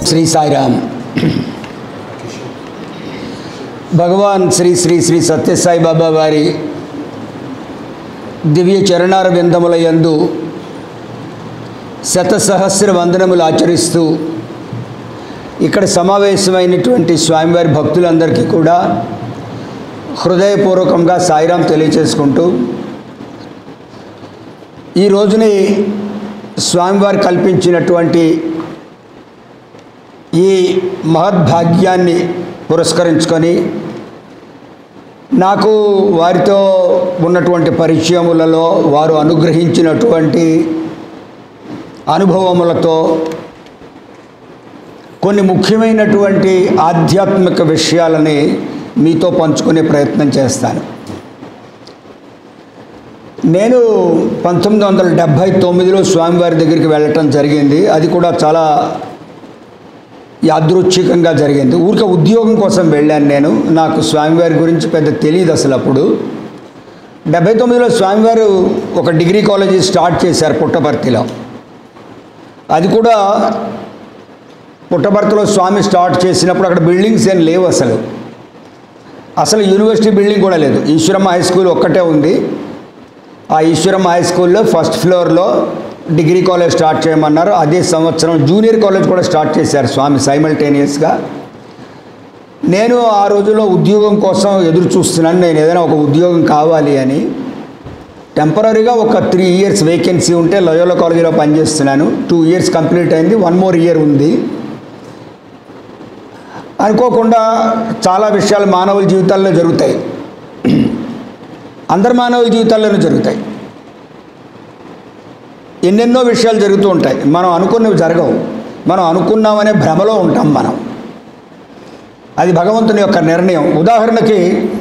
శ్రీ సాయిరామ్ భగవాన్ శ్రీ శ్రీ శ్రీ సత్యసాయి బాబా వారి దివ్య చరణార విందముల యందు శతసహస్ర వందనములు ఆచరిస్తూ ఇక్కడ సమావేశమైనటువంటి స్వామివారి భక్తులందరికీ కూడా హృదయపూర్వకంగా సాయిరాం తెలియచేసుకుంటూ ఈ రోజుని స్వామివారు కల్పించినటువంటి ఈ మహద్భాగ్యాన్ని పురస్కరించుకొని నాకు వారితో ఉన్నటువంటి పరిచయములలో వారు అనుగ్రహించినటువంటి అనుభవములతో కొన్ని ముఖ్యమైనటువంటి ఆధ్యాత్మిక విషయాలని మీతో పంచుకునే ప్రయత్నం చేస్తాను నేను పంతొమ్మిది వందల డెబ్భై తొమ్మిదిలో స్వామివారి దగ్గరికి వెళ్ళటం జరిగింది అది కూడా చాలా యాదృచ్ఛికంగా జరిగింది ఊరికే ఉద్యోగం కోసం వెళ్ళాను నేను నాకు స్వామివారి గురించి పెద్ద తెలియదు అసలు అప్పుడు డెబ్బై తొమ్మిదిలో స్వామివారు ఒక డిగ్రీ కాలేజీ స్టార్ట్ చేశారు పుట్టపర్తిలో అది కూడా పుట్టపర్తిలో స్వామి స్టార్ట్ చేసినప్పుడు అక్కడ బిల్డింగ్స్ ఏం లేవు అసలు అసలు యూనివర్సిటీ బిల్డింగ్ కూడా లేదు ఈశ్వరమ్మ హై స్కూల్ ఒక్కటే ఉంది ఆ ఈశ్వరమ్మ హై స్కూల్లో ఫస్ట్ ఫ్లోర్లో డిగ్రీ కాలేజ్ స్టార్ట్ చేయమన్నారు అదే సంవత్సరం జూనియర్ కాలేజ్ కూడా స్టార్ట్ చేశారు స్వామి సైమల్టేనియస్గా నేను ఆ రోజుల్లో ఉద్యోగం కోసం ఎదురు చూస్తున్నాను నేను ఏదైనా ఒక ఉద్యోగం కావాలి అని టెంపరీగా ఒక త్రీ ఇయర్స్ వేకెన్సీ ఉంటే లయోలో కాలేజీలో పనిచేస్తున్నాను టూ ఇయర్స్ కంప్లీట్ అయింది వన్ మోర్ ఇయర్ ఉంది అనుకోకుండా చాలా విషయాలు మానవుల జీవితాల్లో జరుగుతాయి అందరి మానవుల జీవితాల్లోనూ జరుగుతాయి ఎన్నెన్నో విషయాలు జరుగుతూ ఉంటాయి మనం అనుకున్నవి జరగవు మనం అనుకున్నామనే భ్రమలో ఉంటాం మనం అది భగవంతుని యొక్క నిర్ణయం ఉదాహరణకి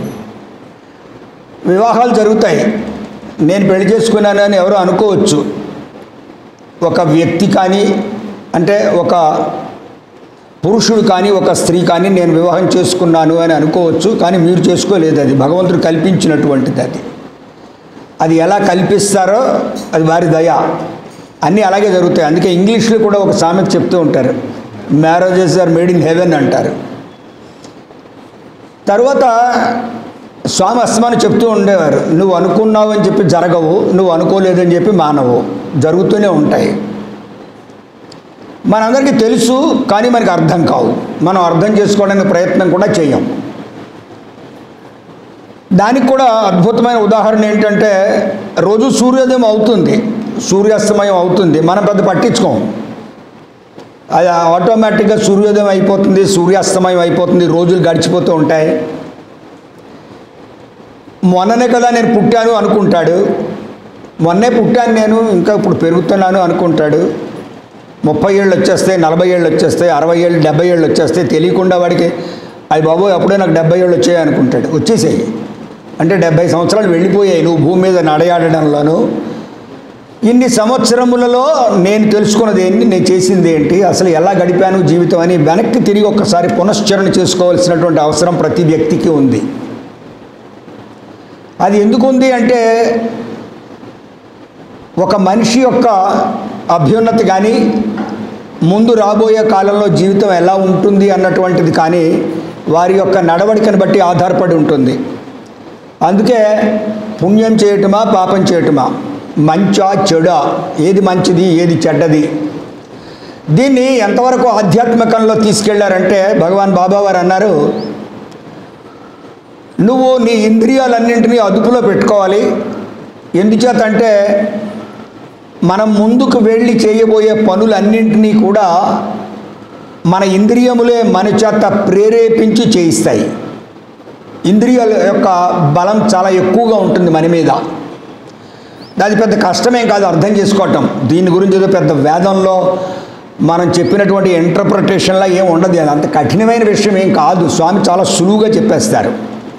వివాహాలు జరుగుతాయి నేను పెళ్లి చేసుకున్నాను అని ఎవరు అనుకోవచ్చు ఒక వ్యక్తి కానీ అంటే ఒక పురుషుడు కానీ ఒక స్త్రీ కానీ నేను వివాహం చేసుకున్నాను అని అనుకోవచ్చు కానీ మీరు చేసుకోలేదు అది భగవంతుడు కల్పించినటువంటిది అది అది ఎలా కల్పిస్తారో అది వారి దయ అన్నీ అలాగే జరుగుతాయి అందుకే ఇంగ్లీష్లో కూడా ఒక సామెత చెప్తూ ఉంటారు marriages are made in heaven అంటారు తర్వాత స్వామి అస్తమాను చెప్తూ ఉండేవారు నువ్వు అనుకున్నావు అని చెప్పి జరగవు నువ్వు అనుకోలేదని చెప్పి మానవు జరుగుతూనే ఉంటాయి మనందరికీ తెలుసు కానీ మనకి అర్థం కావు మనం అర్థం చేసుకోవడానికి ప్రయత్నం కూడా చేయం దానికి కూడా అద్భుతమైన ఉదాహరణ ఏంటంటే రోజు సూర్యోదయం అవుతుంది సూర్యాస్తమయం అవుతుంది మనం పెద్ద పట్టించుకోం అది ఆటోమేటిక్గా సూర్యోదయం అయిపోతుంది సూర్యాస్తమయం అయిపోతుంది రోజులు గడిచిపోతూ ఉంటాయి మొన్ననే కదా నేను పుట్టాను అనుకుంటాడు మొన్నే పుట్టాను నేను ఇంకా ఇప్పుడు పెరుగుతున్నాను అనుకుంటాడు ముప్పై ఏళ్ళు వచ్చేస్తాయి నలభై ఏళ్ళు వచ్చేస్తాయి అరవై ఏళ్ళు డెబ్బై ఏళ్ళు వచ్చేస్తాయి తెలియకుండా వాడికి అవి బాబోయ్ అప్పుడే నాకు డెబ్బై ఏళ్ళు వచ్చాయి అనుకుంటాడు వచ్చేసాయి అంటే డెబ్బై సంవత్సరాలు వెళ్ళిపోయాయి నువ్వు భూమి మీద నడయాడడంలోనూ ఇన్ని సంవత్సరములలో నేను తెలుసుకున్నది ఏంటి నేను చేసింది ఏంటి అసలు ఎలా గడిపాను జీవితం అని వెనక్కి తిరిగి ఒక్కసారి పునశ్చరణ చేసుకోవాల్సినటువంటి అవసరం ప్రతి వ్యక్తికి ఉంది అది ఎందుకు ఉంది అంటే ఒక మనిషి యొక్క అభ్యున్నతి కానీ ముందు రాబోయే కాలంలో జీవితం ఎలా ఉంటుంది అన్నటువంటిది కానీ వారి యొక్క నడవడికను బట్టి ఆధారపడి ఉంటుంది అందుకే పుణ్యం చేయటమా పాపం చేయటమా మంచా చెడా ఏది మంచిది ఏది చెడ్డది దీన్ని ఎంతవరకు ఆధ్యాత్మికంలో తీసుకెళ్లారంటే భగవాన్ బాబావారు అన్నారు నువ్వు నీ ఇంద్రియాలన్నింటినీ అదుపులో పెట్టుకోవాలి ఎందుచేత అంటే మనం ముందుకు వెళ్ళి చేయబోయే పనులన్నింటినీ కూడా మన ఇంద్రియములే మన చేత ప్రేరేపించి చేయిస్తాయి ఇంద్రియాల యొక్క బలం చాలా ఎక్కువగా ఉంటుంది మన మీద అది పెద్ద కష్టమేం కాదు అర్థం చేసుకోవటం దీని గురించి ఏదో పెద్ద వేదంలో మనం చెప్పినటువంటి ఇంటర్ప్రిటేషన్లా ఏం ఉండదు అది అంత కఠినమైన విషయం ఏం కాదు స్వామి చాలా సులువుగా చెప్పేస్తారు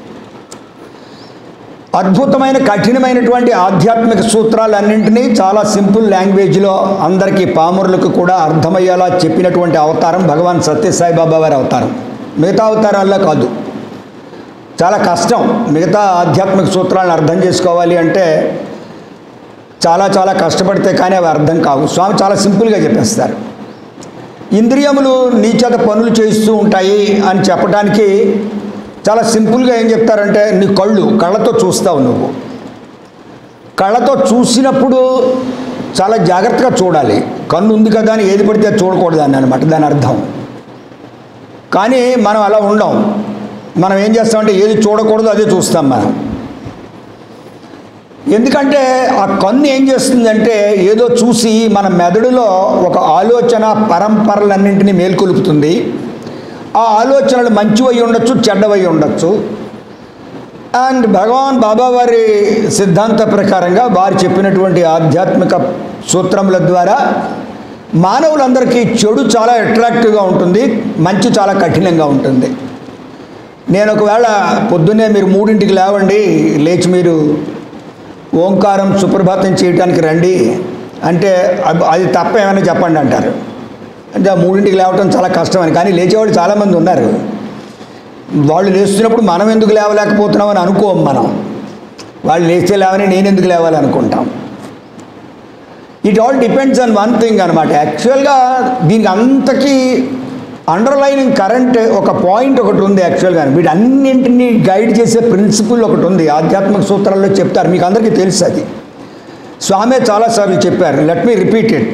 అద్భుతమైన కఠినమైనటువంటి ఆధ్యాత్మిక సూత్రాలన్నింటినీ చాలా సింపుల్ లాంగ్వేజ్లో అందరికీ పామురులకు కూడా అర్థమయ్యేలా చెప్పినటువంటి అవతారం భగవాన్ సత్యసాయి బాబా వారి అవతారం మిగతా అవతారాల్లో కాదు చాలా కష్టం మిగతా ఆధ్యాత్మిక సూత్రాలను అర్థం చేసుకోవాలి అంటే చాలా చాలా కష్టపడితే కానీ అవి అర్థం కావు స్వామి చాలా సింపుల్గా చెప్పేస్తారు ఇంద్రియములు నీ చేత పనులు చేయిస్తూ ఉంటాయి అని చెప్పడానికి చాలా సింపుల్గా ఏం చెప్తారంటే నీ కళ్ళు కళ్ళతో చూస్తావు నువ్వు కళ్ళతో చూసినప్పుడు చాలా జాగ్రత్తగా చూడాలి కన్ను ఉంది కదా అని ఏది పడితే అది చూడకూడదు అని అనమాట దాని అర్థం కానీ మనం అలా ఉండం మనం ఏం చేస్తామంటే ఏది చూడకూడదు అదే చూస్తాం మనం ఎందుకంటే ఆ కన్ను ఏం చేస్తుందంటే ఏదో చూసి మన మెదడులో ఒక ఆలోచన పరంపరలన్నింటినీ మేల్కొలుపుతుంది ఆ ఆలోచనలు మంచివై ఉండొచ్చు చెడ్డవై ఉండొచ్చు అండ్ భగవాన్ బాబా వారి సిద్ధాంత ప్రకారంగా వారు చెప్పినటువంటి ఆధ్యాత్మిక సూత్రముల ద్వారా మానవులందరికీ చెడు చాలా అట్రాక్టివ్గా ఉంటుంది మంచి చాలా కఠినంగా ఉంటుంది నేను ఒకవేళ పొద్దున్నే మీరు మూడింటికి లేవండి లేచి మీరు ఓంకారం సుప్రభాతం చేయడానికి రండి అంటే అబ్- అది తప్ప ఏమైనా చెప్పండి అంటారు అంటే ఆ మూడింటికి లేవటం చాలా కష్టమని కానీ లేచేవాళ్ళు చాలామంది ఉన్నారు వాళ్ళు లేస్తున్నప్పుడు మనం ఎందుకు లేవలేకపోతున్నాం అని అనుకోం మనం వాళ్ళు లేస్తే లేవని నేను ఎందుకు లేవాలి అనుకుంటాం it all depends on one thing అనమాట యాక్చువల్గా దీనికి అంతకీ అండర్లైనింగ్ కరెంట్ ఒక పాయింట్ ఒకటి ఉంది యాక్చువల్గా వీటన్నింటినీ గైడ్ చేసే ప్రిన్సిపల్ ఒకటి ఉంది ఆధ్యాత్మిక సూత్రాల్లో చెప్తారు మీకు అందరికీ తెలుసు అది స్వామి చాలాసార్లు చెప్పారు లెట్ మీ రిపీట్ ఇట్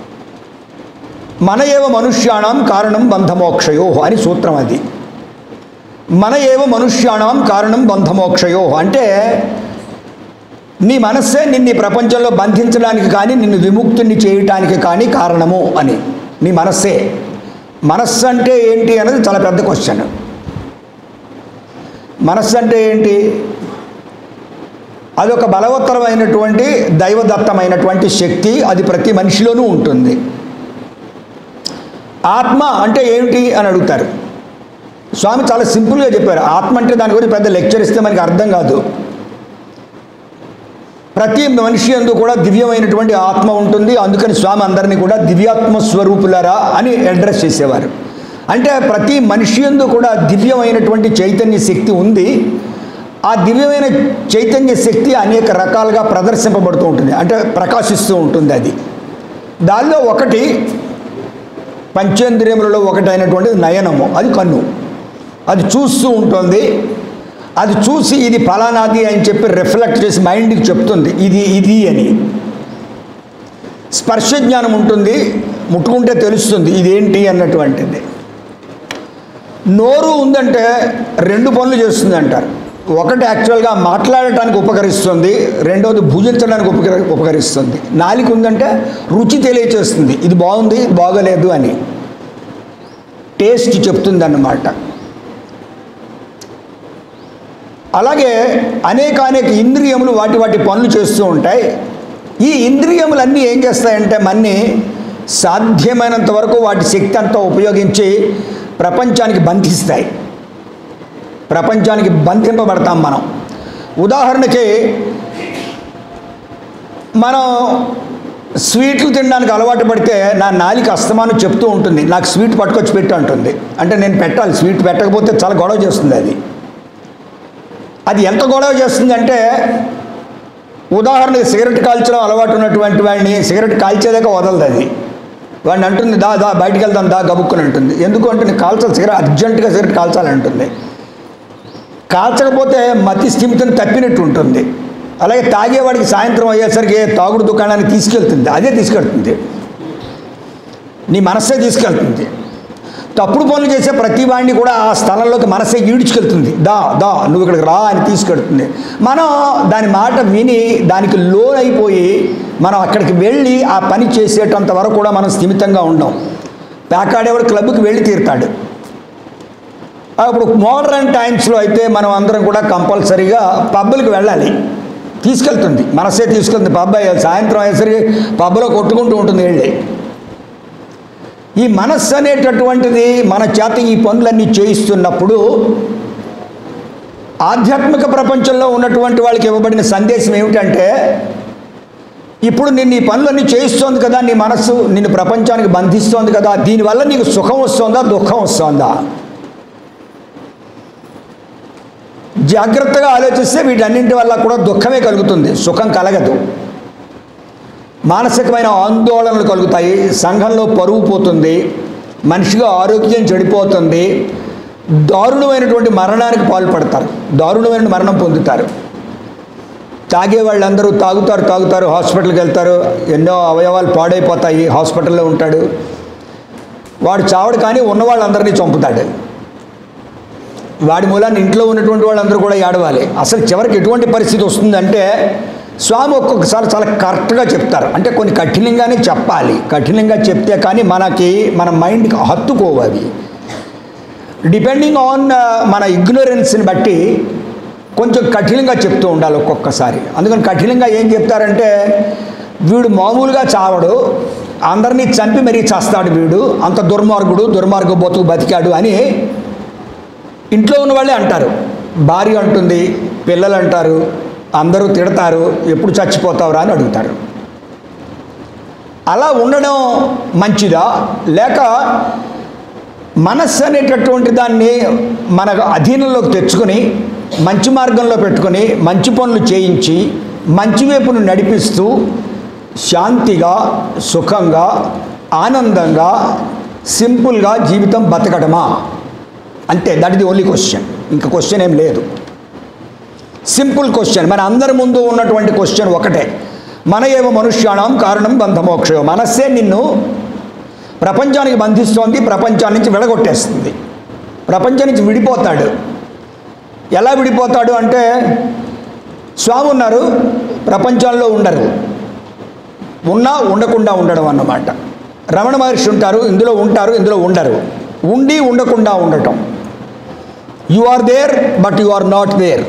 మన ఏవ మనుష్యాణం కారణం బంధమోక్షయో అని సూత్రం అది మన ఏవ మనుష్యాణం కారణం బంధమోక్షయో అంటే నీ మనస్సే నిన్ను ఈ ప్రపంచంలో బంధించడానికి కానీ నిన్ను విముక్తుని చేయటానికి కానీ కారణము అని నీ మనస్సే మనస్సు అంటే ఏంటి అనేది చాలా పెద్ద క్వశ్చన్ మనస్సు అంటే ఏంటి అదొక బలవత్తరమైనటువంటి దైవదత్తమైనటువంటి శక్తి అది ప్రతి మనిషిలోనూ ఉంటుంది ఆత్మ అంటే ఏమిటి అని అడుగుతారు స్వామి చాలా సింపుల్గా చెప్పారు ఆత్మ అంటే దాని గురించి పెద్ద లెక్చర్ ఇస్తే మనకి అర్థం కాదు ప్రతి మనిషి అందు కూడా దివ్యమైనటువంటి ఆత్మ ఉంటుంది అందుకని స్వామి అందరినీ కూడా దివ్యాత్మ స్వరూపులరా అని అడ్రస్ చేసేవారు అంటే ప్రతి మనిషి అందు కూడా దివ్యమైనటువంటి చైతన్య శక్తి ఉంది ఆ దివ్యమైన చైతన్య శక్తి అనేక రకాలుగా ప్రదర్శింపబడుతూ ఉంటుంది అంటే ప్రకాశిస్తూ ఉంటుంది అది దానిలో ఒకటి పంచేంద్రియములలో ఒకటైనటువంటిది నయనము అది కన్ను అది చూస్తూ ఉంటుంది అది చూసి ఇది ఫలానాది అని చెప్పి రిఫ్లెక్ట్ చేసి మైండ్కి చెప్తుంది ఇది ఇది అని స్పర్శ జ్ఞానం ఉంటుంది ముట్టుకుంటే తెలుస్తుంది ఇదేంటి అన్నటువంటిది నోరు ఉందంటే రెండు పనులు చేస్తుంది అంటారు ఒకటి యాక్చువల్గా మాట్లాడటానికి ఉపకరిస్తుంది రెండవది భుజించడానికి ఉపకరి ఉపకరిస్తుంది నాలుక ఉందంటే రుచి తెలియచేస్తుంది ఇది బాగుంది ఇది బాగలేదు అని టేస్ట్ చెప్తుంది అన్నమాట అలాగే అనేక అనేక ఇంద్రియములు వాటి వాటి పనులు చేస్తూ ఉంటాయి ఈ ఇంద్రియములన్నీ ఏం చేస్తాయంటే మన్ని సాధ్యమైనంత వరకు వాటి శక్తి అంతా ఉపయోగించి ప్రపంచానికి బంధిస్తాయి ప్రపంచానికి బంధింపబడతాం మనం ఉదాహరణకి మనం స్వీట్లు తినడానికి అలవాటు పడితే నా నాలిక అస్తమానం చెప్తూ ఉంటుంది నాకు స్వీట్ పట్టుకొచ్చి పెట్టు అంటుంది అంటే నేను పెట్టాలి స్వీట్ పెట్టకపోతే చాలా గొడవ చేస్తుంది అది అది ఎంత గొడవ చేస్తుంది అంటే ఉదాహరణకి సిగరెట్ కాల్చడం అలవాటు ఉన్నటువంటి వాడిని సిగరెట్ కాల్చేదాకా వదలదు అది వాడిని అంటుంది దా దా బయటికి వెళ్దాం దా గబుక్కుని అంటుంది ఎందుకు అంటే నేను కాల్చాలి సిగరెట్ అర్జెంటుగా సిగరెట్ కాల్చాలంటుంది కాల్చకపోతే మతి స్థిమితం తప్పినట్టు ఉంటుంది అలాగే తాగేవాడికి సాయంత్రం అయ్యేసరికి తాగుడు దుకాణానికి తీసుకెళ్తుంది అదే తీసుకెళ్తుంది నీ మనస్సే తీసుకెళ్తుంది తప్పుడు పనులు చేసే ప్రతి వాడిని కూడా ఆ స్థలంలోకి మనసే ఈడ్చుకెళ్తుంది దా దా నువ్వు ఇక్కడికి రా అని తీసుకెడుతుంది మనం దాని మాట విని దానికి లోన్ అయిపోయి మనం అక్కడికి వెళ్ళి ఆ పని చేసేటంత వరకు కూడా మనం స్థిమితంగా ఉండం పేకాడేవాడు క్లబ్కి వెళ్ళి తీరుతాడు అప్పుడు మోడర్న్ టైమ్స్లో అయితే మనం అందరం కూడా కంపల్సరీగా పబ్బులకు వెళ్ళాలి తీసుకెళ్తుంది మనసే తీసుకెళ్తుంది పబ్ అయ్యే సాయంత్రం అయ్యేసరికి పబ్లో కొట్టుకుంటూ ఉంటుంది వెళ్ళి ఈ మనస్సు అనేటటువంటిది మన చేత ఈ పనులన్నీ చేయిస్తున్నప్పుడు ఆధ్యాత్మిక ప్రపంచంలో ఉన్నటువంటి వాళ్ళకి ఇవ్వబడిన సందేశం ఏమిటంటే ఇప్పుడు నిన్ను ఈ పనులన్నీ చేయిస్తోంది కదా నీ మనస్సు నిన్ను ప్రపంచానికి బంధిస్తోంది కదా దీనివల్ల నీకు సుఖం వస్తుందా దుఃఖం వస్తుందా జాగ్రత్తగా ఆలోచిస్తే వీటన్నింటి వల్ల కూడా దుఃఖమే కలుగుతుంది సుఖం కలగదు మానసికమైన ఆందోళనలు కలుగుతాయి సంఘంలో పరువు పోతుంది మనిషిగా ఆరోగ్యం చెడిపోతుంది దారుణమైనటువంటి మరణానికి పాల్పడతారు దారుణమైన మరణం పొందుతారు తాగే వాళ్ళందరూ తాగుతారు తాగుతారు హాస్పిటల్కి వెళ్తారు ఎన్నో అవయవాలు పాడైపోతాయి హాస్పిటల్లో ఉంటాడు వాడు చావడు కానీ ఉన్న వాళ్ళందరినీ చంపుతాడు వాడి మూలాన్ని ఇంట్లో ఉన్నటువంటి వాళ్ళందరూ కూడా ఏడవాలి అసలు చివరికి ఎటువంటి పరిస్థితి వస్తుందంటే స్వామి ఒక్కొక్కసారి చాలా కరెక్ట్గా చెప్తారు అంటే కొన్ని కఠినంగానే చెప్పాలి కఠినంగా చెప్తే కానీ మనకి మన మైండ్కి హత్తుకోవాలి డిపెండింగ్ ఆన్ మన ఇగ్నోరెన్స్ని బట్టి కొంచెం కఠినంగా చెప్తూ ఉండాలి ఒక్కొక్కసారి అందుకని కఠినంగా ఏం చెప్తారంటే వీడు మామూలుగా చావడు అందరినీ చంపి మరీ చేస్తాడు వీడు అంత దుర్మార్గుడు దుర్మార్గ బతుకు బతికాడు అని ఇంట్లో ఉన్న వాళ్ళే అంటారు భార్య అంటుంది పిల్లలు అంటారు అందరూ తిడతారు ఎప్పుడు చచ్చిపోతావురా అని అడుగుతారు అలా ఉండడం మంచిదా లేక మనస్సు అనేటటువంటి దాన్ని మన అధీనంలోకి తెచ్చుకొని మంచి మార్గంలో పెట్టుకొని మంచి పనులు చేయించి మంచి వైపును నడిపిస్తూ శాంతిగా సుఖంగా ఆనందంగా సింపుల్గా జీవితం బతకడమా అంతే దట్ ది ఓన్లీ క్వశ్చన్ ఇంకా క్వశ్చన్ ఏం లేదు సింపుల్ క్వశ్చన్ మన అందరి ముందు ఉన్నటువంటి క్వశ్చన్ ఒకటే మన ఏవ మనుష్యాణం కారణం బంధమోక్షయం మనస్సే నిన్ను ప్రపంచానికి బంధిస్తోంది ప్రపంచాన్ని నుంచి విడగొట్టేస్తుంది ప్రపంచం నుంచి విడిపోతాడు ఎలా విడిపోతాడు అంటే స్వామి ఉన్నారు ప్రపంచంలో ఉండరు ఉన్నా ఉండకుండా ఉండడం అన్నమాట రమణ మహర్షి ఉంటారు ఇందులో ఉంటారు ఇందులో ఉండరు ఉండి ఉండకుండా ఉండటం you are there but you are not there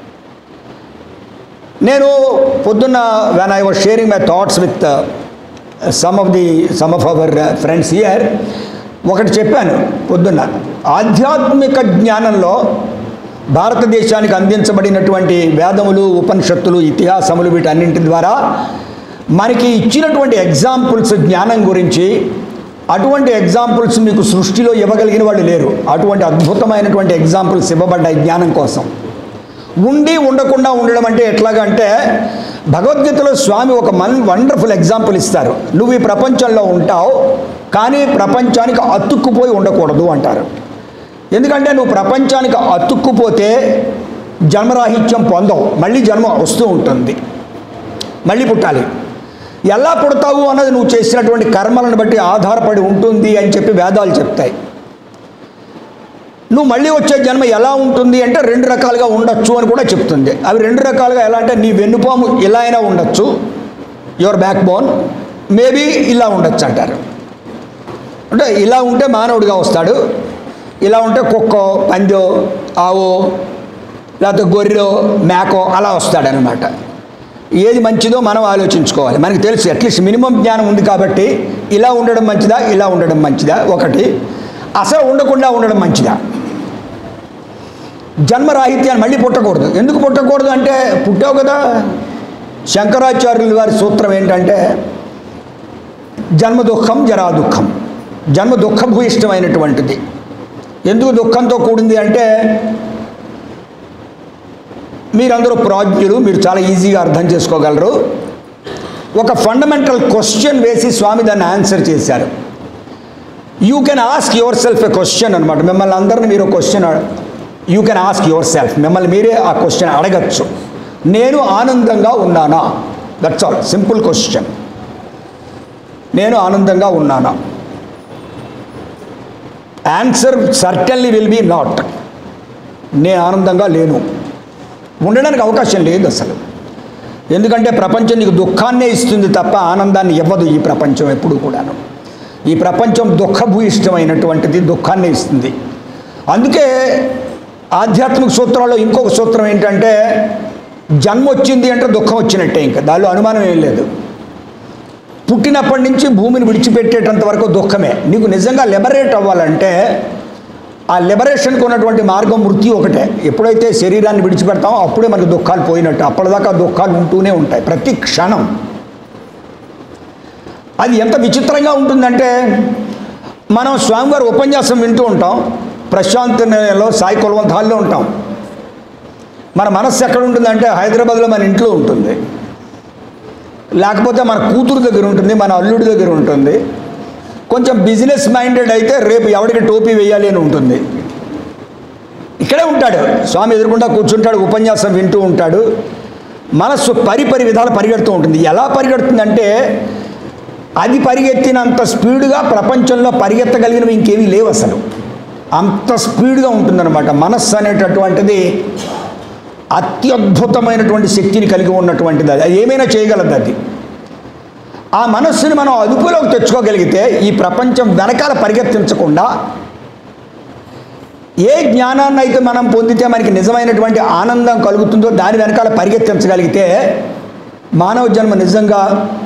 నేను పొద్దున్న when I was sharing my thoughts with some of the some of our friends here ఒకటి చెప్పాను పొద్దున్న ఆధ్యాత్మిక జ్ఞానంలో భారతదేశానికి అందించబడినటువంటి వేదములు ఉపనిషత్తులు ఇతిహాసములు వీటన్నింటి ద్వారా మనకి ఇచ్చినటువంటి ఎగ్జాంపుల్స్ జ్ఞానం గురించి అటువంటి ఎగ్జాంపుల్స్ మీకు సృష్టిలో ఇవ్వగలిగిన వాళ్ళు లేరు అటువంటి అద్భుతమైనటువంటి ఎగ్జాంపుల్స్ ఇవ్వబడ్డాయి జ్ఞానం కోసం ఉండి ఉండకుండా ఉండడం అంటే ఎట్లాగంటే భగవద్గీతలో స్వామి ఒక మన్ వండర్ఫుల్ ఎగ్జాంపుల్ ఇస్తారు నువ్వు ఈ ప్రపంచంలో ఉంటావు కానీ ప్రపంచానికి అతుక్కుపోయి ఉండకూడదు అంటారు ఎందుకంటే నువ్వు ప్రపంచానికి అతుక్కుపోతే జన్మరాహిత్యం పొందవు మళ్ళీ జన్మ వస్తూ ఉంటుంది మళ్ళీ పుట్టాలి ఎలా పుడతావు అన్నది నువ్వు చేసినటువంటి కర్మలను బట్టి ఆధారపడి ఉంటుంది అని చెప్పి వేదాలు చెప్తాయి నువ్వు మళ్ళీ వచ్చే జన్మ ఎలా ఉంటుంది అంటే రెండు రకాలుగా ఉండొచ్చు అని కూడా చెప్తుంది అవి రెండు రకాలుగా ఎలా అంటే నీ వెన్నుపాము ఇలా అయినా ఉండొచ్చు యువర్ బ్యాక్ బోన్ మేబీ ఇలా ఉండొచ్చు అంటారు అంటే ఇలా ఉంటే మానవుడిగా వస్తాడు ఇలా ఉంటే కుక్కో పందో ఆవో లేకపోతే గొర్రెలో మేకో అలా వస్తాడనమాట ఏది మంచిదో మనం ఆలోచించుకోవాలి మనకి తెలుసు అట్లీస్ట్ మినిమం జ్ఞానం ఉంది కాబట్టి ఇలా ఉండడం మంచిదా ఇలా ఉండడం మంచిదా ఒకటి అసలు ఉండకుండా ఉండడం మంచిదా జన్మరాహిత్యాన్ని మళ్ళీ పుట్టకూడదు ఎందుకు పుట్టకూడదు అంటే పుట్టావు కదా శంకరాచార్యుల వారి సూత్రం ఏంటంటే జన్మ దుఃఖం జరా దుఃఖం జన్మ దుఃఖభూయిష్టమైనటువంటిది ఎందుకు దుఃఖంతో కూడింది అంటే మీరందరూ ప్రాజ్ఞులు మీరు చాలా ఈజీగా అర్థం చేసుకోగలరు ఒక ఫండమెంటల్ క్వశ్చన్ వేసి స్వామి దాన్ని ఆన్సర్ చేశారు you can ask yourself a question అనమాట మిమ్మల్ని అందరిని మీరు question you can ask yourself మిమ్మల్ని మీరే ఆ క్వశ్చన్ అడగచ్చు నేను ఆనందంగా ఉన్నానా దట్స్ ఆల్ సింపుల్ క్వశ్చన్ నేను ఆనందంగా ఉన్నానా answer certainly will be not నేను ఆనందంగా లేను ఉండడానికి అవకాశం లేదు అసలు ఎందుకంటే ప్రపంచం నీకు దుఃఖాన్నే ఇస్తుంది తప్ప ఆనందాన్ని ఇవ్వదు ఈ ప్రపంచం ఎప్పుడు కూడాను ఈ ప్రపంచం దుఃఖభూయిష్టమైనటువంటిది దుఃఖాన్ని ఇస్తుంది అందుకే ఆధ్యాత్మిక సూత్రాల్లో ఇంకొక సూత్రం ఏంటంటే జన్మ వచ్చింది అంటే దుఃఖం వచ్చినట్టే ఇంకా దానిలో అనుమానం ఏం లేదు పుట్టినప్పటి నుంచి భూమిని విడిచిపెట్టేటంత వరకు దుఃఖమే నీకు నిజంగా లిబరేట్ అవ్వాలంటే ఆ లిబరేషన్కి ఉన్నటువంటి మార్గం మృత్యు ఒకటే ఎప్పుడైతే శరీరాన్ని విడిచిపెడతామో అప్పుడే మనకు దుఃఖాలు పోయినట్టు అప్పటిదాకా దుఃఖాలు ఉంటూనే ఉంటాయి ప్రతి క్షణం అది ఎంత విచిత్రంగా ఉంటుందంటే మనం స్వామివారి ఉపన్యాసం వింటూ ఉంటాం ప్రశాంత్ నిలయంలో సాయి కులవంత్ హాల్లో ఉంటాం మన మనస్సు ఎక్కడ ఉంటుందంటే హైదరాబాద్లో మన ఇంట్లో ఉంటుంది లేకపోతే మన కూతురు దగ్గర ఉంటుంది మన అల్లుడి దగ్గర ఉంటుంది కొంచెం బిజినెస్ మైండెడ్ అయితే రేపు ఎవడికి టోపీ వేయాలి అని ఉంటుంది ఇక్కడే ఉంటాడు స్వామి ఎదురుకుండా కూర్చుంటాడు ఉపన్యాసం వింటూ ఉంటాడు మనస్సు పరిపరి విధాలు పరిగెడుతూ ఉంటుంది ఎలా పరిగెడుతుందంటే అది పరిగెత్తినంత స్పీడ్గా ప్రపంచంలో పరిగెత్తగలిగినవి ఇంకేమీ లేవు అసలు అంత స్పీడ్గా ఉంటుందన్నమాట మనస్సు అనేటటువంటిది అత్యద్భుతమైనటువంటి శక్తిని కలిగి ఉన్నటువంటిది అది అది ఏమైనా చేయగలదు అది ఆ మనస్సుని మనం అదుపులోకి తెచ్చుకోగలిగితే ఈ ప్రపంచం వెనకాల పరిగెత్తించకుండా ఏ జ్ఞానాన్ని అయితే మనం పొందితే మనకి నిజమైనటువంటి ఆనందం కలుగుతుందో దాని వెనకాల పరిగెత్తించగలిగితే మానవ జన్మ నిజంగా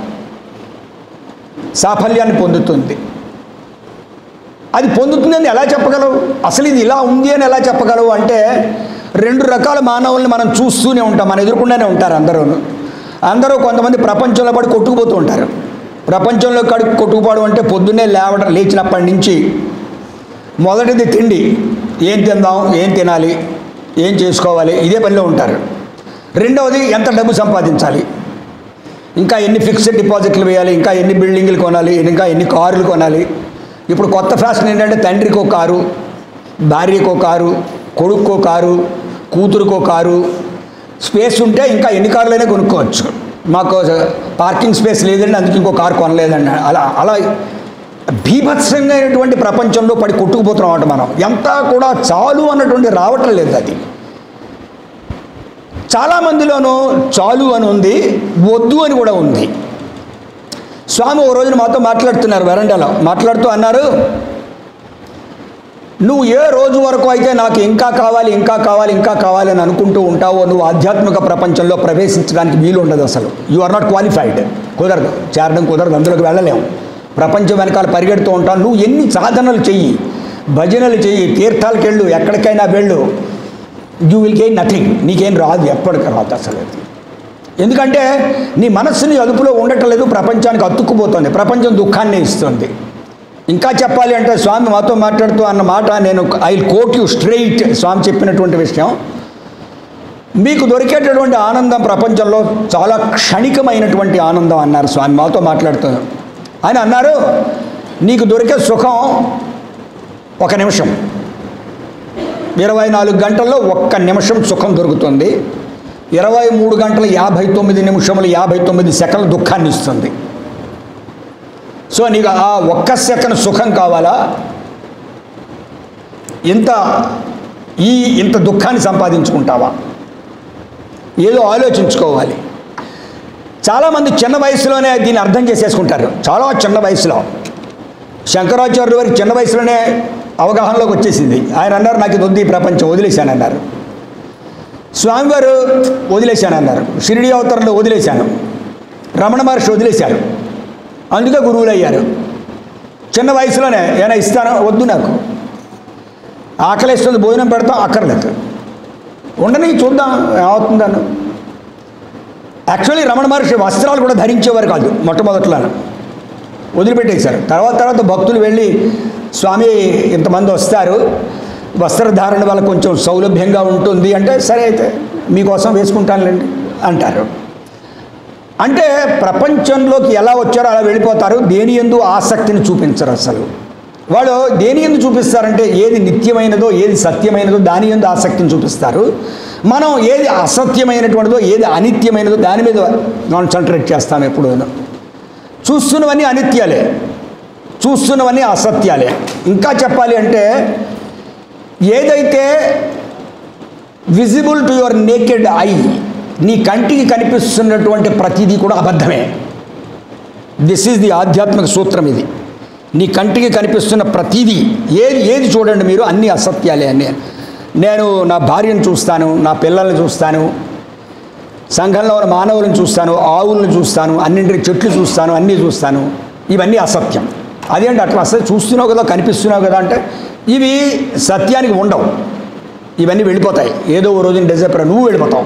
సాఫల్యాన్ని పొందుతుంది అది పొందుతుందని ఎలా చెప్పగలవు అసలు ఇది ఇలా ఉంది అని ఎలా చెప్పగలవు అంటే రెండు రకాల మానవుల్ని మనం చూస్తూనే ఉంటాం మన ఎదుర్కొండానే ఉంటారు అందరూ అందరూ కొంతమంది ప్రపంచంలో పడి కొట్టుకుపోతూ ఉంటారు ప్రపంచంలో కడు కొట్టుకుపోవడం అంటే పొద్దున్నే లేవడం లేచినప్పటి నుంచి మొదటిది తిండి ఏం తిందాం ఏం తినాలి ఏం చేసుకోవాలి ఇదే పనిలో ఉంటారు రెండవది ఎంత డబ్బు సంపాదించాలి ఇంకా ఎన్ని ఫిక్స్డ్ డిపాజిట్లు వేయాలి ఇంకా ఎన్ని బిల్డింగ్లు కొనాలి ఇంకా ఎన్ని కార్లు కొనాలి ఇప్పుడు కొత్త ఫ్యాషన్ ఏంటంటే తండ్రికి ఒక కారు భార్యకో కారు కొడుక్కో కారు కూతురుకో కారు స్పేస్ ఉంటే ఇంకా ఎన్ని కార్లైనా కొనుక్కోవచ్చు మాకు పార్కింగ్ స్పేస్ లేదండి అందుకు ఇంకో కారు కొనలేదండి అలా అలా బీభత్సంగా అయినటువంటి ప్రపంచంలో పడి కొట్టుకుపోతున్నాం అన్నమాట మనం ఎంత కూడా చాలు అన్నటువంటి రావటం లేదు అది చాలామందిలోనూ చాలు అని ఉంది వద్దు అని కూడా ఉంది స్వామి ఓ రోజున మాతో మాట్లాడుతున్నారు వరండాలో మాట్లాడుతూ అన్నారు నువ్వు ఏ రోజు వరకు అయితే నాకు ఇంకా కావాలి ఇంకా కావాలి ఇంకా కావాలి అని అనుకుంటూ ఉంటావో నువ్వు ఆధ్యాత్మిక ప్రపంచంలో ప్రవేశించడానికి వీలు ఉండదు అసలు యు ఆర్ నాట్ క్వాలిఫైడ్ కుదరదు చేరడం కుదరదు అందులోకి వెళ్ళలేము ప్రపంచం వెనకాల పరిగెడుతూ ఉంటావు నువ్వు ఎన్ని సాధనలు చెయ్యి భజనలు చెయ్యి తీర్థాలకు వెళ్ళు ఎక్కడికైనా వెళ్ళు యూ విల్ గెయిన్ నథింగ్ నీకేం రాదు ఎప్పటికి రాదు అసలు అది ఎందుకంటే నీ మనస్సుని అదుపులో ఉండటం లేదు ప్రపంచానికి అతుక్కుపోతుంది ప్రపంచం దుఃఖాన్ని ఇస్తుంది ఇంకా చెప్పాలి అంటే స్వామి మాతో మాట్లాడుతూ అన్న మాట నేను I quote you straight Swami చెప్పినటువంటి విషయం మీకు దొరికేటటువంటి ఆనందం ప్రపంచంలో చాలా క్షణికమైనటువంటి ఆనందం అన్నారు స్వామి మాతో మాట్లాడుతూ ఆయన అన్నారు నీకు దొరికే సుఖం ఒక నిమిషం ఇరవై నాలుగు గంటల్లో ఒక్క నిమిషం సుఖం దొరుకుతుంది ఇరవై మూడు గంటల యాభై తొమ్మిది నిమిషములు యాభై తొమ్మిది సెకండ్ల దుఃఖాన్ని ఇస్తుంది సో నీకు ఆ ఒక్క సెకండ్ సుఖం కావాలా ఇంత ఈ ఇంత దుఃఖాన్ని సంపాదించుకుంటావా ఏదో ఆలోచించుకోవాలి చాలామంది చిన్న వయసులోనే దీన్ని అర్థం చేసేసుకుంటారు చాలా చిన్న వయసులో శంకరాచార్యుల వారికి చిన్న వయసులోనే అవగాహనలోకి వచ్చేసింది ఆయన అన్నారు నాకు ఇది వద్దు ఈ ప్రపంచం వదిలేశాను అన్నారు స్వామివారు వదిలేశాను అన్నారు షిరిడి అవతారంలో వదిలేశాను రమణ మహర్షి వదిలేశారు అందుకే గురువులు అయ్యారు చిన్న వయసులోనే ఏమైనా ఇస్తాను వద్దు నాకు ఆకలిస్తుంది భోజనం పెడతాం అక్కర్లేదు ఉండని చూద్దాం ఏమవుతుందను యాక్చువల్లీ రమణ మహర్షి వస్త్రాలు కూడా ధరించేవారు కాదు మొట్టమొదట్లో వదిలిపెట్టేశారు తర్వాత తర్వాత భక్తులు వెళ్ళి స్వామి ఇంతమంది వస్తారు వస్త్రధారణ వల్ల కొంచెం సౌలభ్యంగా ఉంటుంది అంటే సరే అయితే మీకోసం వేసుకుంటానులేండి అంటారు అంటే ప్రపంచంలోకి ఎలా వచ్చారో అలా వెళ్ళిపోతారు దేని ఎందు ఆసక్తిని చూపించరు అసలు వాళ్ళు దేని ఎందు చూపిస్తారంటే ఏది నిత్యమైనదో ఏది సత్యమైనదో దాని ఎందు ఆసక్తిని చూపిస్తారు మనం ఏది అసత్యమైనటువంటిదో ఏది అనిత్యమైనదో దాని మీద కాన్సన్ట్రేట్ చేస్తాం ఎప్పుడు చూస్తున్నవన్నీ అనిత్యాలే చూస్తున్నవన్నీ అసత్యాలే ఇంకా చెప్పాలి అంటే ఏదైతే visible to your naked eye నీ కంటికి కనిపిస్తున్నటువంటి ప్రతిదీ కూడా అబద్ధమే దిస్ ఈజ్ ది ఆధ్యాత్మిక సూత్రం ఇది నీ కంటికి కనిపిస్తున్న ప్రతిదీ ఏది ఏది చూడండి మీరు అన్ని అసత్యాలే అన్నీ నేను నా భార్యను చూస్తాను నా పిల్లల్ని చూస్తాను సంఘంలో ఉన్న మానవులను చూస్తాను ఆవులను చూస్తాను అన్నింటిని చెట్లు చూస్తాను అన్నీ చూస్తాను ఇవన్నీ అసత్యం అదేంటి అట్లా అసలు చూస్తున్నావు కదా కనిపిస్తున్నావు కదా అంటే ఇవి సత్యానికి ఉండవు ఇవన్నీ వెళ్ళిపోతాయి ఏదో ఓ రోజున డిజైపర్ నువ్వు వెళ్ళిపోతావు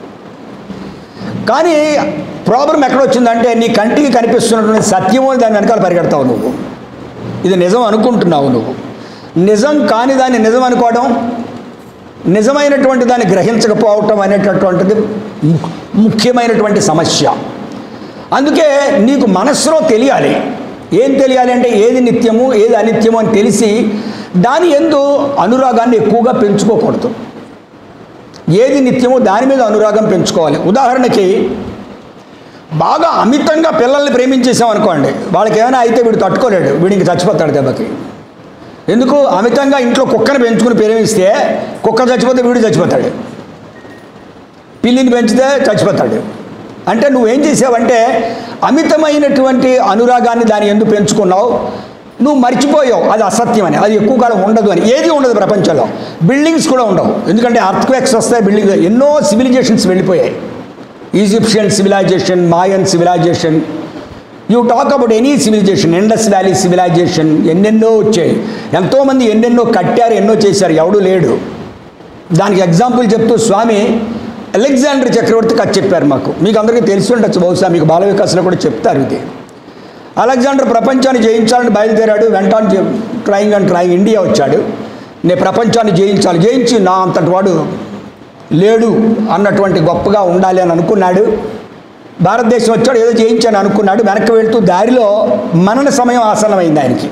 కానీ ప్రాబ్లం ఎక్కడ వచ్చిందంటే నీ కంటికి కనిపిస్తున్నటువంటి సత్యము అని దాని వెనకాల పరిగెడతావు నువ్వు ఇది నిజం అనుకుంటున్నావు నువ్వు నిజం కాని దాన్ని నిజం అనుకోవడం నిజమైనటువంటి దాన్ని గ్రహించకపోవటం అనేటటువంటిది ము- ముఖ్యమైనటువంటి సమస్య అందుకే నీకు మనస్సులో తెలియాలి ఏం తెలియాలి అంటే ఏది నిత్యము ఏది అనిత్యము అని తెలిసి దాని ఎందు అనురాగాన్ని ఎక్కువగా పెంచుకోకూడదు ఏది నిత్యమో దాని మీద అనురాగం పెంచుకోవాలి ఉదాహరణకి బాగా అమితంగా పిల్లల్ని ప్రేమించేసాం అనుకోండి వాళ్ళకి ఏమైనా అయితే వీడు తట్టుకోలేడు వీడికి చచ్చిపోతాడు దెబ్బకి ఎందుకు అమితంగా ఇంట్లో కుక్కని పెంచుకుని ప్రేమిస్తే కుక్క చచ్చిపోతే వీడు చచ్చిపోతాడు పిల్లిని పెంచితే చచ్చిపోతాడు అంటే నువ్వేం చేసావంటే అమితమైనటువంటి అనురాగాన్ని దాని ఎందుకు పెంచుకున్నావు నువ్వు మర్చిపోయావు అది అసత్యం అని అది ఎక్కువ కాలం ఉండదు అని ఏది ఉండదు ప్రపంచంలో బిల్డింగ్స్ కూడా ఉండవు ఎందుకంటే అర్త్క్వేక్స్ వస్తాయి బిల్డింగ్ ఎన్నో సివిలైజేషన్స్ వెళ్ళిపోయాయి Egyptian civilization Mayan civilization you talk about any civilization Indus valley civilization ఎన్నెన్నో వచ్చాయి ఎంతోమంది ఎన్నెన్నో కట్టారు ఎన్నో చేశారు ఎవడు లేడు దానికి ఎగ్జాంపుల్ చెప్తూ స్వామి అలెగ్జాండర్ చక్రవర్తి కథ చెప్పారు మాకు మీకు అందరికీ తెలిసి ఉండొచ్చు బహుశా మీకు బాల వికాస్లో కూడా చెప్తారు ఇది అలెగ్జాండర్ ప్రపంచాన్ని జయించాలని బయలుదేరాడు went on trying and trying India వచ్చాడు నేను ప్రపంచాన్ని జయించాలి జయించి నా అంతటి వాడు లేడు అన్నటువంటి గొప్పగా ఉండాలి అని అనుకున్నాడు భారతదేశం వచ్చాడు ఏదో జయించాను అనుకున్నాడు వెనక్కి వెళ్తూ దారిలో మరణ సమయం ఆసన్నమైంది ఆయనకి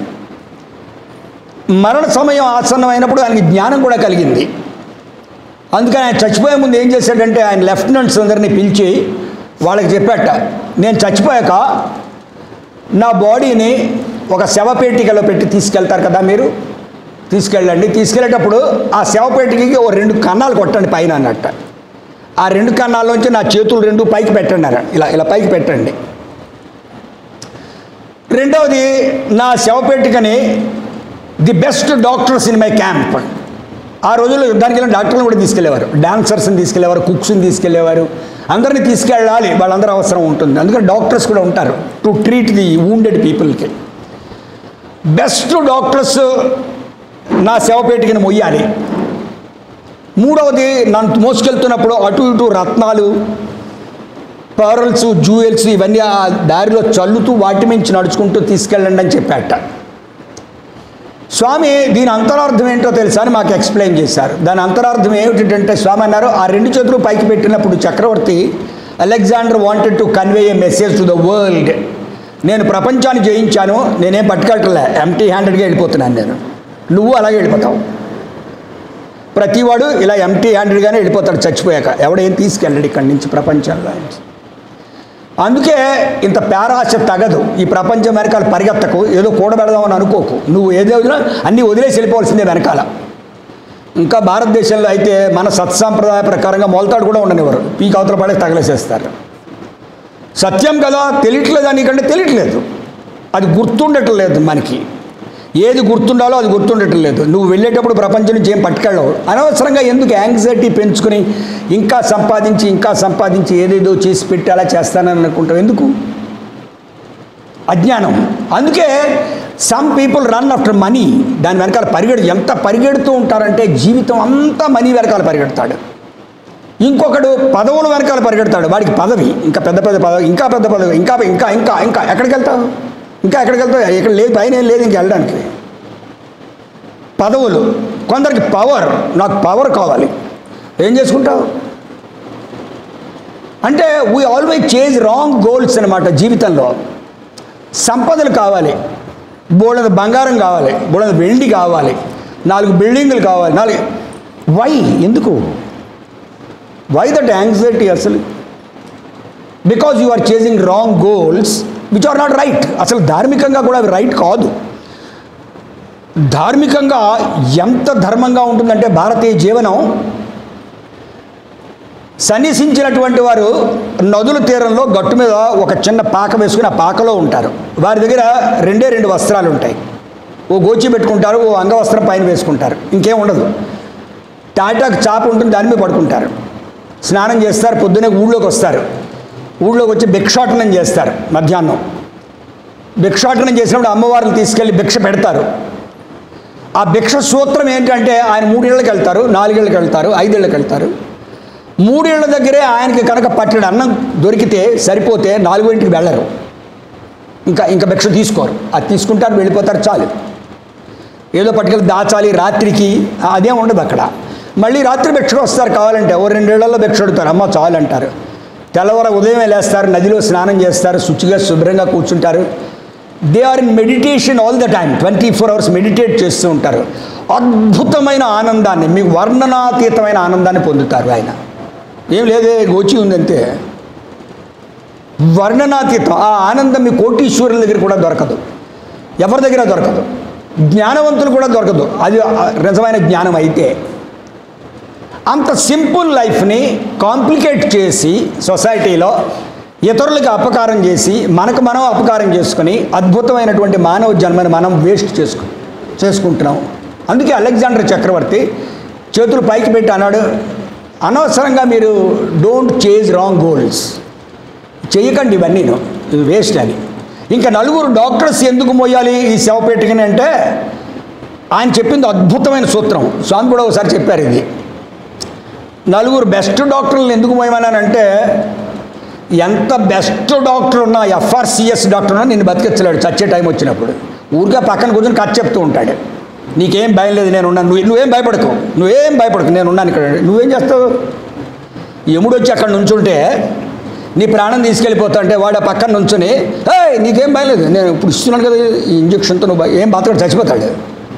మరణ సమయం ఆసన్నమైనప్పుడు ఆయనకి జ్ఞానం కూడా కలిగింది అందుకని ఆయన చచ్చిపోయే ముందు ఏం చేశాడంటే ఆయన లెఫ్టినెంట్స్ అందరినీ పిలిచి వాళ్ళకి చెప్పాట నేను చచ్చిపోయాక నా బాడీని ఒక శవపేటికలో పెట్టి తీసుకెళ్తారు కదా మీరు తీసుకెళ్ళండి తీసుకెళ్ళేటప్పుడు ఆ శవపేటికకి ఓ రెండు కన్నాలు కొట్టండి పైన అన్నట్ట ఆ రెండు కన్నాల్లోంచి నా చేతులు రెండు పైకి పెట్టండి అన్న ఇలా ఇలా పైకి పెట్టండి రెండవది నా శవపేటికని the best doctors in my camp ఆ రోజుల్లో యుద్ధానికి వెళ్ళిన డాక్టర్లను కూడా తీసుకెళ్లేవారు డాన్సర్స్ని తీసుకెళ్లేవారు కుక్స్ని తీసుకెళ్లేవారు అందరినీ తీసుకెళ్ళాలి వాళ్ళందరూ అవసరం ఉంటుంది అందుకని డాక్టర్స్ కూడా ఉంటారు టు ట్రీట్ ది వూండెడ్ పీపుల్కి బెస్ట్ డాక్టర్స్ నా శవపేటికని మొయ్యాలి మూడవది నన్ను మోసుకెళ్తున్నప్పుడు అటు ఇటు రత్నాలు పర్ల్స్ జ్యూవెల్స్ ఇవన్నీ ఆ దారిలో చల్లుతూ వాటి మించి నడుచుకుంటూ తీసుకెళ్ళండి అని చెప్పాట స్వామి దీని అంతరార్థం ఏంటో తెలుసా అని మాకు ఎక్స్ప్లెయిన్ చేశారు దాని అంతరార్థం ఏమిటంటే స్వామి అన్నారు ఆ రెండు చేతులు పైకి పెట్టినప్పుడు చక్రవర్తి Alexander wanted to convey a message to the world నేను ప్రపంచాన్ని జయించాను నేనేం పట్టుకెళ్ళలే ఎంటీ హ్యాండెడ్గా వెళ్ళిపోతున్నాను నేను నువ్వు అలాగే వెళ్ళిపోతావు ప్రతివాడు ఇలా ఎంటీ హ్యాండెడ్గానే వెళ్ళిపోతాడు చచ్చిపోయాక ఎవడేం తీసుకెళ్ళాడు ఇక్కడి నుంచి ప్రపంచంలో అందుకే ఇంత పేరాశ తగదు ఈ ప్రపంచం వెనకాల పరిగెత్తకు ఏదో కూడబెడదామని అనుకోకు నువ్వు ఏదో వదిలినా అన్నీ వదిలేసి వెళ్ళిపోవాల్సిందే వెనకాల ఇంకా భారతదేశంలో అయితే మన సత్సాంప్రదాయ ప్రకారంగా మొలతాడు కూడా ఉండనివ్వరు పీక్ అవతల పడే తగలేసేస్తారు సత్యం కదా తెలియట్లేదు నీకంటే తెలియట్లేదు అది గుర్తుండటం లేదు మనకి ఏది గుర్తుండాలో అది గుర్తుండటం లేదు నువ్వు వెళ్ళేటప్పుడు ప్రపంచం నుంచి ఏం పట్టుకెళ్ళవు అనవసరంగా ఎందుకు యాంగ్జైటీ పెంచుకుని ఇంకా సంపాదించి ఇంకా సంపాదించి ఏదేదో చేసి పెట్టి అలా చేస్తానని అనుకుంటావు ఎందుకు అజ్ఞానం అందుకే some people run after money దాని వెనకాల పరిగెడు ఎంత పరిగెడుతూ ఉంటారంటే జీవితం అంతా మనీ వెనకాల పరిగెడతాడు ఇంకొకడు పదవుల వెనకాల పరిగెడతాడు వాడికి పదవి ఇంకా పెద్ద పెద్ద పదవి ఇంకా పెద్ద పదవి ఇంకా ఇంకా ఇంకా ఇంకా ఎక్కడికి వెళ్తావు ఇంకా ఎక్కడికి వెళ్తావు ఇక్కడ లేదు పైన ఏం లేదు ఇంక వెళ్ళడానికి పదవులు కొందరికి పవర్ నాకు పవర్ కావాలి ఏం చేసుకుంటావు అంటే we always chase wrong goals అనమాట జీవితంలో సంపదలు కావాలి బోళ్ళది బంగారం కావాలి బోళ్ళది వెండి కావాలి నాలుగు బిల్డింగులు కావాలి నాలుగు వై ఎందుకు వై దట్ యాంగ్జైటీ అసలు because you are chasing wrong goals which are not right అసలు ధార్మికంగా కూడా అవి రైట్ కాదు ధార్మికంగా ఎంత ధర్మంగా ఉంటుందంటే భారతీయ జీవనం సన్నిసించినటువంటి వారు నదుల తీరంలో గట్టు మీద ఒక చిన్న పాక వేసుకుని ఆ పాకలో ఉంటారు వారి దగ్గర రెండే రెండు వస్త్రాలు ఉంటాయి ఓ గోచి పెట్టుకుంటారు ఓ అంగవస్త్రం పైన వేసుకుంటారు ఇంకేం ఉండదు టాటాకు చాప ఉంటుంది దాని మీద పడుకుంటారు స్నానం చేస్తారు పొద్దునే ఊళ్ళోకి వస్తారు ఊళ్ళోకి వచ్చి భిక్షాటనం చేస్తారు మధ్యాహ్నం భిక్షాటనం చేసినప్పుడు అమ్మవారిని తీసుకెళ్ళి భిక్ష పెడతారు ఆ భిక్ష సూత్రం ఏంటంటే ఆయన మూడేళ్ళకి వెళ్తారు నాలుగేళ్ళకి వెళ్తారు ఐదేళ్ళకి వెళ్తారు మూడేళ్ల దగ్గరే ఆయనకి కనుక పట్టెడు అన్నం దొరికితే సరిపోతే నాలుగో ఇంటికి వెళ్ళరు ఇంకా ఇంకా భిక్ష తీసుకోరు అది తీసుకుంటారు వెళ్ళిపోతారు చాలు ఏదో పట్టుకెళ్ళి దాచాలి రాత్రికి అదేం ఉండదు అక్కడ మళ్ళీ రాత్రి భిక్షకు వస్తారు కావాలంటే ఓ రెండేళ్లలో భిక్ష అడుగుతారు అమ్మ చాలు అంటారు తెల్లవార ఉదయం లేస్తారు నదిలో స్నానం చేస్తారు శుచిగా శుభ్రంగా కూర్చుంటారు they are in meditation all the time twenty four hours meditate చేస్తూ ఉంటారు అద్భుతమైన ఆనందాన్ని మీకు వర్ణనాతీతమైన ఆనందాన్ని పొందుతారు ఆయన ఏం లేదే గోచి ఉందంతే వర్ణనాతీతం ఆ ఆనందం మీ కోటీశ్వరుల దగ్గర కూడా దొరకదు ఎవరి దగ్గర దొరకదు జ్ఞానవంతులు కూడా దొరకదు అది ఆ నిజమైన జ్ఞానం అయితే అంత సింపుల్ లైఫ్ని కాంప్లికేట్ చేసి సొసైటీలో ఇతరులకు అపకారం చేసి మనకు మనం అపకారం చేసుకుని అద్భుతమైనటువంటి మానవ జన్మని మనం వేస్ట్ చేసుకు చేసుకుంటున్నాం అందుకే అలెగ్జాండర్ చక్రవర్తి చేతులు పైకి పెట్టి అన్నాడు అనవసరంగా మీరు డోంట్ చేజ్ రాంగ్ గోల్స్ చేయకండి ఇవన్నీను ఇది వేస్ట్ అని ఇంకా నలుగురు డాక్టర్స్ ఎందుకు మోయాలి ఈ శవపేటికని అంటే ఆయన చెప్పింది అద్భుతమైన సూత్రం స్వామి కూడా ఒకసారి చెప్పారు ఇది నలుగురు బెస్ట్ డాక్టర్లను ఎందుకు మోయమన్నానంటే ఎంత బెస్ట్ డాక్టర్ ఉన్నా ఎఫ్ఆర్సిఎస్ డాక్టర్ ఉన్నా నిన్ను బతికించలేడు చచ్చే టైం వచ్చినప్పుడు ఊరికే పక్కన కూర్చొని కథ చెప్తూ ఉంటాడు నీకేం భయం లేదు నేను ఉన్నాను నువ్వు నువ్వేం భయపడకు నువ్వేం భయపడకు నేను ఉన్నాను ఇక్కడ నువ్వేం చేస్తావు ఎముడు వచ్చి అక్కడ నుంచుంటే నీ ప్రాణం తీసుకెళ్ళిపోతా అంటే వాడు ఆ పక్కన నుంచుని ఏ నీకేం భయం లేదు నేను ఇప్పుడు ఇస్తున్నాను కదా ఈ ఇంజక్షన్తో నువ్వు భయ- ఏం బతకడు చచ్చిపోతాడు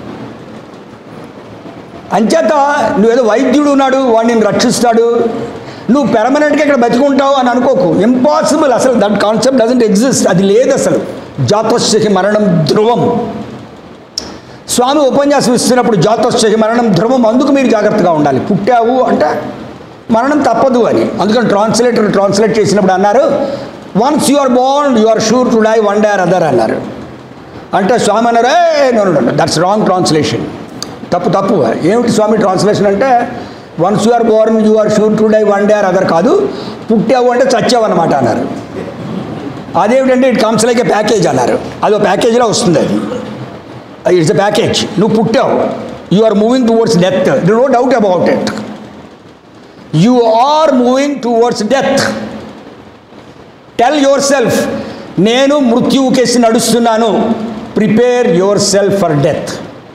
అంచేత నువ్వేదో వైద్యుడు ఉన్నాడు వాడిని రక్షిస్తాడు నువ్వు పెర్మనెంట్గా ఇక్కడ బతికుంటావు అని అనుకోకు ఇంపాసిబుల్ అసలు దట్ కాన్సెప్ట్ డజంట్ ఎగ్జిస్ట్ అది లేదు అసలు జాతస్యకి మరణం ధ్రువం స్వామి ఉపన్యాసం ఇస్తున్నప్పుడు జాతస్యకి మరణం ధ్రువం అందుకు మీరు జాగ్రత్తగా ఉండాలి పుట్టావు అంటే మరణం తప్పదు అని అందుకని ట్రాన్స్లేటర్ ట్రాన్స్లేట్ చేసినప్పుడు అన్నారు once you are born you are sure to die one day or other అన్నారు అంటే స్వామి అన్నారు ah no that's wrong translation తప్పు తప్పు ఏమిటి స్వామి ట్రాన్స్లేషన్ అంటే once you are born you are sure to die one day or other కాదు పుట్టావు అంటే చచ్చావు అనమాట అన్నారు అదేమిటంటే it comes like a package అన్నారు అది ఒక ప్యాకేజ్లో వస్తుంది అది ఇట్స్ ఎ ప్యాకేజ్ నువ్వు పుట్టావు you are moving towards death no doubt about it you are moving towards death tell yourself నేను మృత్యువు కేసి నడుస్తున్నాను prepare yourself for death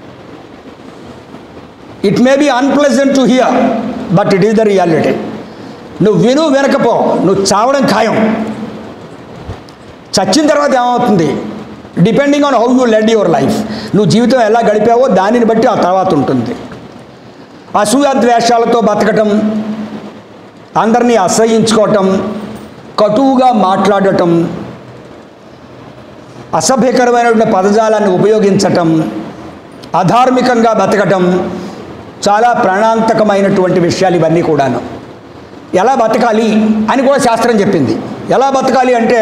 it may be unpleasant to hear but it is the reality నువ్వు విను వినకపో నువ్వు చావడం ఖాయం చచ్చిన తర్వాత ఏమవుతుంది depending on how you led your life నువ్వు జీవితం ఎలా గడిపావో దానిని బట్టి ఆ తర్వాత ఉంటుంది అసూయాద్వేషాలతో బతకటం అందరినీ అసహించుకోవటం కటువుగా మాట్లాడటం అసభ్యకరమైనటువంటి పదజాలాన్ని ఉపయోగించటం అధార్మికంగా బతకటం చాలా ప్రాణాంతకమైనటువంటి విషయాలు ఇవన్నీ కూడాను ఎలా బతకాలి అని కూడా శాస్త్రం చెప్పింది ఎలా బతకాలి అంటే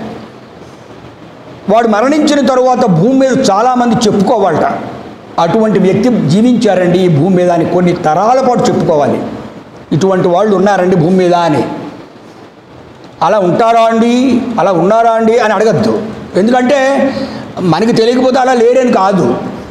వాడు మరణించిన తరువాత భూమి మీద చాలామంది చెప్పుకోవాలట అటువంటి వ్యక్తి జీవించారండి ఈ భూమి మీద అని కొన్ని తరాల పాటు చెప్పుకోవాలి ఇటువంటి వాళ్ళు ఉన్నారండి భూమి మీద అని అలా ఉంటారా అండి అలా ఉన్నారా అండి అని అడగద్దు ఎందుకంటే మనకి తెలియకపోతే అలా లేరని కాదు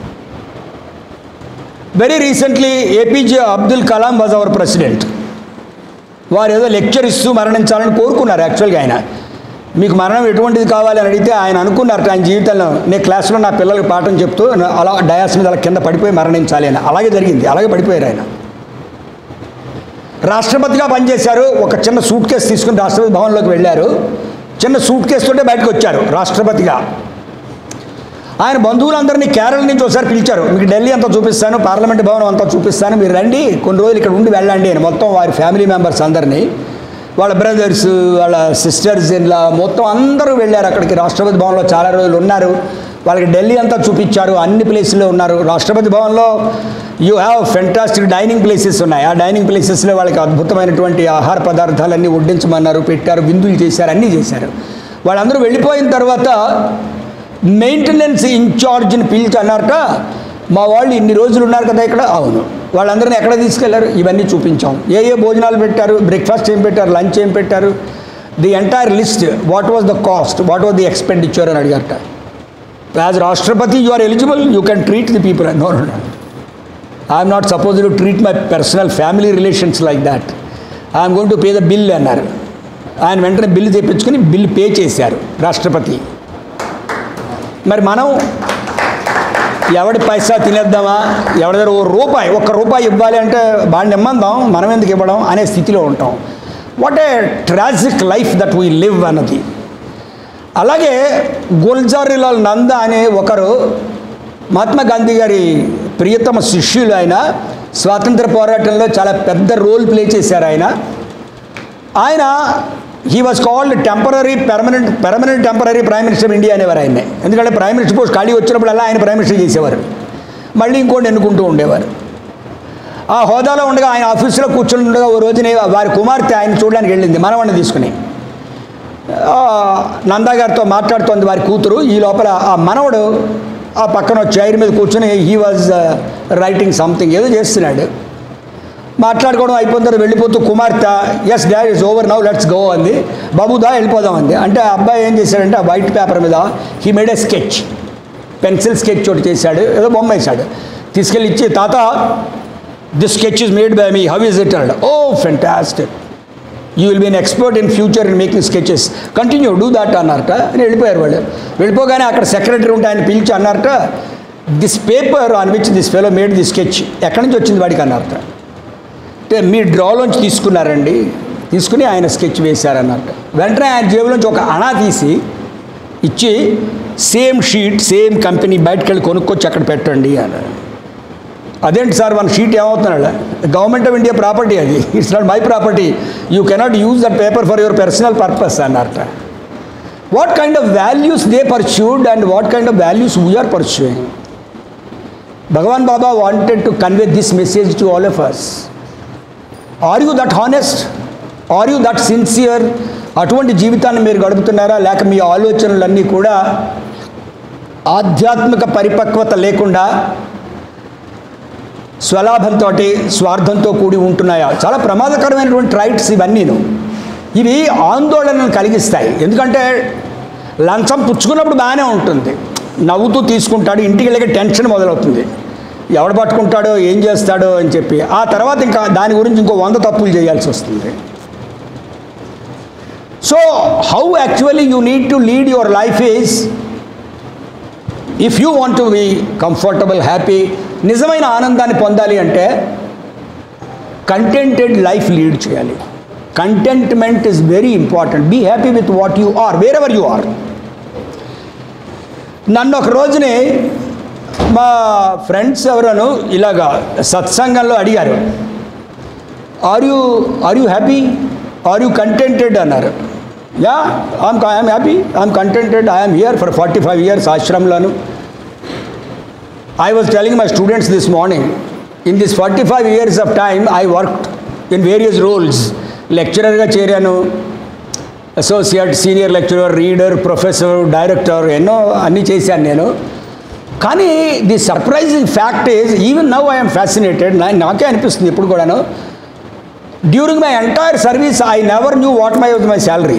very recently APJ Abdul Kalam was our president వారు ఏదో లెక్చర్ ఇస్తూ మరణించాలని కోరుకున్నారు యాక్చువల్గా ఆయన మీకు మరణం ఎటువంటిది కావాలి అని అడిగితే ఆయన అనుకున్నారు ఆయన జీవితంలో నేను క్లాస్లో నా పిల్లలకి పాఠం చెప్తూ నా- అలా డయాస్ మీద అలా కింద పడిపోయి మరణించాలి అని అలాగే జరిగింది అలాగే పడిపోయారు ఆయన రాష్ట్రపతిగా పనిచేశారు ఒక చిన్న సూట్ కేసు తీసుకుని రాష్ట్రపతి భవన్లోకి వెళ్ళారు చిన్న సూట్ కేసు తోటే బయటకు వచ్చారు రాష్ట్రపతిగా ఆయన బంధువులందరినీ కేరళ నుంచి ఒకసారి పిలిచారు మీకు ఢిల్లీ అంతా చూపిస్తాను పార్లమెంట్ భవనం అంతా చూపిస్తాను మీరు రండి కొన్ని రోజులు ఇక్కడ ఉండి వెళ్ళండి అని మొత్తం వారి ఫ్యామిలీ మెంబర్స్ అందరినీ వాళ్ళ బ్రదర్స్ వాళ్ళ సిస్టర్స్ ఇలా మొత్తం అందరూ వెళ్ళారు అక్కడికి రాష్ట్రపతి భవన్లో చాలా రోజులు ఉన్నారు వాళ్ళకి ఢిల్లీ అంతా చూపించారు అన్ని ప్లేసుల్లో ఉన్నారు రాష్ట్రపతి భవన్లో you have fantastic dining places ఉన్నాయి ఆ డైనింగ్ ప్లేసెస్లో వాళ్ళకి అద్భుతమైనటువంటి ఆహార పదార్థాలన్నీ వడ్డించమన్నారు పెట్టారు విందులు చేశారు అన్నీ చేశారు వాళ్ళందరూ వెళ్ళిపోయిన తర్వాత మెయింటెనెన్స్ ఇన్ఛార్జ్ని పిలిచి అన్నారట మా వాళ్ళు ఇన్ని రోజులు ఉన్నారు కదా ఇక్కడ అవును వాళ్ళందరినీ ఎక్కడ తీసుకెళ్లారు ఇవన్నీ చూపించాం ఏ ఏ భోజనాలు పెట్టారు బ్రేక్ఫాస్ట్ ఏం పెట్టారు లంచ్ ఏం పెట్టారు the entire list what was the cost what was the expenditure అని అడిగారట యాజ్ రాష్ట్రపతి you are eligible you can treat the people no no I'm not suppose to treat my personal family relations like that I'm going to pay the bill అన్నారు ఆయన వెంటనే bill తెప్పించుకొని bill pay చేశారు రాష్ట్రపతి మరి మనం ఎవడి పైసా తినేద్దామా ఎవరి దగ్గర ఓ రూపాయి ఒక్క రూపాయి ఇవ్వాలి అంటే బాగా నిమ్మందాం మనం ఎందుకు ఇవ్వడం అనే స్థితిలో ఉంటాం what a tragic life that we live అన్నది అలాగే గుల్జారీలాల్ నంద అనే ఒకరు మహాత్మా గాంధీ గారి ప్రియతమ శిష్యులు ఆయన స్వాతంత్ర పోరాటంలో చాలా పెద్ద రోల్ ప్లే చేశారు ఆయన ఆయన he was called temporary permanent permanent temporary prime minister India అనేవారు ఆయన్ని ఎందుకంటే ప్రైమ్ మినిస్టర్ పోస్ట్ ఖాళీ వచ్చినప్పుడల్లా ఆయన ప్రైమ్ మినిస్టర్ చేసేవారు మళ్ళీ ఇంకోటి ఎన్నుకుంటూ ఉండేవారు ఆ హోదాలో ఉండగా ఆయన ఆఫీసులో కూర్చొని ఉండగా ఓ రోజున వారి కుమార్తె ఆయన చూడడానికి వెళ్ళింది మనవాడిని తీసుకుని ఆ, నందా గారితో మాట్లాడుతోంది వారి కూతురు ఈ లోపల ఆ మనవడు ఆ పక్కన చైర్ మీద కూర్చొని హీ వాజ్ రైటింగ్ సంథింగ్ ఏదో చేస్తున్నాడు మాట్లాడుకోవడం అయిపోయిన తర్వాత వెళ్ళిపోతూ కుమార్తె yes dad is over now let's go అంది బాబుదా వెళ్ళిపోదాం అంది అంటే ఆ అబ్బాయి ఏం చేశాడంటే ఆ వైట్ పేపర్ మీద he made a sketch pencil sketch ఒకటి చేశాడు ఏదో బొమ్మ వేశాడు తీసుకెళ్ళి ఇచ్చి తాత this sketch is made by me how is it అన్నాడు oh fantastic you will be an expert in future in making sketches continue do that అన్నారట అని వెళ్ళిపోయారు వాళ్ళు వెళ్ళిపోగానే అక్కడ సెక్రటరీ ఉంటే ఆయన పిలిచి అన్నారట this paper on which this fellow made the sketch ఎక్కడి నుంచి వచ్చింది వాడికి అన్నారట అంటే మీ డ్రాలోంచి తీసుకున్నారండి తీసుకుని ఆయన స్కెచ్ వేశారన్నట్టు వెంటనే ఆయన జేబులోంచి ఒక అణా తీసి ఇచ్చి సేమ్ షీట్ సేమ్ కంపెనీ బయటకు వెళ్ళి కొనుక్కొచ్చి అక్కడ పెట్టండి అన్నారు అదేంటి సార్ వన్ షీట్ ఏమవుతున్నాడు గవర్నమెంట్ ఆఫ్ ఇండియా ప్రాపర్టీ అది it's not my property you cannot use that paper for your personal purpose అన్నారట what kind of values they pursued and what kind of values we're pursuing Bhagavan Baba wanted to convey this message to all of us are you that honest are you that sincere అటువంటి జీవితాన్ని మీరు గడుపుతున్నారా లేక మీ ఆలోచనలన్నీ కూడా ఆధ్యాత్మిక పరిపక్వత లేకుండా స్వలాభంతో స్వార్థంతో కూడి ఉంటున్నాయా చాలా ప్రమాదకరమైనటువంటి ట్రైట్స్ ఇవన్నీను ఇవి ఆందోళనను కలిగిస్తాయి ఎందుకంటే లంచం పుచ్చుకున్నప్పుడు బాగానే ఉంటుంది నవ్వుతూ తీసుకుంటాడు ఇంటికి వెళ్ళక టెన్షన్ మొదలవుతుంది ఎవడు పట్టుకుంటాడో ఏం చేస్తాడో అని చెప్పి ఆ తర్వాత ఇంకా దాని గురించి ఇంకో వంద తప్పులు చేయాల్సి వస్తుంది so how actually you need to lead your life is if you want to be comfortable happy నిజమైన ఆనందాన్ని పొందాలి అంటే కంటెంటెడ్ లైఫ్ లీడ్ చేయాలి contentment is very important be happy with what you are wherever you are నన్ను ఒక రోజుని మా friends ఎవరను ఇలాగా సత్సంగంలో అడిగారు are you are you happy are you contented అన్నారు yeah I'm I'm happy I'm contented I'm here for forty five years ఆశ్రమంలోను I was telling my students this morning, in this 45 years of time, I worked in various roles. లెక్చరర్గా చేరాను associate senior lecturer reader professor director ఎన్నో అన్నీ చేశాను నేను కానీ the surprising fact is even now I'm fascinated నాకే అనిపిస్తుంది ఇప్పుడు కూడాను during my entire service I never knew what my was my salary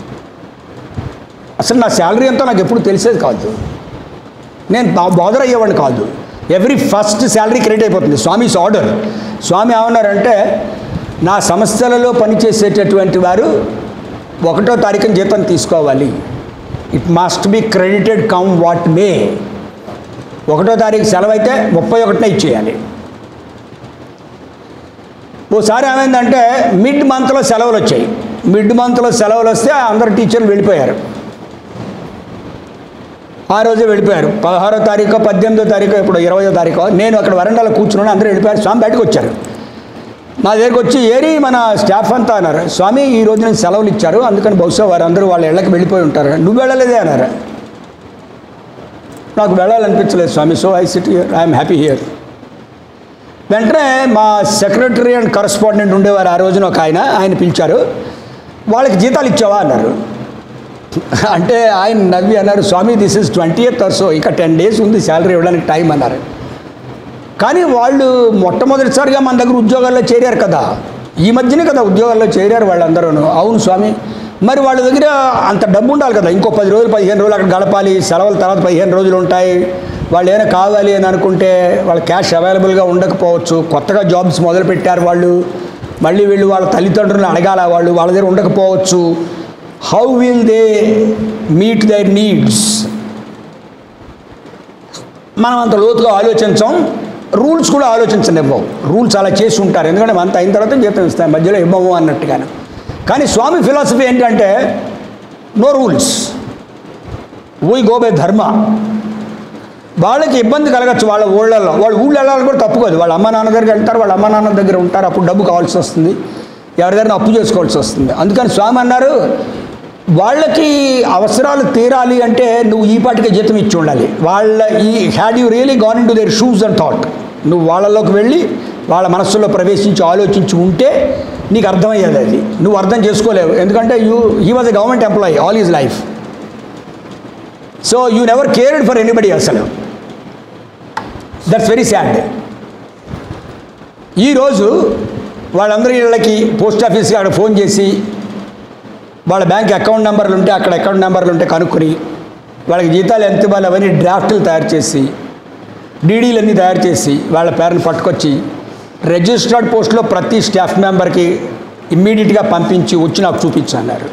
అసలు నా శాలరీ ఎంతో నాకు ఎప్పుడు తెలిసేది కాదు నేను బాదర్ అయ్యేవాడిని కాదు ఎవ్రీ ఫస్ట్ శాలరీ క్రెడిట్ అయిపోతుంది స్వామిస్ ఆర్డర్ స్వామి ఏమన్నారంటే నా సంస్థలలో పనిచేసేటటువంటి వారు ఒకటో తారీఖున జీతం తీసుకోవాలి it must be credited come what may ఒకటో తారీఖు సెలవు అయితే ముప్పై ఒకటిన ఇచ్చేయాలి ఓసారి ఏమైందంటే మిడ్ మంత్లో సెలవులు వచ్చాయి మిడ్ మంత్లో సెలవులు వస్తే అందరు టీచర్లు వెళ్ళిపోయారు ఆ రోజే వెళ్ళిపోయారు పదహారో తారీఖు పద్దెనిమిదో తారీఖు ఇప్పుడు ఇరవయో తారీఖు నేను అక్కడ వరండాలో కూర్చున్నాను అందరూ వెళ్ళిపోయారు స్వామి బయటకు వచ్చారు నా దగ్గరికి వచ్చి ఏరి మన స్టాఫ్ అంతా అన్నారు స్వామి ఈ రోజు నేను సెలవులు ఇచ్చారు అందుకని బహుశా వారు అందరూ వాళ్ళ ఇళ్ళకి వెళ్ళిపోయి ఉంటారు నువ్వు వెళ్ళలేదే అన్నారు నాకు వెళ్ళాలనిపించలేదు Swami so I sit here I'm happy here వెంటనే మా సెక్రటరీ అండ్ కరస్పాండెంట్ ఉండేవారు ఆ రోజున ఒక ఆయన ఆయన పిలిచారు వాళ్ళకి జీతాలు ఇచ్చావా అన్నారు అంటే ఆయన నవ్వి అన్నారు Swami this is twenty eighth so ఇక టెన్ డేస్ ఉంది శాలరీ ఇవ్వడానికి టైం అన్నారు కానీ వాళ్ళు మొట్టమొదటిసారిగా మన దగ్గర ఉద్యోగాల్లో చేరారు కదా ఈ మధ్యనే కదా ఉద్యోగాల్లో చేరారు వాళ్ళందరూ అవును స్వామి మరి వాళ్ళ దగ్గర అంత డబ్బు ఉండాలి కదా ఇంకో పది రోజులు పదిహేను రోజులు అక్కడ గడపాలి సెలవుల తర్వాత పదిహేను రోజులు ఉంటాయి వాళ్ళు ఏమైనా కావాలి అని అనుకుంటే వాళ్ళ క్యాష్ అవైలబుల్గా ఉండకపోవచ్చు కొత్తగా జాబ్స్ మొదలు పెట్టారు వాళ్ళు మళ్ళీ వీళ్ళు వాళ్ళ తల్లిదండ్రులను అడగాల వాళ్ళు వాళ్ళ దగ్గర ఉండకపోవచ్చు how will they meet their needs మనం అంత లోతుగా ఆలోచించాం రూల్స్ కూడా ఆలోచించండి ఇవ్వవు రూల్స్ అలా చేసి ఉంటారు ఎందుకంటే అంత అయిన తర్వాత జీతం ఇస్తాం మధ్యలో ఇవ్వము అన్నట్టుగాను కానీ స్వామి ఫిలాసఫీ ఏంటంటే no rules we go by dharma వాళ్ళకి ఇబ్బంది కలగచ్చు వాళ్ళ ఊళ్ళల్లో వాళ్ళు ఊళ్ళో వెళ్ళాలని కూడా తప్పుకోదు వాళ్ళ అమ్మ నాన్న దగ్గరికి వెళ్తారు వాళ్ళ అమ్మ నాన్న దగ్గర ఉంటారు అప్పుడు డబ్బు కావాల్సి వస్తుంది ఎవరి దగ్గర అప్పు చేసుకోవాల్సి వస్తుంది అందుకని స్వామి అన్నారు వాళ్ళకి అవసరాలు తీరాలి అంటే నువ్వు ఈ పాటికే జీతం ఇచ్చి ఉండాలి వాళ్ళ ఈ had you really gone into their shoes and thought నువ్వు వాళ్ళలోకి వెళ్ళి వాళ్ళ మనస్సులో ప్రవేశించి ఆలోచించి ఉంటే నీకు అర్థమయ్యేది అది నువ్వు అర్థం చేసుకోలేవు ఎందుకంటే you he was a government employee all his life so you never cared for anybody అసలు దట్స్ వెరీ సాడ్ ఈరోజు వాళ్ళందరి ఇళ్ళకి పోస్ట్ ఆఫీస్కి అక్కడ ఫోన్ చేసి వాళ్ళ బ్యాంక్ అకౌంట్ నెంబర్లు ఉంటే అక్కడ అకౌంట్ నెంబర్లు ఉంటే కనుక్కొని వాళ్ళకి జీతాలు ఎంత ఇవ్వాలి అవన్నీ డ్రాఫ్ట్లు తయారు చేసి డీడీలన్నీ తయారు చేసి వాళ్ళ పేరుని పట్టుకొచ్చి రిజిస్టర్డ్ పోస్ట్లో ప్రతి స్టాఫ్ మెంబర్కి ఇమ్మీడియట్గా పంపించి వచ్చి నాకు చూపించన్నారు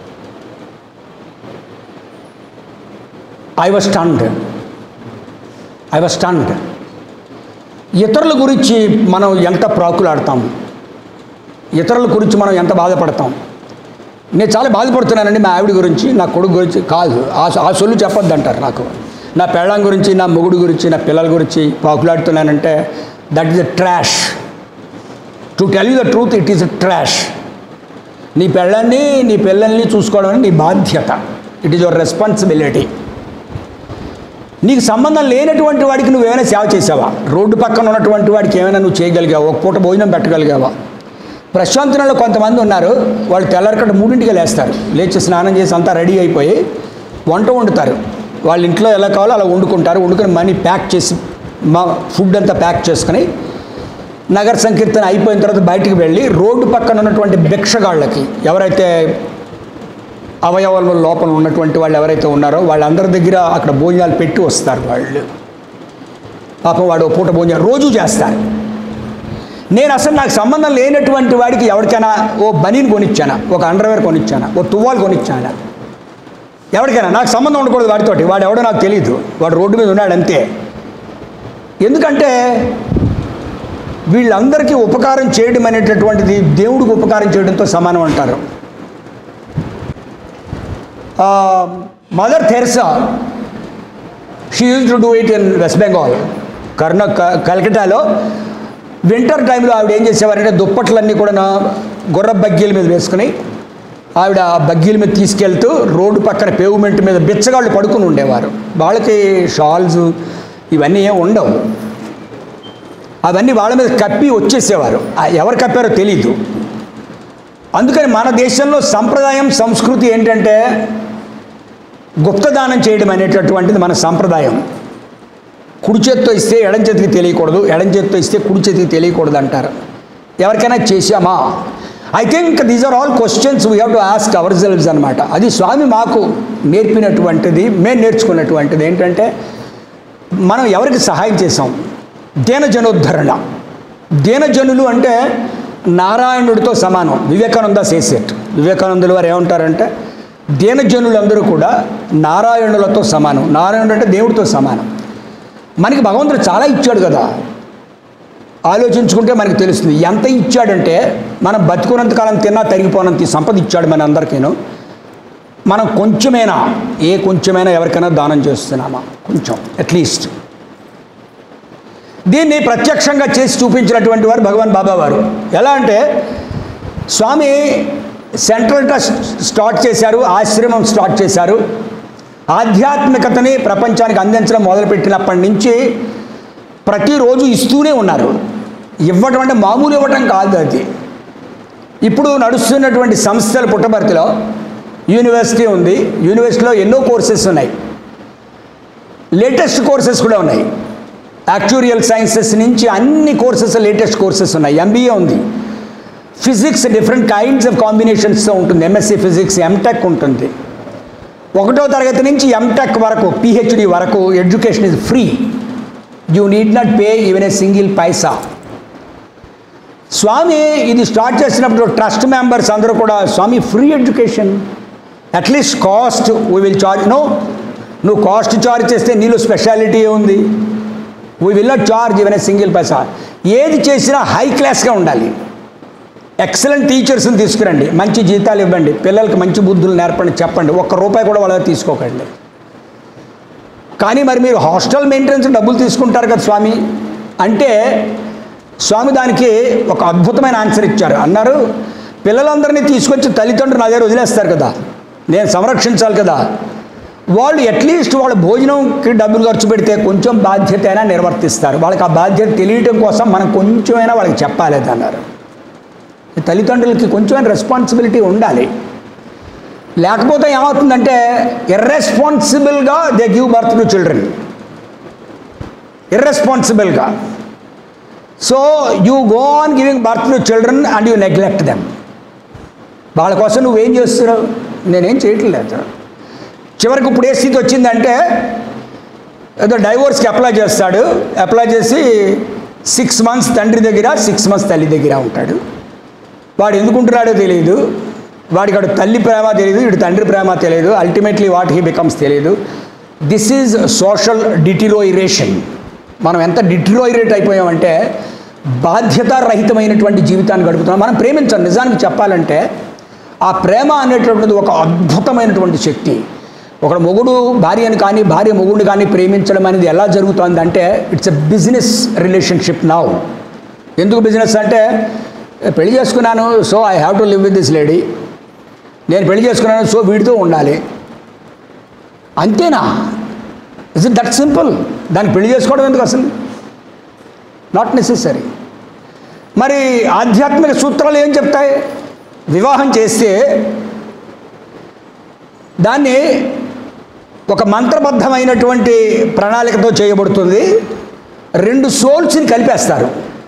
I was stunned I was stunned ఇతరుల గురించి మనం ఎంత ప్రాకులాడతాం ఇతరుల గురించి మనం ఎంత బాధపడతాం నేను చాలా బాధపడుతున్నానండి మా ఆవిడ గురించి నా కొడుకు గురించి కాదు ఆ ఆ సొల్లు చెప్పొద్దు అంటారు నాకు నా పెళ్ళం గురించి నా మొగుడు గురించి నా పిల్లల గురించి పాకులాడుతున్నానంటే that is a trash to tell you the truth it is a trash నీ పెళ్ళాన్ని నీ పిల్లల్ని చూసుకోవడం అనేది నీ బాధ్యత ఇట్ ఈస్ యువర్ రెస్పాన్సిబిలిటీ నీకు సంబంధం లేనటువంటి వాడికి నువ్వు ఏమైనా సేవ చేసావా రోడ్డు పక్కన ఉన్నటువంటి వాడికి ఏమైనా నువ్వు చేయగలిగావా ఒక పూట భోజనం పెట్టగలిగావా ప్రశాంతనలో కొంతమంది ఉన్నారు వాళ్ళు తెల్లరికట్ట మూడింటికి లేస్తారు లేచి స్నానం చేసి అంతా రెడీ అయిపోయి వంట వండుతారు వాళ్ళ ఇంట్లో ఎలా కావాలో అలా వండుకుంటారు వండుకొని మనీ ప్యాక్ చేసి మా ఫుడ్ అంతా ప్యాక్ చేసుకుని నగర సంకీర్తన అయిపోయిన తర్వాత బయటికి వెళ్ళి రోడ్డు పక్కన ఉన్నటువంటి భిక్షగాళ్ళకి ఎవరైతే అవయవాల లోపల ఉన్నటువంటి వాళ్ళు ఎవరైతే ఉన్నారో వాళ్ళందరి దగ్గర అక్కడ భోజనాలు పెట్టి వస్తారు వాళ్ళు పాపం వాడు ఓ పూట భోజనం రోజు చేస్తారు నేను అసలు నాకు సంబంధం లేనటువంటి వాడికి ఎవరికైనా ఓ బనీని కొనిచ్చానా ఒక అండర్వేర్ కొనిచ్చానా ఓ తువ్వాలు కొనిచ్చానా ఎవరికైనా నాకు సంబంధం ఉండకూడదు వాడితోటి వాడు ఎవడో నాకు తెలియదు వాడు రోడ్డు మీద ఉన్నాడు అంతే ఎందుకంటే వీళ్ళందరికీ ఉపకారం చేయడం అనేటటువంటిది దేవుడికి ఉపకారం చేయడంతో సమానం అంటారు Mother Teresa she use to do it in West Bengal కర్ణ క- కలకటాలో వింటర్ టైంలో ఆవిడ ఏం చేసేవారంటే దుప్పట్లన్నీ కూడా నా గుర్ర బగ్గీల మీద వేసుకుని ఆవిడ ఆ బగ్గీల మీద తీసుకెళ్తూ రోడ్డు పక్కన పేవ్మెంట్ మీద బిచ్చగాళ్ళు పడుకుని ఉండేవారు వాళ్ళకి షాల్స్ ఇవన్నీ ఏం ఉండవు అవన్నీ వాళ్ళ మీద కప్పి వచ్చేసేవారు ఆ ఎవరు కప్పారో తెలీదు అందుకని మన దేశంలో సంప్రదాయం సంస్కృతి ఏంటంటే గుప్తదానం చేయడం అనేటటువంటిది మన సంప్రదాయం కుడి చేత్తో ఇస్తే ఎడం చేతికి తెలియకూడదు ఎడం చేత్తో ఇస్తే కుడి చేతికి తెలియకూడదు అంటారు ఎవరికైనా చేశామా I think these are all questions we have to ask ourselves అనమాట అది స్వామి మాకు నేర్పినటువంటిది మేము నేర్చుకున్నటువంటిది ఏంటంటే మనం ఎవరికి సహాయం చేసాం దీనజనోద్ధరణ దీనజనులు అంటే నారాయణుడితో సమానం వివేకానంద సేసేట్ వివేకానందుల వారు ఏమంటారంటే దీనజనులందరూ కూడా నారాయణులతో సమానం నారాయణుడు అంటే దేవుడితో సమానం మనకి భగవంతుడు చాలా ఇచ్చాడు కదా ఆలోచించుకుంటే మనకి తెలుస్తుంది ఎంత ఇచ్చాడంటే మనం బతుకున్నంత కాలం తిన్నా తరిగిపోనంత ఈ సంపద ఇచ్చాడు మన అందరికీను మనం కొంచెమైనా ఏ కొంచెమైనా ఎవరికైనా దానం చేస్తున్నామా కొంచెం అట్లీస్ట్ దీన్ని ప్రత్యక్షంగా చేసి చూపించినటువంటి వారు భగవాన్ బాబా వారు ఎలా అంటే స్వామి సెంట్రల్ ట్రస్ట్ స్టార్ట్ చేశారు ఆశ్రమం స్టార్ట్ చేశారు ఆధ్యాత్మికతని ప్రపంచానికి అందించడం మొదలుపెట్టినప్పటి నుంచి ప్రతిరోజు ఇస్తూనే ఉన్నారు ఇవ్వటం అంటే మామూలు ఇవ్వటం కాదు అది ఇప్పుడు నడుస్తున్నటువంటి సంస్థల పుట్టబర్తిలో యూనివర్సిటీ ఉంది యూనివర్సిటీలో ఎన్నో కోర్సెస్ ఉన్నాయి లేటెస్ట్ కోర్సెస్ కూడా ఉన్నాయి యాక్చురియల్ సైన్సెస్ నుంచి అన్ని కోర్సెస్ లేటెస్ట్ కోర్సెస్ ఉన్నాయి ఎంబీఏ ఉంది ఫిజిక్స్ డిఫరెంట్ కైండ్స్ ఆఫ్ కాంబినేషన్స్తో ఉంటుంది ఎంఎస్సి ఫిజిక్స్ ఎంటెక్ ఉంటుంది ఒకటో తరగతి నుంచి ఎంటెక్ వరకు పిహెచ్డి వరకు education is free you need not pay even a single paisa Swami ఇది స్టార్ట్ చేసినప్పుడు ట్రస్ట్ మెంబర్స్ అందరూ కూడా Swami free education at least cost we will charge no నువ్వు కాస్ట్ చార్జ్ చేస్తే నీలో స్పెషాలిటీ ఉంది we will not charge even a single paisa ఏది చేసినా హై క్లాస్గా ఉండాలి ఎక్సలెంట్ టీచర్స్ని తీసుకురండి మంచి జీతాలు ఇవ్వండి పిల్లలకి మంచి బుద్ధులు నేర్పండి చెప్పండి ఒక్క రూపాయి కూడా వాళ్ళ దగ్గర తీసుకోకండి కానీ మరి మీరు హాస్టల్ మెయింటెనెన్స్ డబ్బులు తీసుకుంటారు కదా స్వామి అంటే స్వామి దానికి ఒక అద్భుతమైన ఆన్సర్ ఇచ్చారు అన్నారు పిల్లలందరినీ తీసుకొచ్చి తల్లిదండ్రులు నా దగ్గర వదిలేస్తారు కదా నేను సంరక్షించాలి కదా వాళ్ళు అట్లీస్ట్ వాళ్ళ భోజనంకి డబ్బులు ఖర్చు పెడితే కొంచెం బాధ్యత అయినా నిర్వర్తిస్తారు వాళ్ళకి ఆ బాధ్యత తెలియటం కోసం మనం కొంచెమైనా వాళ్ళకి చెప్పాలి అది అన్నారు తల్లిదండ్రులకి కొంచెమైనా రెస్పాన్సిబిలిటీ ఉండాలి లేకపోతే ఏమవుతుందంటే ఇర్రెస్పాన్సిబుల్గా they give birth to children ఇర్రెస్పాన్సిబుల్గా so you go on giving birth to children and you neglect them వాళ్ళ కోసం నువ్వేం చేస్తున్నావు నేనేం చేయట్లేదు చివరికి ఇప్పుడు ఏ స్థితి వచ్చిందంటే ఏదో డైవోర్స్కి అప్లై చేస్తాడు అప్లై చేసి సిక్స్ మంత్స్ తండ్రి దగ్గర సిక్స్ మంత్స్ తల్లి దగ్గర ఉంటాడు వాడు ఎందుకుంటున్నాడో తెలియదు వాడికి అటు తల్లి ప్రేమ తెలియదు ఇటు తండ్రి ప్రేమ తెలియదు అల్టిమేట్లీ వాట్ హీ బికమ్స్ తెలియదు దిస్ ఈజ్ సోషల్ డిటిరోయిరేషన్ మనం ఎంత డిటిరోయిరేట్ అయిపోయామంటే బాధ్యతారహితమైనటువంటి జీవితాన్ని గడుపుతున్నాం మనం ప్రేమించాం నిజానికి చెప్పాలంటే ఆ ప్రేమ అనేటటువంటిది ఒక అద్భుతమైనటువంటి శక్తి ఒక మొగుడు భార్యను కానీ భార్య మొగుడిని కానీ ప్రేమించడం అనేది ఎలా జరుగుతుంది అంటే it's a business relationship now ఎందుకు బిజినెస్ అంటే పెళ్లి చేసుకున్నాను so I have to live with this lady నేను పెళ్లి చేసుకున్నాను సో వీడితో ఉండాలి అంతేనా ఇస్ ఇట్ దట్ సింపుల్ దాన్ని పెళ్లి చేసుకోవడం ఎందుకు అసలు నాట్ నెసెసరీ మరి ఆధ్యాత్మిక సూత్రాలు ఏం చెప్తాయి వివాహం చేస్తే దాన్ని ఒక మంత్రబద్ధమైనటువంటి ప్రణాళికతో చేయబడుతుంది రెండు సోల్స్ని కలిపేస్తారు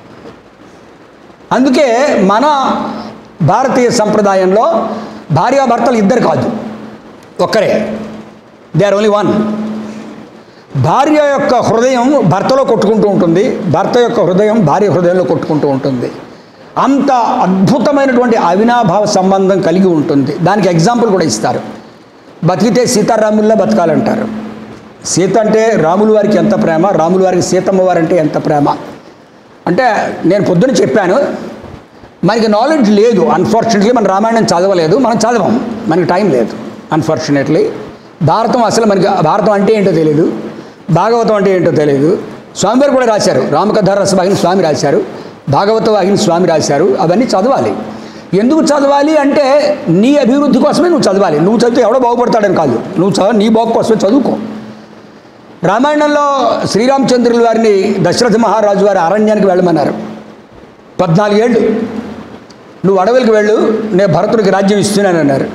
అందుకే మన భారతీయ సంప్రదాయంలో భార్యాభర్తలు ఇద్దరు కాదు ఒక్కరే దే ఆర్ ఓన్లీ వన్ భార్య యొక్క హృదయం భర్తలో కొట్టుకుంటూ ఉంటుంది భర్త యొక్క హృదయం భార్య హృదయంలో కొట్టుకుంటూ ఉంటుంది అంత అద్భుతమైనటువంటి అవినాభావ సంబంధం కలిగి ఉంటుంది దానికి ఎగ్జాంపుల్ కూడా ఇస్తారు బతికితే సీతారాముల్లా బతకాలంటారు సీత అంటే రాముల వారికి ఎంత ప్రేమ రాముల వారికి సీతమ్మ వారంటే ఎంత ప్రేమ అంటే నేను పొద్దున చెప్పాను మనకి నాలెడ్జ్ లేదు అన్ఫార్చునేట్లీ మన రామాయణం చదవలేదు మనం చదవం మనకి టైం లేదు అన్ఫార్చునేట్లీ భారతం అసలు మనకి భారతం అంటే ఏంటో తెలియదు భాగవతం అంటే ఏంటో తెలియదు స్వామివారు కూడా రాశారు రామకథ రసవాహిని స్వామి రాశారు భాగవత వాహిని స్వామి రాశారు అవన్నీ చదవాలి ఎందుకు చదవాలి అంటే నీ అభివృద్ధి కోసమే నువ్వు చదవాలి నువ్వు చదివితే ఎవడో బాగుపడతాడని కాదు నువ్వు చదువు నీ బాగు కోసమే చదువుకో రామాయణంలో శ్రీరామచంద్రుల వారిని దశరథ మహారాజు వారి అరణ్యానికి వెళ్ళమన్నారు పద్నాలుగేళ్ళు నువ్వు అడవులకు వెళ్ళు నేను భరతుడికి రాజ్యం ఇస్తున్నానన్నారు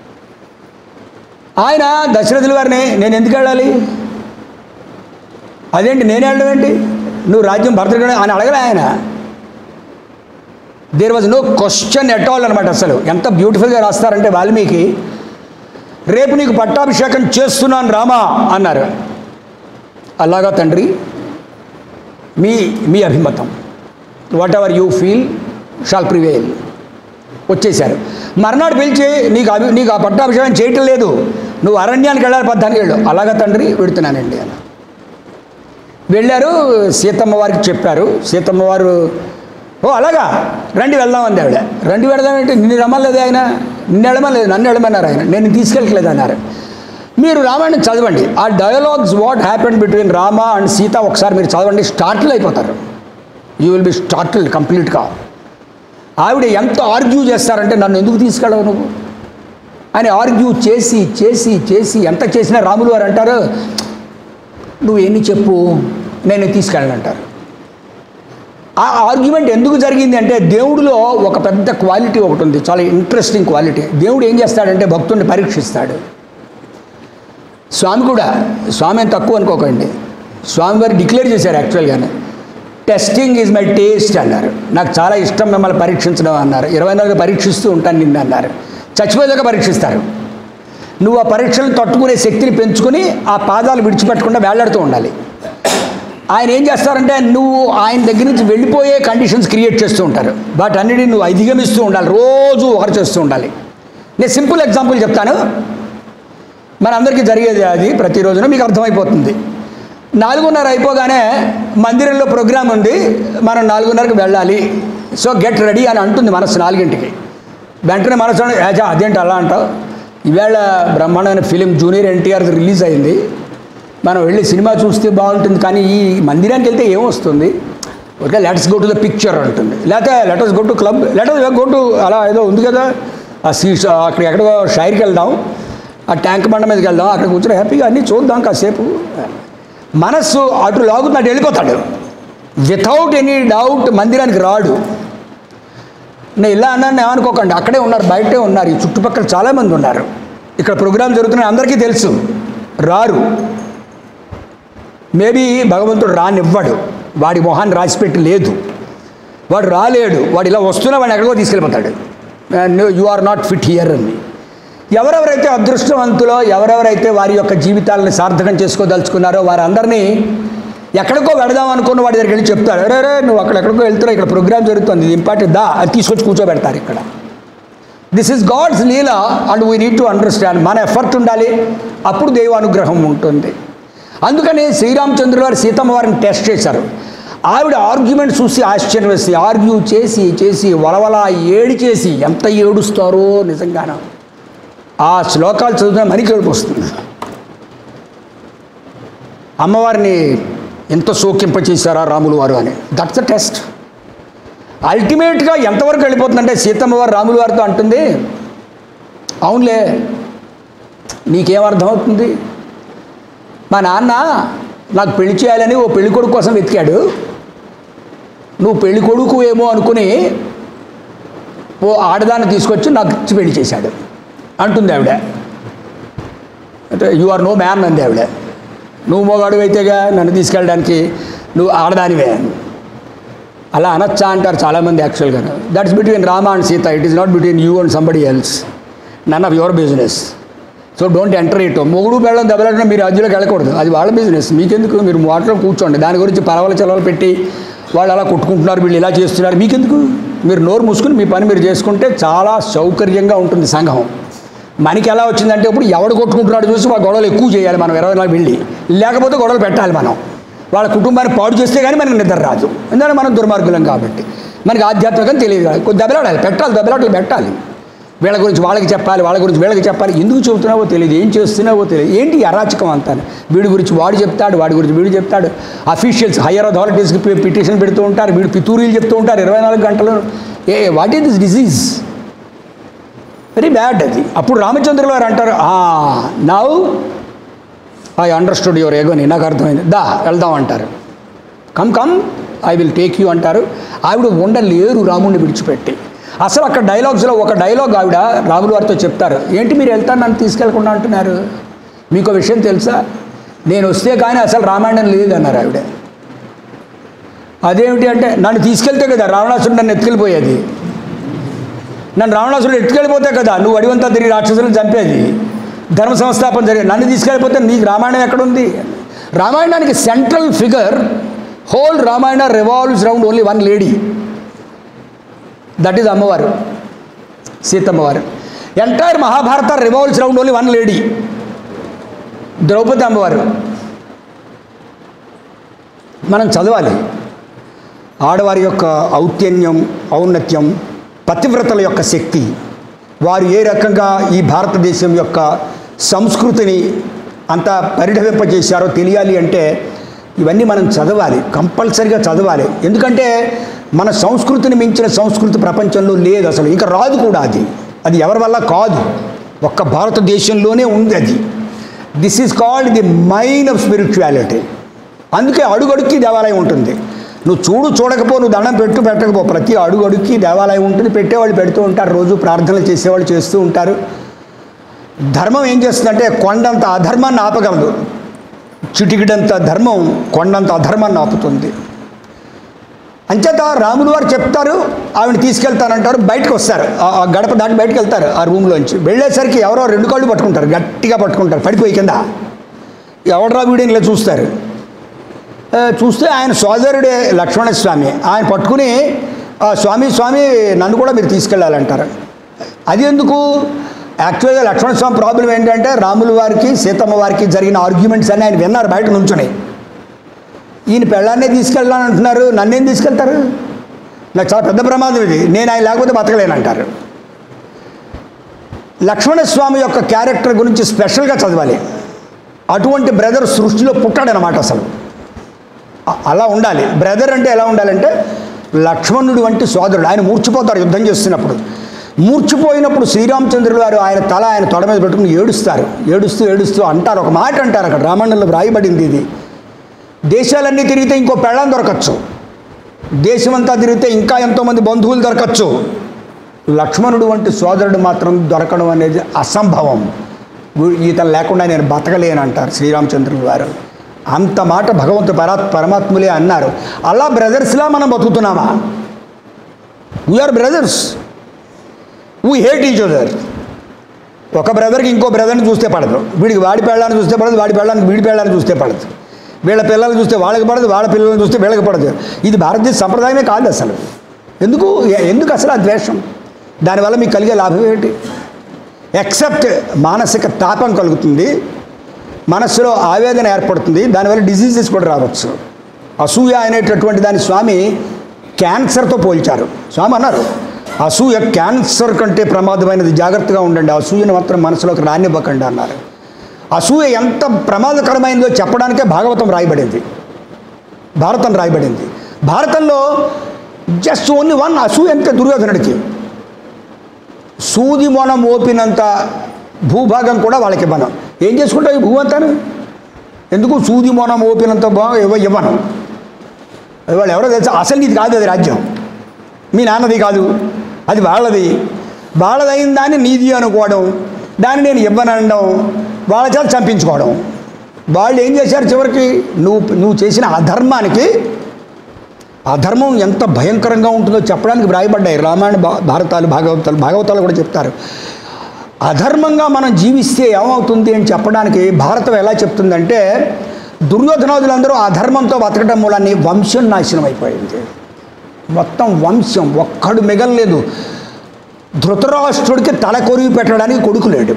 ఆయన దశరథుల వారిని నేను ఎందుకు వెళ్ళాలి అదేంటి నేను వెళ్ళడం ఏంటి నువ్వు రాజ్యం భరతుడికి ఆయన అడగలే ఆయన there was no question at all అనమాట అసలు ఎంత బ్యూటిఫుల్గా రాస్తారంటే వాల్మీకి రేపు నీకు పట్టాభిషేకం చేస్తున్నాను రామా అన్నారు అలాగా తండ్రి మీ మీ అభిమతం whatever you feel shall prevail వచ్చేశారు మర్నాడు పిలిచి నీకు అభి నీకు ఆ పట్టాభిషేకం చేయటం లేదు నువ్వు అరణ్యానికి వెళ్ళాలి పద్దానికి వెళ్ళు అలాగా తండ్రి వెడుతున్నానండి అలా వెళ్ళారు సీతమ్మ వారికి చెప్పారు సీతమ్మ వారు ఓ అలాగా రండి వెళ్దాం అంది ఆవిడ రండి వెళదామంటే నిన్ను రమ్మలేదు ఆయన నిన్ను వెళ్ళమలేదు నన్ను వెళ్ళమన్నారు ఆయన నేను తీసుకెళ్ళట్లేదు అన్నారు మీరు రామాయణం చదవండి ఆ dialogues what happen between Rama and Sita ఒకసారి మీరు చదవండి స్టార్టిల్ అయిపోతారు యూ విల్ బి స్టార్టిల్ కంప్లీట్గా ఆవిడ ఎంత ఆర్గ్యూ చేస్తారంటే నన్ను ఎందుకు తీసుకెళ్ళవు నువ్వు అని ఆర్గ్యూ చేసి చేసి చేసి ఎంత చేసినా రాములు వారు అంటారు నువ్వు ఎన్ని చెప్పు నేను తీసుకెళ్ళనంటారు ఆ ఆర్గ్యుమెంట్ ఎందుకు జరిగింది అంటే దేవుడిలో ఒక పెద్ద క్వాలిటీ ఒకటి ఉంది చాలా ఇంట్రెస్టింగ్ క్వాలిటీ దేవుడు ఏం చేస్తాడంటే భక్తుడిని పరీక్షిస్తాడు స్వామి కూడా స్వామి అని తక్కువ అనుకోకండి స్వామి వారు డిక్లేర్ చేశారు యాక్చువల్గానే టెస్టింగ్ ఈజ్ మై టేస్ట్ అన్నారు నాకు చాలా ఇష్టం మిమ్మల్ని పరీక్షించడం అన్నారు ఇరవై నాలుగు పరీక్షిస్తూ ఉంటాను నిన్ను అన్నారు చచ్చిపోయేదాకా పరీక్షిస్తారు నువ్వు ఆ పరీక్షలను తట్టుకునే శక్తిని పెంచుకొని ఆ పాదాలు విడిచిపెట్టకుండా వేలాడుతూ ఉండాలి ఆయన ఏం చేస్తారంటే నువ్వు ఆయన దగ్గర నుంచి వెళ్ళిపోయే కండిషన్స్ క్రియేట్ చేస్తూ ఉంటారు బట్ అన్నిటిని నువ్వు అధిగమిస్తూ ఉండాలి రోజు ఒకరు చేస్తూ ఉండాలి నేను సింపుల్ ఎగ్జాంపుల్ చెప్తాను మన అందరికీ జరిగేది అది ప్రతిరోజున మీకు అర్థమైపోతుంది నాలుగున్నర అయిపోగానే మందిరంలో ప్రోగ్రామ్ ఉంది మనం నాలుగున్నరకు వెళ్ళాలి సో గెట్ రెడీ అని అంటుంది మనసు నాలుగింటికి వెంటనే మనసు అదేంటి అలా అంటావు ఈవేళ బ్రహ్మాండమైన ఫిలిం జూనియర్ ఎన్టీఆర్ రిలీజ్ అయింది మనం వెళ్ళి సినిమా చూస్తే బాగుంటుంది కానీ ఈ మందిరానికి వెళ్తే ఏం వస్తుంది okay let us go to the picture అంటుంది లేకపోతే let us go to club let us go to అలా ఏదో ఉంది కదా ఆ సీ అక్కడ ఎక్కడో షైర్కి వెళ్దాం ఆ ట్యాంక్ బండ మీదకి వెళ్దాం అక్కడ కూర్చొని హ్యాపీగా అన్నీ చూద్దాం కాసేపు మనస్సు అటు లాగుతున్నాడు వెళ్ళిపోతాడు వితౌట్ ఎనీ డౌట్ మందిరానికి రాడు నేను ఇలా అన్నాను ఏమనుకోకండి అక్కడే ఉన్నారు బయటే ఉన్నారు ఈ చుట్టుపక్కల చాలామంది ఉన్నారు ఇక్కడ ప్రోగ్రాం జరుగుతున్నాయి అందరికీ తెలుసు రారు మేబీ భగవంతుడు రానివ్వడు వాడి మొహాన్ని రాసిపెట్టి లేదు వాడు రాలేడు వాడు ఇలా వస్తున్నా వాడిని ఎక్కడికో తీసుకెళ్ళిపోతాడు you are not fit here అని ఎవరెవరైతే అదృష్టవంతులో ఎవరెవరైతే వారి యొక్క జీవితాలను సార్థకం చేసుకోదలుచుకున్నారో వారందరినీ ఎక్కడికో వెడదాం అనుకున్న వాడి దగ్గరికి వెళ్ళి చెప్తాడు అరే రే నువ్వు అక్కడ ఎక్కడికో వెళ్తున్నావు ఇక్కడ ప్రోగ్రామ్ జరుగుతుంది ఇది ఇంపార్టెంట్ దా అది తీసుకొచ్చి కూర్చోబెడతారు ఇక్కడ this is God's leela and we need to understand మన ఎఫర్ట్ ఉండాలి అప్పుడు దైవానుగ్రహం ఉంటుంది అందుకని శ్రీరామచంద్రుల వారు సీతమ్మ వారిని టెస్ట్ చేశారు ఆవిడ ఆర్గ్యుమెంట్ చూసి ఆశ్చర్యం వేసి ఆర్గ్యూ చేసి చేసి వలవల ఏడి చేసి ఎంత ఏడుస్తారో నిజంగానో ఆ శ్లోకాలు చదువుతున్న మనకి ఏడుపు వస్తుంది అమ్మవారిని ఎంత సోకింపచేశారా రాములు వారు అని దట్స్ ద టెస్ట్ అల్టిమేట్గా ఎంతవరకు వెళ్ళిపోతుందంటే సీతమ్మ వారు రాములు వారితో అంటుంది అవునులే నీకేం అర్థమవుతుంది మా నాన్న నాకు పెళ్లి చేయాలని ఓ పెళ్లి కొడుకు కోసం వెతికాడు నువ్వు పెళ్లి కొడుకు ఏమో అనుకుని ఓ ఆడదాన్ని తీసుకొచ్చి నాకు ఇచ్చి పెళ్లి చేశాడు అంటుంది ఆవిడ అంటే యు ఆర్ నో మ్యాన్ అంది ఆవిడ నువ్వు మొగాడు అయితేగా నన్ను తీసుకెళ్ళడానికి నువ్వు ఆడదానివే అలా అనొచ్చా అంటారు చాలామంది యాక్చువల్గా that's between Rama and Sita it is not between you and somebody else none of your business so don't enter it మొగుడు బెళ్ళం దెబ్బలాడినా మీరు అద్దులోకి వెళ్ళకూడదు అది వాళ్ళ బిజినెస్ మీకెందుకు మీరు మాటలో కూర్చోండి దాని గురించి పలవల చెలవలు పెట్టి వాళ్ళు అలా కొట్టుకుంటున్నారు వీళ్ళు ఇలా చేస్తున్నారు మీకెందుకు మీరు నోరు మూసుకుని మీ పని మీరు చేసుకుంటే చాలా సౌకర్యంగా ఉంటుంది సంఘం మనకి ఎలా వచ్చిందంటే ఇప్పుడు ఎవడు కొట్టుకుంటున్నాడు చూసి వాళ్ళ గొడవలు ఎక్కువ చేయాలి మనం ఇరవై నాలుగు వెళ్ళి లేకపోతే గొడవలు పెట్టాలి మనం వాళ్ళ కుటుంబాన్ని పాడు చేస్తే కానీ మనకి నిద్ర రాదు ఎందుకంటే మనం దుర్మార్గులం కాబట్టి మనకి ఆధ్యాత్మికం తెలియదు కాదు కొద్ది దెబ్బలాడాలి పెట్టాలి దెబ్బలాటలు పెట్టాలి వీళ్ళ గురించి వాళ్ళకి చెప్పాలి వాళ్ళ గురించి వీళ్ళకి చెప్పాలి ఎందుకు చెబుతున్నావో తెలియదు ఏం చేస్తున్నావో తెలియదు ఏంటి ఈ అరాచకం అంతా వీడి గురించి వాడు చెప్తాడు వాడి గురించి వీడు చెప్తాడు అఫీషియల్స్ హయ్యర్ అథారిటీస్కి పిటిషన్ పెడుతూ ఉంటారు వీడు పితూరీలు చెప్తూ ఉంటారు ఇరవై నాలుగు గంటలు ఏ what is this disease very bad అది అప్పుడు రామచంద్రుల వారు అంటారు నౌ ఐ అండర్స్టూడ్ యువర్ ఏగోని నాకు అర్థమైంది దా వెళ్దాం అంటారు come come I will take you అంటారు ఆవిడ ఉండలేరు రాముడిని విడిచిపెట్టి అసలు అక్కడ డైలాగ్స్లో ఒక డైలాగ్ ఆవిడ రాముల వారితో చెప్తారు ఏంటి మీరు వెళ్తారు నన్ను తీసుకెళ్లకుండా అంటున్నారు మీకు ఒక విషయం తెలుసా నేను వస్తే కానీ అసలు రామాయణం లేదు అన్నారు ఆవిడ అదేమిటి అంటే నన్ను తీసుకెళ్తే కదా రావణాసుడు నన్ను ఎత్తుకెళ్ళిపోయేది నన్ను రావణాసుడు ఎత్తుకెళ్ళిపోతే కదా నువ్వు అడివంతా తిరిగి రాక్షసులను చంపేది ధర్మ సంస్థాపన జరిగేది నన్ను తీసుకెళ్ళిపోతే నీకు రామాయణం ఎక్కడుంది రామాయణానికి central figure whole Ramayana revolves round only one lady that is అమ్మవారు సీతమ్మవారు entire Mahabharata revolves round only one lady Draupadi అమ్మవారు మనం చదవాలి ఆడవారి యొక్క ఔత్యన్యం ఔన్నత్యం పతివ్రతల యొక్క శక్తి వారు ఏ రకంగా ఈ భారతదేశం యొక్క సంస్కృతిని అంత పరిఢవింపజేశారో తెలియాలి అంటే ఇవన్నీ మనం చదవాలి కంపల్సరిగా చదవాలి ఎందుకంటే మన సంస్కృతిని మించిన సంస్కృతి ప్రపంచంలో లేదు అసలు ఇంకా రాదు కూడా అది అది ఎవరి వల్ల కాదు ఒక్క భారతదేశంలోనే ఉంది అది this is called the mine of spirituality అందుకే అడుగడుక్కి దేవాలయం ఉంటుంది నువ్వు చూడు చూడకపో నువ్వు దండం పెట్టు పెట్టకపో ప్రతి అడుగు అడుక్కి దేవాలయం ఉంటుంది పెట్టేవాళ్ళు పెడుతూ ఉంటారు రోజు ప్రార్థనలు చేసేవాళ్ళు చేస్తూ ఉంటారు ధర్మం ఏం చేస్తుందంటే కొండంత అధర్మాన్ని ఆపగలదు చిటికిడంత ధర్మం కొండంత అధర్మాన్ని ఆపుతుంది అంచేత రాములు వారు చెప్తారు ఆవిడ తీసుకెళ్తానంటారు బయటకు వస్తారు ఆ- ఆ గడప దాటి బయటకు వెళ్తారు ఆ రూమ్లోంచి వెళ్ళేసరికి ఎవరో రెండు కాళ్ళు పట్టుకుంటారు గట్టిగా పట్టుకుంటారు పడిపోయి కింద ఎవడరా వీడిని ఇలా చూస్తారు ఆ, చూస్తే ఆయన సోదరుడే లక్ష్మణస్వామి ఆయన పట్టుకుని "ఆ, స్వామి స్వామి నన్ను కూడా మీరు తీసుకెళ్ళాలంటారు అది ఎందుకు యాక్చువల్గా లక్ష్మణస్వామి ప్రాబ్లం ఏంటంటే రాముల వారికి సీతమ్మ వారికి జరిగిన ఆర్గ్యుమెంట్స్ అన్ని ఆయన విన్నారు బయట నుంచుని ఈయన పెళ్ళాన్నే తీసుకెళ్ళాలని అంటున్నారు నన్నేం తీసుకెళ్తారు నాకు చాలా పెద్ద ప్రమాదం ఇది నేను ఆయన లేకపోతే బతకలేనంటారు లక్ష్మణస్వామి యొక్క క్యారెక్టర్ గురించి స్పెషల్గా చదవాలి అటువంటి బ్రదర్ సృష్టిలో పుట్టాడనమాట అసలు అ- అలా ఉండాలి బ్రదర్ అంటే ఎలా ఉండాలంటే లక్ష్మణుడు వంటి సోదరుడు ఆయన మూర్చిపోతారు యుద్ధం చేస్తున్నప్పుడు మూర్చిపోయినప్పుడు శ్రీరామచంద్రుడు వారు ఆయన తల ఆయన తొడ మీద పెట్టుకుని ఏడుస్తారు ఏడుస్తూ ఏడుస్తూ అంటారు ఒక మాట అంటారు అక్కడ రామాయణంలో వ్రాయబడింది ఇది దేశాలన్నీ తిరిగితే ఇంకో పెళ్ళం దొరకచ్చు దేశమంతా తిరిగితే ఇంకా ఎంతోమంది బంధువులు దొరకచ్చు లక్ష్మణుడు వంటి సోదరుడు మాత్రం దొరకడం అనేది అసంభవం వీ- ఈతను లేకుండా నేను బతకలేను అంటారు శ్రీరామచంద్రులు వారు అంత మాట భగవంతు పరా పరమాత్ములే అన్నారు అలా బ్రదర్స్లా మనం బతుకుతున్నామా we're brothers we hate each other ఒక బ్రదర్కి ఇంకో బ్రదర్ని చూస్తే పడదు వీడికి వాడి పెళ్ళాన్ని చూస్తే పడదు వాడి పెళ్ళానికి వీడి పెళ్ళాన్ని చూస్తే పడదు వీళ్ళ పిల్లల్ని చూస్తే వాళ్ళకి పడదు వాళ్ళ పిల్లల్ని చూస్తే వీళ్ళకి పడదు ఇది భారతదేశ సంప్రదాయమే కాదు అసలు ఎందుకు ఎ- ఎందుకు అసలు ఆ ద్వేషం దానివల్ల మీకు కలిగే లాభం ఏంటి ఎక్సెప్ట్ మానసిక తాపం కలుగుతుంది మనస్సులో ఆవేదన ఏర్పడుతుంది దానివల్ల డిసీజెస్ కూడా రావచ్చు అసూయ అనేటటువంటి దాని స్వామి క్యాన్సర్తో పోల్చారు స్వామి అన్నారు అసూయ క్యాన్సర్ కంటే ప్రమాదమైనది జాగ్రత్తగా ఉండండి అసూయను మాత్రం మనసులోకి రానివ్వకండి అన్నారు అసూయ ఎంత ప్రమాదకరమైనదో చెప్పడానికే భాగవతం రాయబడింది భారతం రాయబడింది భారతంలో జస్ట్ ఓన్లీ వన్ అసూయ అంతే దుర్యోధనుడికి సూది మొన మోపినంత భూభాగం కూడా వాళ్ళకి ఇవ్వను ఏం చేసుకుంటావు ఈ భూ అంతాను ఎందుకు సూది మొన మోపినంత భాగం ఇవ్వ ఇవ్వను వాళ్ళు ఎవరో తెలుసా అసలు నీది కాదు అది రాజ్యం మీ నాన్నది కాదు అది వాళ్ళది వాళ్ళదైన దాన్ని నీది అనుకోవడం దాన్ని నేను ఇవ్వనడం వాళ్ళ చేత చంపించుకోవడం వాళ్ళు ఏం చేశారు చివరికి నువ్వు నువ్వు చేసిన అధర్మానికి అధర్మం ఎంత భయంకరంగా ఉంటుందో చెప్పడానికి వ్రాయబడ్డాయి రామాయణ భా- భారతాలు భాగవతాలు భాగవతాలు కూడా చెప్తారు అధర్మంగా మనం జీవిస్తే ఏమవుతుంది అని చెప్పడానికి భారతం ఎలా చెప్తుందంటే దుర్యోధనాదులందరూ అధర్మంతో బతకడం మూలాన్ని వంశం నాశనం అయిపోయింది మొత్తం వంశం ఒక్కడు మిగలలేదు ధృతరాష్ట్రుడికి తల కొరివి పెట్టడానికి కొడుకు లేడు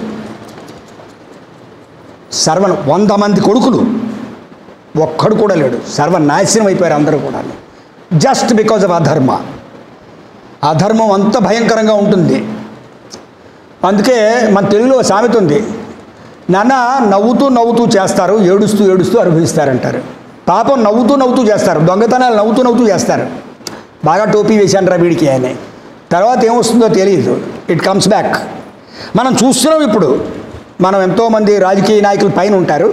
సర్వ వంద మంది కొడుకులు ఒక్కడు కూడా లేడు సర్వనాశనం అయిపోయారు అందరూ కూడా జస్ట్ బికాజ్ ఆఫ్ అధర్మ అధర్మం అంత భయంకరంగా ఉంటుంది అందుకే మన తెలుగులో ఒక సామెత ఉంది నాన్న నవ్వుతూ నవ్వుతూ చేస్తారు ఏడుస్తూ ఏడుస్తూ అనుభవిస్తారంటారు పాపం నవ్వుతూ నవ్వుతూ చేస్తారు దొంగతనాలు నవ్వుతూ నవ్వుతూ చేస్తారు బాగా టోపీ వేశాను రా వీడికి అని తర్వాత ఏమొస్తుందో తెలియదు ఇట్ కమ్స్ బ్యాక్ మనం చూస్తున్నాం ఇప్పుడు మనం ఎంతోమంది రాజకీయ నాయకులు పైన ఉంటారు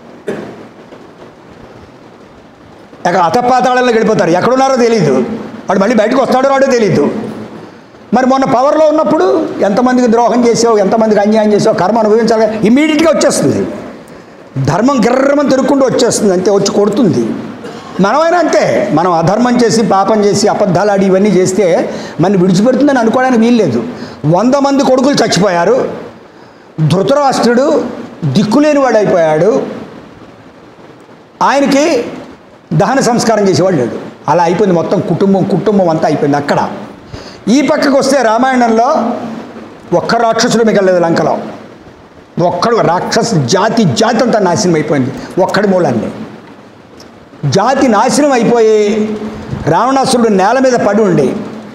ఎక్కడ అతపాతాళంలోకి వెళ్ళిపోతారు ఎక్కడున్నారో తెలియదు వాడు మళ్ళీ బయటకు వస్తాడో రాడో తెలియదు మరి మొన్న పవర్లో ఉన్నప్పుడు ఎంతమందికి ద్రోహం చేసావు ఎంతమందికి అన్యాయం చేసావు కర్మ అనుభవించాలి ఇమ్మీడియట్గా వచ్చేస్తుంది ధర్మం గిర్రమని తిరుక్కుంటూ వచ్చేస్తుంది అంతే వచ్చి కొడుతుంది మనమైనా అంతే మనం అధర్మం చేసి పాపం చేసి అబద్ధాలు ఆడి ఇవన్నీ చేస్తే మన విడిచిపెడుతుందని అనుకోవడానికి వీల్లేదు వంద మంది కొడుకులు చచ్చిపోయారు ధృతరాష్ట్రుడు దిక్కులేని వాడు అయిపోయాడు ఆయనకి దహన సంస్కారం చేసేవాడు లేడు అలా అయిపోయింది మొత్తం కుటుంబం కుటుంబం అంతా అయిపోయింది అక్కడ ఈ పక్కకు వస్తే రామాయణంలో ఒక్క రాక్షసుడు మిగలలేదు లంకలో ఒక్కడు రాక్షస జాతి జాతి అంతా నాశనం అయిపోయింది ఒక్కడి మూలాన్ని జాతి నాశనం అయిపోయి రావణాసురుడు నేల మీద పడి ఉండి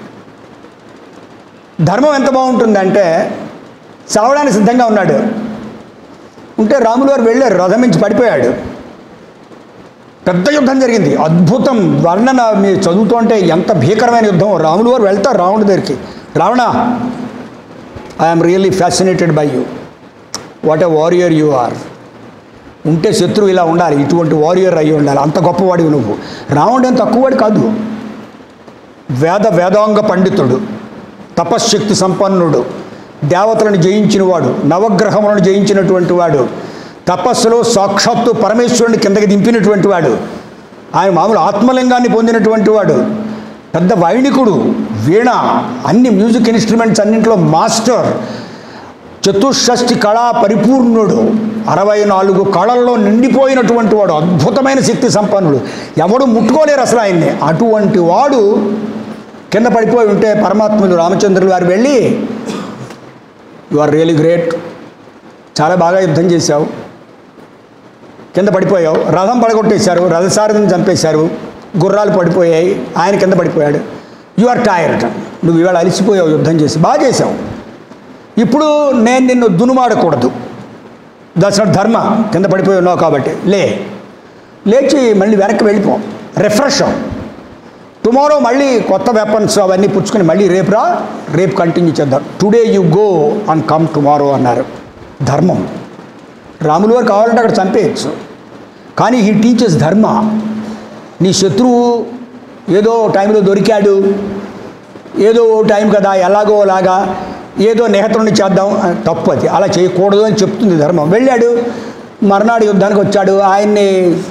ధర్మం ఎంత బాగుంటుందంటే చావడానికి సిద్ధంగా ఉన్నాడు ఉంటే రాములు వారు వెళ్ళారు రథం నుంచి పడిపోయాడు పెద్ద యుద్ధం జరిగింది అద్భుతం వర్ణన మీరు చదువుతుంటే ఎంత భీకరమైన యుద్ధం రాములు వారు వెళ్తారు రావణుడి దగ్గరికి Ravana I'm really fascinated by you what a warrior you are ఉంటే శత్రువు ఇలా ఉండాలి ఇటువంటి వారియర్ అయి ఉండాలి అంత గొప్పవాడివి నువ్వు రావణుడు ఏం తక్కువవాడు కాదు వేద వేదాంగ పండితుడు తపశ్శక్తి సంపన్నుడు దేవతలను జయించినవాడు నవగ్రహములను జయించినటువంటి వాడు తపస్సులో సాక్షాత్తు పరమేశ్వరుని కిందకి దింపినటువంటి వాడు ఆయన మామూలు ఆత్మలింగాన్ని పొందినటువంటి వాడు పెద్ద వైణికుడు వీణ అన్ని మ్యూజిక్ ఇన్స్ట్రుమెంట్స్ అన్నింటిలో మాస్టర్ చతుషష్ఠి కళా పరిపూర్ణుడు అరవై నాలుగు కళల్లో నిండిపోయినటువంటి వాడు అద్భుతమైన శక్తి సంపన్నుడు ఎవడు ముట్టుకోలేరు అసలు ఆయన్ని అటువంటి వాడు కింద పడిపోయి ఉంటే పరమాత్ముడు రామచంద్రులు వారు వెళ్ళి యు ఆర్ రియలీ గ్రేట్ చాలా బాగా యుద్ధం చేశావు కింద పడిపోయావు రథం పడగొట్టేశారు రథసారథిని చంపేశారు గుర్రాలు పడిపోయాయి ఆయన కింద పడిపోయాడు యు ఆర్ టైర్డ్ నువ్వు ఇవాళ అలసిపోయావు యుద్ధం చేసి బాగా చేసావు ఇప్పుడు నేను నిన్ను దునుమాడకూడదు దట్స్ నాట్ ధర్మ కింద పడిపోయి ఉన్నావు కాబట్టి లే లేచి మళ్ళీ వెనక్కి వెళ్ళిపో రిఫ్రెష్ టుమారో మళ్ళీ కొత్త వెపన్స్ అవన్నీ పుచ్చుకొని మళ్ళీ రేపు రా రేపు కంటిన్యూ చేద్దాం today you go and come tomorrow అన్నారు ధర్మం రాములు వారు కావాలంటే అక్కడ చంపేయచ్చు కానీ హీ టీచర్స్ ధర్మ నీ శత్రువు ఏదో టైంలో దొరికాడు ఏదో ఓ టైం కదా ఎలాగో అలాగా ఏదో నిహతుడిని చేద్దాం అని తప్పు అది అలా చేయకూడదు అని చెప్తుంది ధర్మం వెళ్ళాడు మర్నాడు యుద్ధానికి వచ్చాడు ఆయన్ని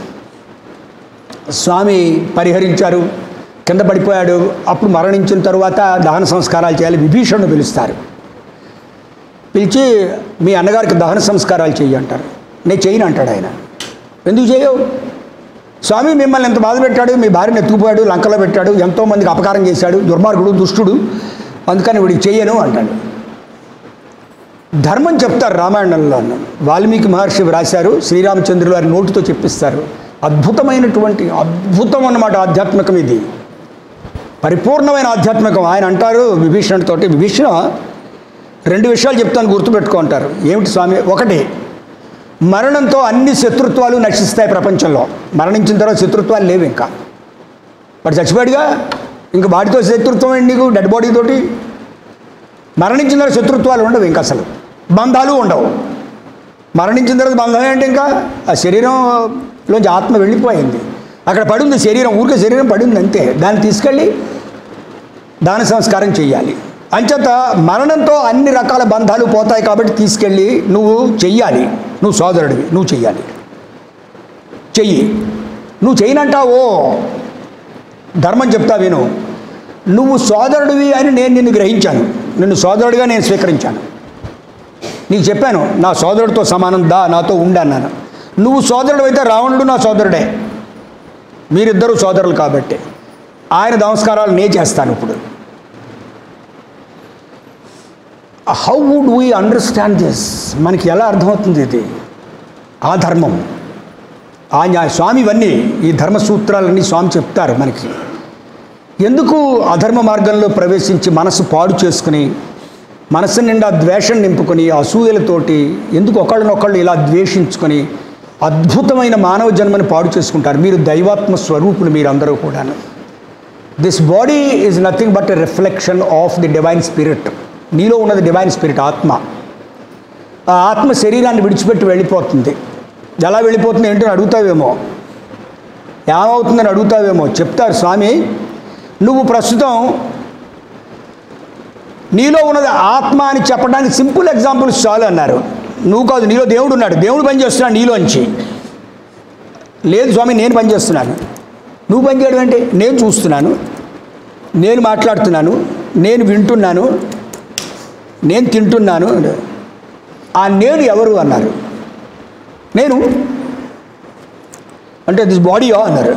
స్వామి పరిహరించారు కింద పడిపోయాడు అప్పుడు మరణించిన తరువాత దహన సంస్కారాలు చేయాలి విభీషణుడు పిలుస్తారు పిలిచి మీ అన్నగారికి దహన సంస్కారాలు చెయ్యి అంటారు నేను చేయను అంటాడు ఆయన ఎందుకు చేయవు స్వామి మిమ్మల్ని ఎంత బాధ పెట్టాడు మీ భార్యను ఎత్తుకుపోయాడు లంకలో పెట్టాడు ఎంతోమందికి అపకారం చేశాడు దుర్మార్గుడు దుష్టుడు అందుకని వీడికి చెయ్యను అంటాడు ధర్మం చెప్తారు రామాయణంలో వాల్మీకి మహర్షి వ్రాశారు శ్రీరామచంద్రులు వారి నోటితో చెప్పిస్తారు అద్భుతమైనటువంటి అద్భుతం అన్నమాట ఆధ్యాత్మికం ఇది పరిపూర్ణమైన ఆధ్యాత్మికం ఆయన అంటారు విభీషణుడితోటి విభీషణ రెండు విషయాలు చెప్తాను గుర్తుపెట్టుకో అంటారు ఏమిటి స్వామి ఒకటి మరణంతో అన్ని శత్రుత్వాలు నశిస్తాయి ప్రపంచంలో మరణించిన తర్వాత శత్రుత్వాలు లేవు ఇంకా వాడు చచ్చిపోయాడుగా ఇంకా వాడితో శత్రుత్వం ఏంటి నీకు డెడ్ బాడీ తోటి మరణించిన తర్వాత శత్రుత్వాలు ఉండవు ఇంకా అసలు బంధాలు ఉండవు మరణించిన తర్వాత బంధం ఏంటి ఇంకా ఆ శరీరంలోంచి ఆత్మ వెళ్ళిపోయింది అక్కడ పడింది శరీరం ఊరికే శరీరం పడింది అంతే దాన్ని తీసుకెళ్ళి దాన సంస్కారం చేయాలి అంచేత మరణంతో అన్ని రకాల బంధాలు పోతాయి కాబట్టి తీసుకెళ్ళి నువ్వు చెయ్యాలి నువ్వు సోదరుడివి నువ్వు చెయ్యాలి చెయ్యి నువ్వు చేయనంటావో ధర్మం చెప్తా విను నువ్వు సోదరుడివి అని నేను నిన్ను గ్రహించాను నిన్ను సోదరుడిగా నేను స్వీకరించాను నీకు చెప్పాను నా సోదరుడితో సమానం దా నాతో ఉండన్నాను నువ్వు సోదరుడు అయితే రావణుడు నా సోదరుడే మీరిద్దరూ సోదరులు కాబట్టి ఆయన నమస్కారాలు నేను చేస్తాను ఇప్పుడు how would we understand this మనకి ఎలా అర్థమవుతుంది ఇది ఆ ధర్మం ఆ న్యాయ స్వామి ఇవన్నీ ఈ ధర్మ సూత్రాలన్నీ స్వామి చెప్తారు మనకి ఎందుకు అధర్మ మార్గంలో ప్రవేశించి మనసు పాడు చేసుకుని మనసు నిండా ద్వేషం నింపుకొని అసూయలతోటి ఎందుకు ఒకళ్ళనొకళ్ళు ఇలా ద్వేషించుకొని అద్భుతమైన మానవ జన్మని పాడు చేసుకుంటారు మీరు దైవాత్మ స్వరూపులు మీరందరూ కూడాను this body is nothing but a reflection of the divine spirit నీలో ఉన్నది డివైన్ స్పిరిట్ ఆత్మ ఆ ఆత్మ శరీరాన్ని విడిచిపెట్టి వెళ్ళిపోతుంది ఎలా వెళ్ళిపోతుంది ఏంటో అడుగుతావేమో ఏమవుతుందని అడుగుతావేమో చెప్తారు స్వామి నువ్వు ప్రస్తుతం నీలో ఉన్నది ఆత్మ అని చెప్పడానికి సింపుల్ ఎగ్జాంపుల్స్ చాలు అన్నారు నువ్వు కాదు నీలో దేవుడు ఉన్నాడు దేవుడు పని చేస్తున్నాడు నీలోంచి లేదు స్వామి నేను పని చేస్తున్నాను నువ్వు పని చేయడం అంటే నేను చూస్తున్నాను నేను మాట్లాడుతున్నాను నేను వింటున్నాను నేను తింటున్నాను ఆ నేను ఎవరు అన్నారు నేను అంటే దిస్ బాడీయా అన్నారు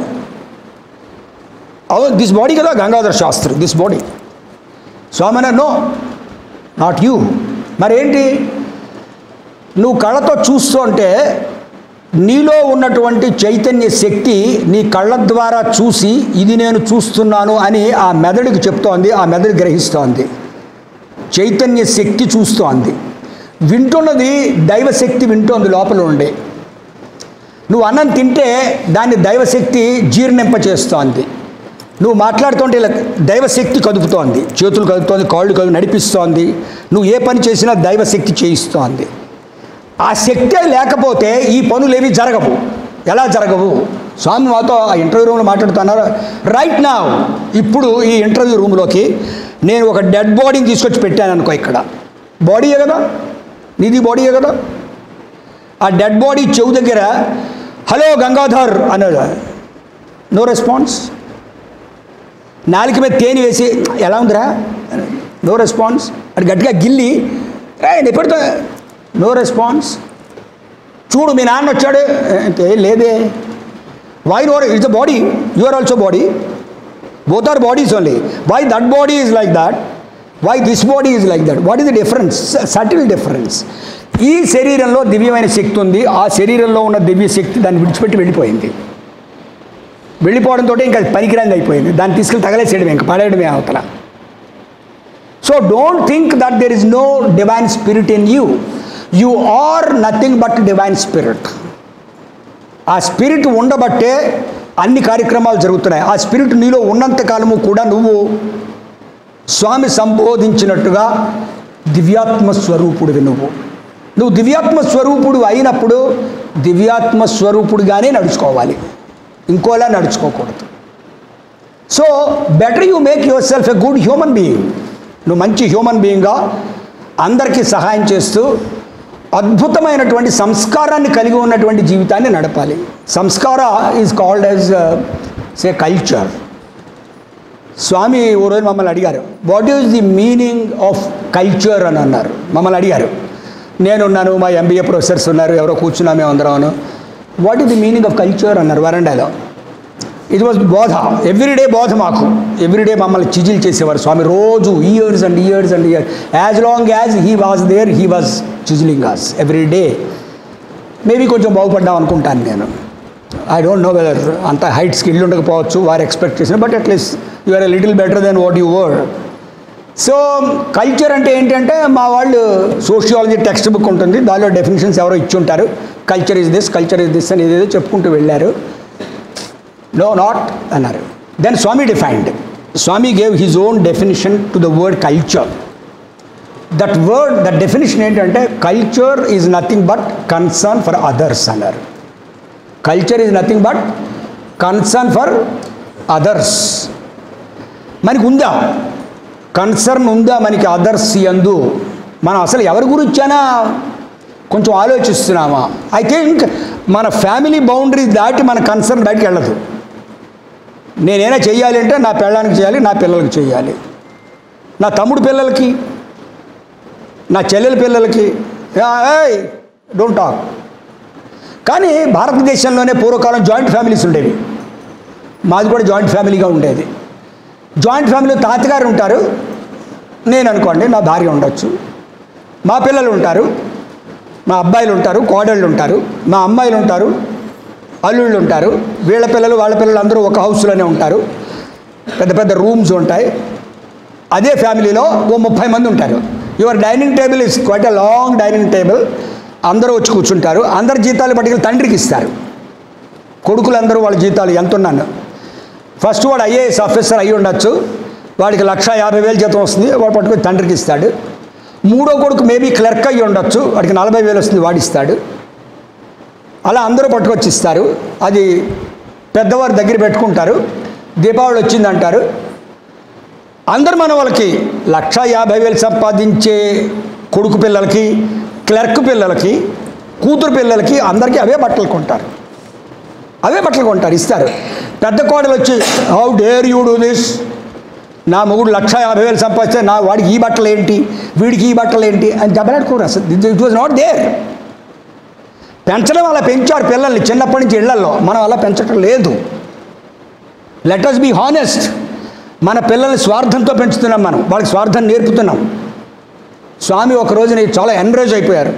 అవును దిస్ బాడీ కదా Gangadhara Shastri this body Swami no not you మరేంటి నువ్వు కళ్ళతో చూస్తూ ఉంటే నీలో ఉన్నటువంటి చైతన్య శక్తి నీ కళ్ళ ద్వారా చూసి ఇది నేను చూస్తున్నాను అని ఆ మెదడుకి చెప్తోంది ఆ మెదడు గ్రహిస్తోంది చైతన్య శక్తి చూస్తోంది వింటున్నది దైవశక్తి వింటోంది లోపల ఉండే నువ్వు అన్నం తింటే దాన్ని దైవశక్తి జీర్ణింప చేస్తోంది నువ్వు మాట్లాడుతుంటే ఇలా దైవశక్తి కదుపుతోంది చేతులు కదుపుతోంది కాళ్ళు కదుపు నడిపిస్తోంది నువ్వు ఏ పని చేసినా దైవశక్తి చేయిస్తోంది ఆ శక్తి లేకపోతే ఈ పనులు ఏవి జరగవు ఎలా జరగవు స్వామి మాతో ఆ ఇంటర్వ్యూ రూమ్లో మాట్లాడుతున్నారు రైట్ నా ఇప్పుడు ఈ ఇంటర్వ్యూ రూమ్లోకి నేను ఒక డెడ్ బాడీని తీసుకొచ్చి పెట్టాను అనుకో ఇక్కడ బాడీయే కదా నీది బాడీయే కదా ఆ డెడ్ బాడీ చెవు దగ్గర హలో గంగాధర్ అన్నాడు నో రెస్పాన్స్ నాలుక మీద తేనె వేసి ఎలా ఉందిరా నో రెస్పాన్స్ అది గట్టిగా గిల్లి రే ఎప్పుడుతో నో రెస్పాన్స్ చూడు మీ నాన్న వచ్చాడు అంటే లేదే why no it's the body you are also body both are bodies only why that body is like that why this body is like that what is the difference subtle difference ఈ శరీరంలో దివ్యమైన శక్తి ఉంది ఆ శరీరంలో ఉన్న దివ్య శక్తి దాన్ని విడిచిపెట్టి వెళ్ళిపోయింది వెళ్ళిపోవడంతో ఇంకా అది పనికిరాంది అయిపోయింది దాన్ని తీసుకెళ్ళి తగలేసేయడమే ఇంకా పడేయడమే అవతల so don't think that there is no divine spirit in you you are nothing but divine spirit ఆ స్పిరిట్ ఉండబట్టే అన్ని కార్యక్రమాలు జరుగుతున్నాయి ఆ స్పిరిట్ నీలో ఉన్నంత కాలము కూడా నువ్వు స్వామి సంబోధించినట్టుగా దివ్యాత్మ స్వరూపుడివి నువ్వు నువ్వు దివ్యాత్మ స్వరూపుడు అయినప్పుడు దివ్యాత్మ స్వరూపుడిగానే నడుచుకోవాలి ఇంకోలా నడుచుకోకూడదు so better you make yourself a good human being నువ్వు మంచి హ్యూమన్ బీయింగ్గా అందరికీ సహాయం చేస్తూ అద్భుతమైనటువంటి సంస్కారాన్ని కలిగి ఉన్నటువంటి జీవితాన్ని నడపాలి samskara is called as say culture Swami ఓ రోజు మమ్మల్ని అడిగారు what is the meaning of culture అని అన్నారు మమ్మల్ని అడిగారు నేనున్నాను మా ఎంబీఏ ప్రొఫెసర్స్ ఉన్నారు ఎవరో కూర్చున్నా మేము అందరం what is the meaning of culture అన్నారు వరండాలో ఇట్ వాజ్ బోధ ఎవ్రీడే బోధ మాకు ఎవ్రీడే మమ్మల్ని చిజిల్ చేసేవారు స్వామి రోజు years and years and years as long as he was there he was chiseling us every day maybe కొంచెం బాగుపడ్డాం అనుకుంటాను నేను ఐ డోంట్ నో వెదర్ అంత హైట్ స్కిల్ ఉండకపోవచ్చు వారు ఎక్స్పెక్ట్ చేసిన but at least you are a little better then what you were so culture అంటే ఏంటంటే మా వాళ్ళు సోషియాలజీ టెక్స్ట్ బుక్ ఉంటుంది దానిలో డెఫినేషన్స్ ఎవరో ఇచ్చి ఉంటారు culture is this culture is this అని ఏదేదో చెప్పుకుంటూ వెళ్ళారు నో నాట్ అన్నారు then Swami defined Swami gave his own definition to the word culture that word that definition ఏంటంటే culture is nothing but concern for others అన్నారు culture is nothing but concern for others మనకు ఉందా concern ఉందా మనకి others ఎందు మనం అసలు ఎవరి గురించైనా కొంచెం ఆలోచిస్తున్నామా ఐ థింక్ మన ఫ్యామిలీ బౌండరీ దాటి మన కన్సర్న్ బయటికి వెళ్ళదు నేనేనా చెయ్యాలి అంటే నా పిల్లలకి చేయాలి నా పిల్లలకి చేయాలి నా తమ్ముడు పిల్లలకి నా చెల్లెల పిల్లలకి డోంట్ టాక్ కానీ భారతదేశంలోనే పూర్వకాలం జాయింట్ ఫ్యామిలీస్ ఉండేవి మాది కూడా జాయింట్ ఫ్యామిలీగా ఉండేది జాయింట్ ఫ్యామిలీ తాతగారు ఉంటారు నేను అనుకోండి నా భార్య ఉండొచ్చు మా పిల్లలు ఉంటారు మా అబ్బాయిలు ఉంటారు కోడళ్ళు ఉంటారు మా అమ్మాయిలు ఉంటారు అల్లుళ్ళు ఉంటారు వీళ్ళ పిల్లలు వాళ్ళ పిల్లలు అందరూ ఒక హౌస్లోనే ఉంటారు పెద్ద పెద్ద రూమ్స్ ఉంటాయి అదే ఫ్యామిలీలో ఓ ముప్పై మంది ఉంటారు your dining table is quite a long dining table అందరూ వచ్చి కూర్చుంటారు అందరి జీతాలు పట్టుకెళ్ళి తండ్రికి ఇస్తారు కొడుకులందరూ వాళ్ళ జీతాలు ఎంత ఉన్నాను ఫస్ట్ వాడు ఐఏఎస్ ఆఫీసర్ అయ్యి ఉండొచ్చు వాడికి లక్ష యాభై వేలు జీతం వస్తుంది వాడు పట్టుకొని తండ్రికి ఇస్తాడు మూడో కొడుకు మేబీ క్లర్క్ అయ్యి ఉండొచ్చు వాడికి నలభై వేలు వస్తుంది వాడిస్తాడు అలా అందరూ పట్టుకొచ్చి ఇస్తారు అది పెద్దవారి దగ్గర పెట్టుకుంటారు దీపావళి వచ్చిందంటారు అందరు మన వాళ్ళకి లక్ష యాభై వేలు సంపాదించే కొడుకు పిల్లలకి క్లర్క్ పిల్లలకి కూతురు పిల్లలకి అందరికీ అవే బట్టలు కొంటారు అవే బట్టలు కొంటారు ఇస్తారు పెద్ద కోడలు వచ్చి how dare you do this నా మొగుడు లక్ష యాభై వేలు సంపాదిస్తే నా వాడికి ఈ బట్టలు ఏంటి వీడికి ఈ బట్టలు ఏంటి అని దెబ్బలాడుకోరు అసలు ఇట్ వాజ్ నాట్ దేర్ పెంచడం అలా పెంచారు పిల్లల్ని చిన్నప్పటి నుంచి ఇళ్లలో మనం అలా పెంచడం లేదు లెట్ అస్ బీ హానెస్ట్ మన పిల్లల్ని స్వార్థంతో పెంచుతున్నాం మనం వాళ్ళకి స్వార్థం నేర్పుతున్నాం స్వామి ఒక రోజున చాలా ఎన్కరేజ్ అయిపోయారు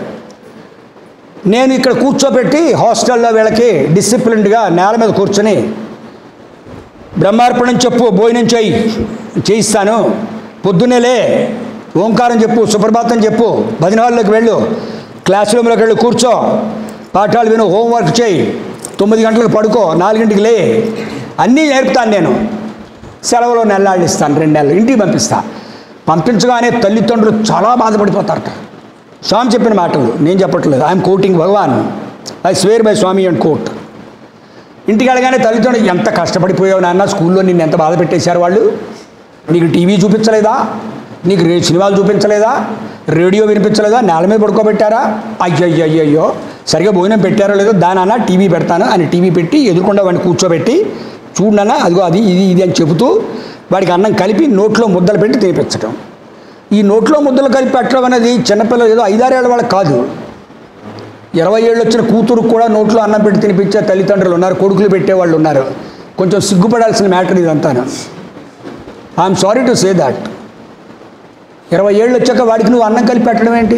నేను ఇక్కడ కూర్చోబెట్టి హాస్టల్లో వీళ్ళకి డిసిప్లిన్డ్గా నేల మీద కూర్చొని బ్రహ్మార్పణం చెప్పు భోజనం చేయి చేయిస్తాను పొద్దున్నేలే ఓంకారం చెప్పు సుప్రభాతం చెప్పు భజన హాల్లోకి వెళ్ళు క్లాస్ రూమ్లోకి వెళ్ళి కూర్చో పాఠాలు విను హోంవర్క్ చేయి తొమ్మిది గంటలకు పడుకో నాలుగింటికి లే అన్నీ నేర్పుతాను నేను సెలవులో నెలలు ఇస్తాను రెండు నెలలు ఇంటికి పంపిస్తా పంపించగానే తల్లిదండ్రులు చాలా బాధపడిపోతారట స్వామి చెప్పిన మాటలు నేను చెప్పట్లేదు I'm quoting Bhagavan I swear by Swami and quote ఇంటికి వెళ్ళగానే తల్లిదండ్రులు ఎంత కష్టపడిపోయావు నాన్న స్కూల్లో నిన్ను ఎంత బాధ పెట్టేశారు వాళ్ళు నీకు టీవీ చూపించలేదా నీకు రే సినిమాలు చూపించలేదా రేడియో వినిపించలేదా నేల మీద పడుకోబెట్టారా అయ్యో అయ్యో అయ్యో అయ్యో సరిగా భోజనం పెట్టారో లేదో దానన్నా టీవీ పెడతాను అని టీవీ పెట్టి ఎదురుకుండా వాడిని కూర్చోబెట్టి చూడన్నా అదిగో అది ఇది ఇది అని చెబుతూ వాడికి అన్నం కలిపి నోట్లో ముద్దలు పెట్టి తినిపించడం ఈ నోట్లో ముద్దలు కలిపి పెట్టడం అనేది చిన్నపిల్లలు ఏదో ఐదారేళ్ళ వాళ్ళకి కాదు ఇరవై ఏళ్ళు వచ్చిన కూతురు కూడా నోట్లో అన్నం పెట్టి తినిపించే తల్లిదండ్రులు ఉన్నారు కొడుకులు పెట్టేవాళ్ళు ఉన్నారు కొంచెం సిగ్గుపడాల్సిన మ్యాటర్ ఇదంతాను I'm sorry to say that ఇరవై ఏళ్ళు వచ్చాక వాడికి నువ్వు అన్నం కలిపి పెట్టడం ఏంటి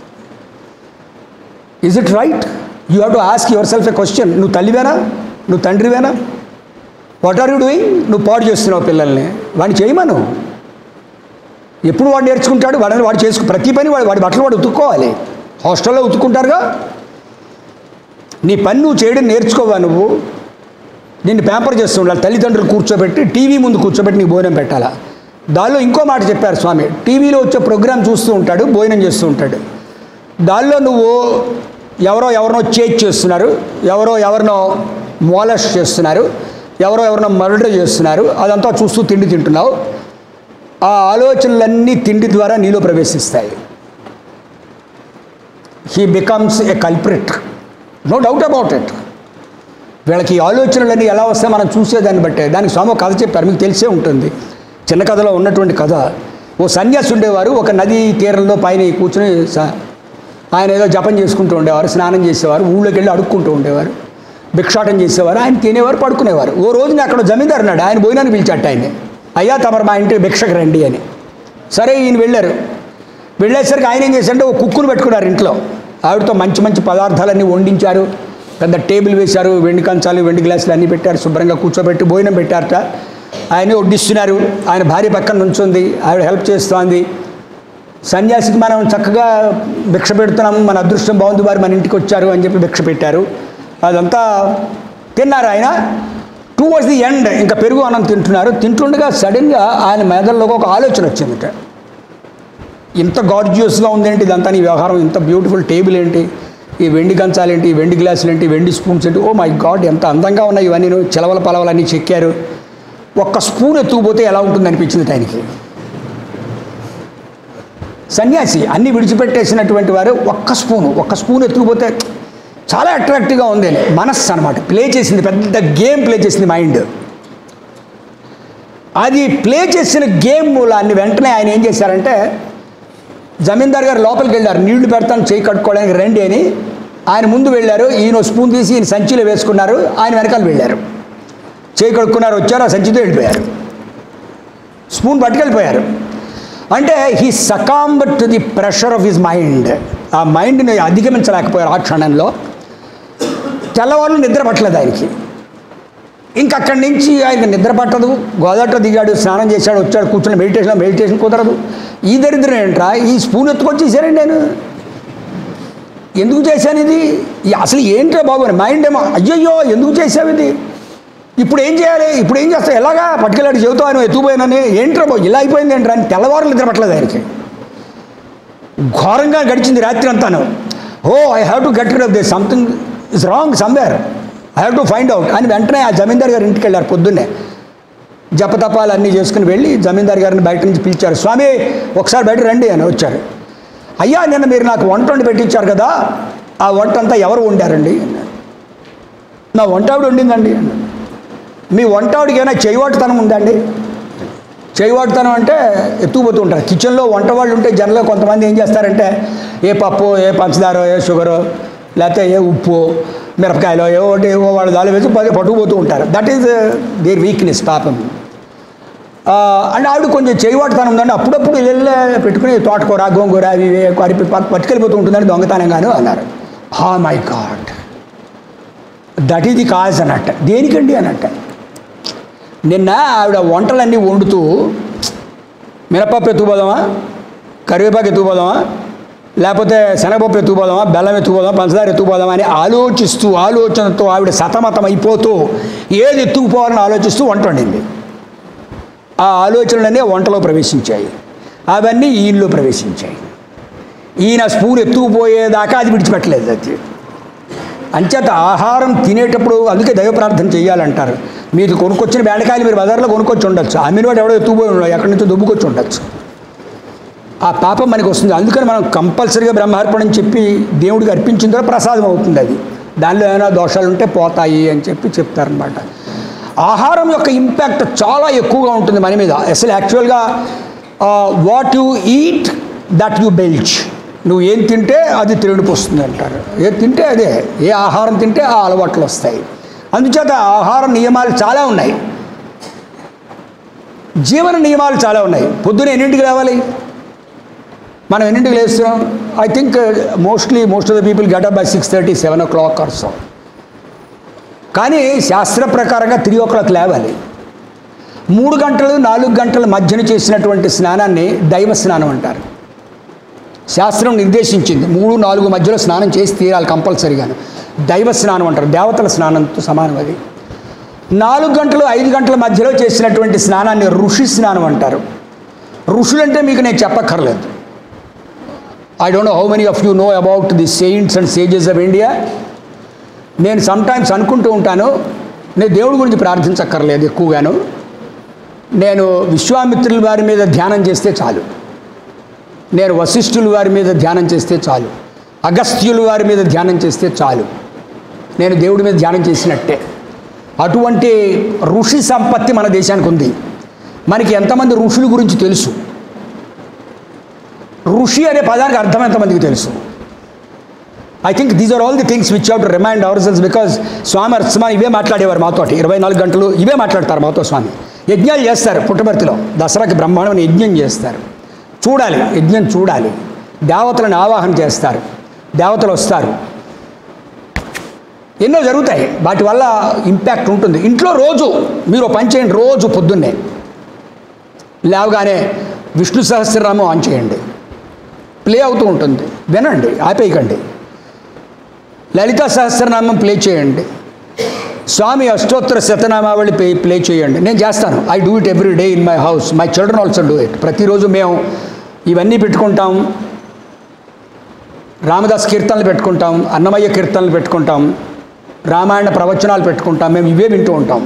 is it right you have to ask yourself a question నువ్వు తల్లివేనా నువ్వు తండ్రివేనా వాట్ ఆర్ యూ డూయింగ్ నువ్వు పాడు చేస్తున్నావు పిల్లల్ని వాడిని చేయమను ఎప్పుడు వాడు నేర్చుకుంటాడు వాడని వాడు చేసుకు ప్రతి పని వాడు వాడి బట్టలు వాడు ఉతుక్కోవాలి హాస్టల్లో ఉతుక్కుంటారుగా నీ పని నువ్వు చేయడం నేర్చుకోవా నువ్వు నిన్ను పేపర్ చేస్తూ ఉండాలి తల్లిదండ్రులు కూర్చోబెట్టి టీవీ ముందు కూర్చోబెట్టి నీ భోజనం పెట్టాలా దానిలో ఇంకో మాట చెప్పారు స్వామి టీవీలో వచ్చే ప్రోగ్రామ్ చూస్తూ ఉంటాడు భోజనం చేస్తూ ఉంటాడు దానిలో నువ్వు ఎవరో ఎవరినో చేజ్ చేస్తున్నారు ఎవరో ఎవరినో మోలస్ చేస్తున్నారు ఎవరో ఎవరినో మర్డర్ చేస్తున్నారు అదంతా చూస్తూ తిండి తింటున్నావు ఆ ఆలోచనలన్నీ తిండి ద్వారా నీలో ప్రవేశిస్తాయి he becomes a culprit no doubt about it వీళ్ళకి ఈ ఆలోచనలన్నీ ఎలా వస్తాయి మనం చూసేదాన్ని బట్టే దానికి స్వామి ఒక కథ చెప్పారు మీకు తెలిసే ఉంటుంది చిన్న కథలో ఉన్నటువంటి కథ ఓ సన్యాసి ఉండేవారు ఒక నదీ తీరంలో పైన కూర్చుని స- ఆయన ఏదో జపం చేసుకుంటూ ఉండేవారు స్నానం చేసేవారు ఊళ్ళోకి వెళ్ళి అడుక్కుంటూ ఉండేవారు భిక్షాటం చేసేవారు ఆయన తినేవారు పడుకునేవారు ఓ రోజున అక్కడ జమీందారు ఉన్నాడు ఆయన భోజనానికి పిలిచాట ఆయన్ని అయ్యా తమరు మా ఇంటికి భిక్షకు రండి అని సరే ఈయన వెళ్ళారు వెళ్ళేసరికి ఆయన ఏం చేశారంటే ఒక కుక్కును పెట్టుకున్నారు ఇంట్లో ఆవిడతో మంచి మంచి పదార్థాలన్నీ వండించారు పెద్ద టేబుల్ వేశారు వెండి కంచాలు వెండి గ్లాసులు అన్నీ పెట్టారు శుభ్రంగా కూర్చోబెట్టి భోజనం పెట్టారట ఆయన వడ్డిస్తున్నారు ఆయన భార్య పక్కన నుంచుంది ఆవిడ హెల్ప్ చేస్తోంది సన్యాసికి మనం చక్కగా భిక్ష పెడుతున్నాము మన అదృష్టం బాగుంది వారు మన ఇంటికి వచ్చారు అని చెప్పి భిక్ష పెట్టారు అదంతా తిన్నారు ఆయన టూ వర్డ్స్ ది ఎండ్ ఇంకా పెరుగు అన్నం తింటున్నారు తింటుండగా సడన్గా ఆయన మెదడులోకి ఒక ఆలోచన వచ్చిందట ఇంత గార్జియస్గా ఉందేంటి ఇదంతా నీ వ్యవహారం ఇంత బ్యూటిఫుల్ టేబుల్ ఏంటి ఈ వెండి కంచాలు ఏంటి ఈ వెండి గ్లాసులు ఏంటి వెండి స్పూన్స్ ఏంటి ఓ మై గాడ్ ఎంత అందంగా ఉన్నాయి ఇవన్నీ చిలవల పలవలన్నీ చెక్కారు ఒక్క స్పూన్ ఎత్తుకుపోతే ఎలా ఉంటుంది అనిపించింది ఆయనకి సన్యాసి అన్ని విడిచిపెట్టేసినటువంటి వారు ఒక్క స్పూను ఒక్క స్పూన్ ఎత్తుకుపోతే చాలా అట్రాక్టివ్గా ఉంది అని మనస్సు అనమాట ప్లే చేసింది పెద్ద గేమ్ ప్లే చేసింది మైండ్ అది ప్లే చేసిన గేమ్ మూలాన్ని వెంటనే ఆయన ఏం చేశారంటే జమీందార్ గారు లోపలికి వెళ్ళారు నీళ్లు పెడతాను చేయి కట్టుకోవడానికి రండి అని ఆయన ముందు వెళ్ళారు ఈయన స్పూన్ తీసి ఈయన సంచిలో వేసుకున్నారు ఆయన వెనకాల వెళ్ళారు చేయి కడుక్కున్నారు వచ్చారు ఆ సంచితో వెళ్ళిపోయారు స్పూన్ పట్టుకెళ్ళిపోయారు అంటే he succumb to the pressure of his mind ఆ మైండ్ని అధిగమించలేకపోయారు ఆ క్షణంలో తెల్లవాళ్ళు నిద్ర పట్టలేదు ఆయనకి ఇంకా అక్కడి నుంచి ఆయనకి నిద్ర పట్టదు గోదావరిలో దిగాడు స్నానం చేశాడు వచ్చాడు కూర్చొని మెడిటేషన్ మెడిటేషన్ కుదరదు ఈ దరిద్రం ఏంట్రా ఈ స్పూన్ ఎత్తుకొచ్చేసారండి నేను ఎందుకు చేశాను ఇది ఈ అసలు ఏంట్రా బాబు అని మైండ్ ఏమో అయ్యయ్యో ఎందుకు చేసావు ఇది ఇప్పుడు ఏం చేయాలి ఇప్పుడు ఏం చేస్తావు ఎలాగా పట్టుకెళ్ళాడు చెబుతావు ఆయన ఎత్తుపోయానని ఏంట్రా బాబు ఇలా అయిపోయింది ఏంట్రా అని తెల్లవారులు నిద్ర పట్టలేదు ఆయనకి ఘోరంగా గడిచింది రాత్రి అంతాను oh I have to get rid of this something is wrong somewhere I have to find out అని వెంటనే ఆ జమీందార్ గారి ఇంటికి వెళ్ళారు పొద్దున్నే జపతపాలు అన్నీ చేసుకుని వెళ్ళి జమీందార్ గారిని బయట నుంచి పిలిచారు స్వామి ఒకసారి బయట రండి అని వచ్చారు అయ్యా నిన్న మీరు నాకు వంట వండి పెట్టించారు కదా ఆ వంట అంతా ఎవరు వండారండి అన్నాడు. నా వంట ఆవిడ వండిందండి అన్నాడు. మీ వంట ఆవిడకి ఏమైనా చేయవాటుతనం ఉందండి చేయవాటుతనం అంటే ఎత్తుకుపోతూ ఉంటారు కిచెన్లో వంట వాళ్ళు ఉంటే జనరల్గా కొంతమంది ఏం చేస్తారంటే ఏ పప్పు ఏ పంచదారో ఏ షుగరో లేకపోతే ఏ ఉప్పు మిరపకాయలో ఏ ఒకటి ఏవో వాళ్ళు దాని వేసి పది పట్టుకుపోతూ ఉంటారు దట్ ఈజ్ దేర్ వీక్నెస్ పాపం ఆ, అంటే ఆవిడ కొంచెం చేయవాటుతనం ఉందండి అప్పుడప్పుడు వెళ్ళే పెట్టుకుని తోటకూర గోంగూర అవి ఇవి అరిపి పట్టు- పట్టుకెళ్ళిపోతూ ఉంటుందని దొంగతనంగాను అన్నారు హా my god that is the cause అన్నట్ట దేనికండి అన్నట్ట నిన్న ఆవిడ వంటలన్నీ వండుతూ మినపప్పు ఎత్తుకుపోదామా కరివేపాకు ఎత్తుకుపోదామా లేకపోతే శనగపప్పు ఎత్తుకుపోదామా బెల్లం ఎత్తుకుపోదామా పంచదార ఎత్తుకుపోదామా అని ఆలోచిస్తూ ఆలోచనతో ఆవిడ సతమతం అయిపోతూ ఏది ఎత్తుకుపోవాలని ఆలోచిస్తూ వంట వండింది ఆ ఆలోచనలన్నీ వంటలో ప్రవేశించాయి అవన్నీ ఈయనలో ప్రవేశించాయి ఈయన స్పూన్ ఎత్తుకుపోయేదాకా అది విడిచిపెట్టలేదు అది అంచేత ఆహారం తినేటప్పుడు అందుకే దైవ ప్రార్థన చేయాలంటారు మీరు కొనుక్కొచ్చిన బెండకాయలు మీరు బజార్లో కొనుక్కొచ్చి ఉండొచ్చు అమ్మిన వాడు ఎవడో ఎత్తుకుపోయి ఉండడు ఎక్కడి నుంచో దుబ్బుకొచ్చి ఉండొచ్చు ఆ పాపం మనకి వస్తుంది అందుకని మనం కంపల్సరీగా బ్రహ్మార్పణం చెప్పి దేవుడికి అర్పించిన తర్వాత ప్రసాదం అవుతుంది అది దానిలో ఏమైనా దోషాలు ఉంటే పోతాయి అని చెప్పి చెప్తారనమాట ఆహారం యొక్క ఇంపాక్ట్ చాలా ఎక్కువగా ఉంటుంది మన మీద అసలు యాక్చువల్గా what you eat that you belch నువ్వు ఏం తింటే అది తిరుగుడికి వస్తుంది అంటారు ఏ తింటే అదే ఏ ఆహారం తింటే ఆ అలవాట్లు వస్తాయి అందుచేత ఆహార నియమాలు చాలా ఉన్నాయి జీవన నియమాలు చాలా ఉన్నాయి పొద్దున ఎన్నింటికి లేవాలి మనం ఎన్నింటికి లేస్తున్నాం I think mostly most of the people get up by six thirty seven o'clock or so కానీ శాస్త్ర ప్రకారంగా త్రీ ఓ క్లాక్ లేవాలి మూడు గంటలు నాలుగు గంటల మధ్యన చేసినటువంటి స్నానాన్ని దైవ స్నానం అంటారు శాస్త్రం నిర్దేశించింది మూడు నాలుగు మధ్యలో స్నానం చేసి తీరాలి కంపల్సరీగాను దైవ స్నానం అంటారు దేవతల స్నానంతో సమానం అది నాలుగు గంటలు ఐదు గంటల మధ్యలో చేసినటువంటి స్నానాన్ని ఋషి స్నానం అంటారు ఋషులంటే మీకు నేను చెప్పక్కర్లేదు I don't know how many of you know about the saints and sages of India నేను సమ్టైమ్స్ అనుకుంటూ ఉంటాను నేను దేవుడి గురించి ప్రార్థించక్కర్లేదు ఎక్కువగాను నేను విశ్వామిత్రుల వారి మీద ధ్యానం చేస్తే చాలు నేను వశిష్ఠుల వారి మీద ధ్యానం చేస్తే చాలు అగస్త్యుల వారి మీద ధ్యానం చేస్తే చాలు నేను దేవుడి మీద ధ్యానం చేసినట్టే అటువంటి ఋషి సంపత్తి మన దేశానికి ఉంది మనకి ఎంతమంది ఋషుల గురించి తెలుసు ఋషి అనే పదానికి అర్థం ఎంతమందికి తెలుసు I think these are all the things which out remind ourselves because Swami అర్చమా ఇవే మాట్లాడేవారు మాతో ఇరవై నాలుగు గంటలు ఇవే మాట్లాడతారు మాతో స్వామి యజ్ఞాలు చేస్తారు పుట్టబర్తిలో దసరాకి బ్రహ్మాండమైన యజ్ఞం చేస్తారు చూడాలి యజ్ఞం చూడాలి దేవతలను ఆవాహన చేస్తారు దేవతలు వస్తారు ఎన్నో జరుగుతాయి వాటి వల్ల ఇంపాక్ట్ ఉంటుంది ఇంట్లో రోజు మీరు ఓ పని చేయండి రోజు పొద్దున్నే లేవగానే విష్ణు సహస్రనామం ఆన్ చేయండి ప్లే అవుతూ ఉంటుంది వినండి ఆపేయకండి లలిత సహస్రనామం ప్లే చేయండి స్వామి అష్టోత్తర శతనామావళి ప్లే ప్లే చేయండి నేను చేస్తాను I do it every day in my house my children also do it ప్రతిరోజు మేము ఇవన్నీ పెట్టుకుంటాం రామదాస్ కీర్తనలు పెట్టుకుంటాం అన్నమయ్య కీర్తనలు పెట్టుకుంటాం రామాయణ ప్రవచనాలు పెట్టుకుంటాం మేము ఇవే వింటూ ఉంటాం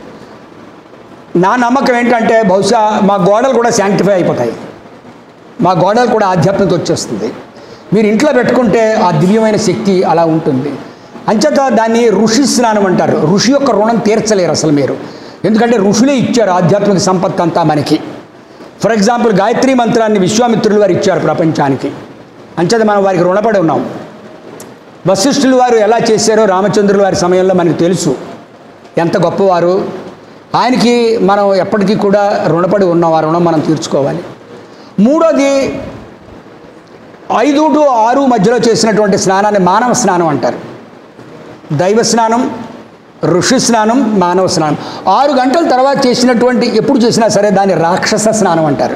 నా నమ్మకం ఏంటంటే బహుశా మా గోడలు కూడా శాంక్టిఫై అయిపోతాయి మా గోడలు కూడా ఆధ్యాత్మికత వచ్చేస్తుంది మీరు ఇంట్లో పెట్టుకుంటే ఆ దివ్యమైన శక్తి అలా ఉంటుంది అంచేత దాన్ని ఋషి స్నానం అంటారు ఋషి యొక్క రుణం తీర్చలేరు అసలు మీరు ఎందుకంటే ఋషులే ఇచ్చారు ఆధ్యాత్మిక సంపత్తి అంతా మనకి ఫర్ ఎగ్జాంపుల్ గాయత్రి మంత్రాన్ని విశ్వామిత్రులు వారు ఇచ్చారు ప్రపంచానికి అంచేత మనం వారికి రుణపడి ఉన్నాం వశిష్ఠులు వారు ఎలా చేశారో రామచంద్రుల వారి సమయంలో మనకు తెలుసు ఎంత గొప్పవారు ఆయనకి మనం ఎప్పటికీ కూడా రుణపడి ఉన్నాం ఆ రుణం మనం తీర్చుకోవాలి మూడోది ఐదు టు ఆరు మధ్యలో చేసినటువంటి స్నానాన్ని మానవ స్నానం అంటారు దైవ స్నానం ఋషి స్నానం మానవ స్నానం ఆరు గంటల తర్వాత చేసినటువంటి ఎప్పుడు చేసినా సరే దాన్ని రాక్షస స్నానం అంటారు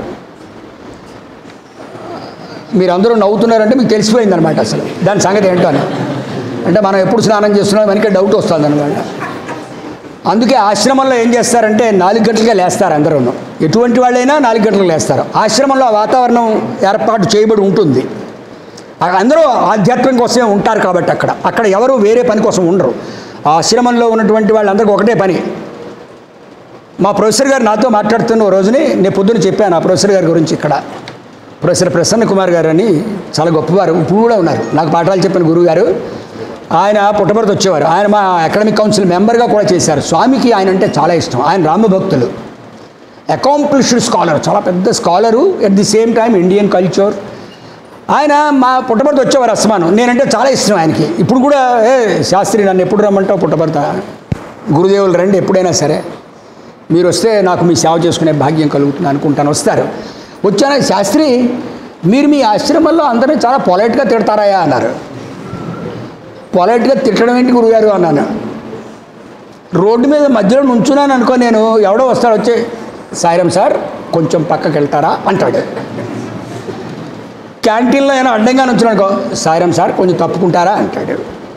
మీరు అందరూ నవ్వుతున్నారంటే మీకు తెలిసిపోయింది అనమాట అసలు దాని సంగతి ఏంటో అని అంటే మనం ఎప్పుడు స్నానం చేస్తున్నాం మనకే డౌట్ వస్తుంది అనమాట అందుకే ఆశ్రమంలో ఏం చేస్తారంటే నాలుగు గంటలకే లేస్తారు అందరూ ఎటువంటి వాళ్ళైనా నాలుగు గంటలకు లేస్తారు ఆశ్రమంలో ఆ వాతావరణం ఏర్పాటు చేయబడి ఉంటుంది అక్కడ అందరూ ఆధ్యాత్మిక కోసమే ఉంటారు కాబట్టి అక్కడ అక్కడ ఎవరు వేరే పని కోసం ఉండరు ఆ ఆశ్రమంలో ఉన్నటువంటి వాళ్ళందరికీ ఒకటే పని మా ప్రొఫెసర్ గారు నాతో మాట్లాడుతున్న ఓ రోజుని నేను పొద్దున చెప్పాను ఆ ప్రొఫెసర్ గారి గురించి ఇక్కడ ప్రొఫెసర్ ప్రసన్న కుమార్ గారు అని చాలా గొప్పవారు ఇప్పుడు కూడా ఉన్నారు నాకు పాఠాలు చెప్పిన గురువు గారు ఆయన పుట్టపర్తి వచ్చేవారు ఆయన మా అకాడమిక్ కౌన్సిల్ మెంబర్గా కూడా చేశారు స్వామికి ఆయన అంటే చాలా ఇష్టం ఆయన రామభక్తులు అకాంప్లిష్డ్ స్కాలర్ చాలా పెద్ద scholar at the same time Indian culture ఆయన మా పుట్టపర్తి వచ్చేవారు అస్మాను నేనంటే చాలా ఇష్టం ఆయనకి ఇప్పుడు కూడా ఏ శాస్త్రి నన్ను ఎప్పుడు రమ్మంటావు పుట్టపర్త గురుదేవులు రండి ఎప్పుడైనా సరే మీరు వస్తే నాకు మీ సేవ చేసుకునే భాగ్యం కలుగుతుంది అనుకుంటాను వస్తారు వచ్చాను శాస్త్రి మీరు మీ ఆశ్రమంలో అందరినీ చాలా పొలైట్గా తిడతారాయా అన్నారు పొలైట్గా తిట్టడం ఏంటి గురుగారు అన్నాను రోడ్డు మీద మధ్యలో నుంచున్నాను అనుకో నేను ఎవడో వస్తాడు వచ్చి సాయిరం సార్ కొంచెం పక్కకి వెళ్తారా అంటాడు క్యాంటీన్లో ఏమైనా అడ్డంగా నుంచున్నానుకో సాయిరం సార్ కొంచెం తప్పుకుంటారా అంటాడు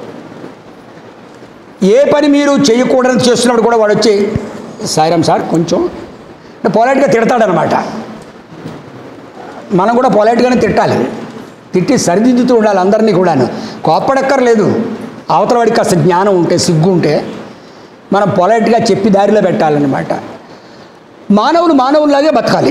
ఏ పని మీరు చేయకూడదని చేస్తున్నప్పుడు కూడా వాడు వచ్చి సాయిరం సార్ కొంచెం పొలైట్గా తిడతాడనమాట మనం కూడా పొలైట్గానే తిట్టాలి తిట్టి సరిదిద్దుతూ ఉండాలి అందరినీ కూడాను కోప్పడక్కర్లేదు అవతల వాడికి కాస్త జ్ఞానం ఉంటే సిగ్గు ఉంటే మనం పొలైట్గా చెప్పి దారిలో పెట్టాలన్నమాట మానవులు మానవుల్లాగే బతకాలి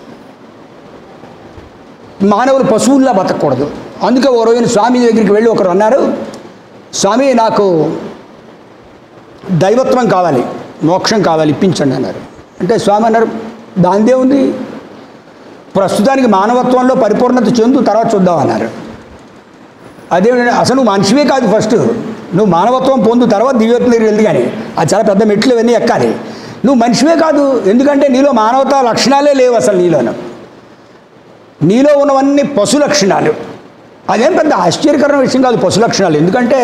మానవులు పశువుల్లా బతకూడదు అందుకే ఓ రోజున స్వామి దగ్గరికి వెళ్ళి ఒకరు అన్నారు స్వామి నాకు దైవత్వం కావాలి మోక్షం కావాలి ఇప్పించండి అన్నారు అంటే స్వామి అన్నారు దానిదే ఉంది ప్రస్తుతానికి మానవత్వంలో పరిపూర్ణత చెందు తర్వాత చూద్దాం అన్నారు అదే అసలు నువ్వు మనిషివే కాదు ఫస్ట్ నువ్వు మానవత్వం పొందు తర్వాత దివ్యత్వం దగ్గరికి వెళ్తే కానీ అది చాలా పెద్ద మెట్లు ఇవన్నీ ఎక్కాలి నువ్వు మనిషివే కాదు ఎందుకంటే నీలో మానవతా లక్షణాలే లేవు అసలు నీలోను నీలో ఉన్నవన్నీ పశు లక్షణాలు అదేం పెద్ద ఆశ్చర్యకరమైన విషయం కాదు పశు లక్షణాలు ఎందుకంటే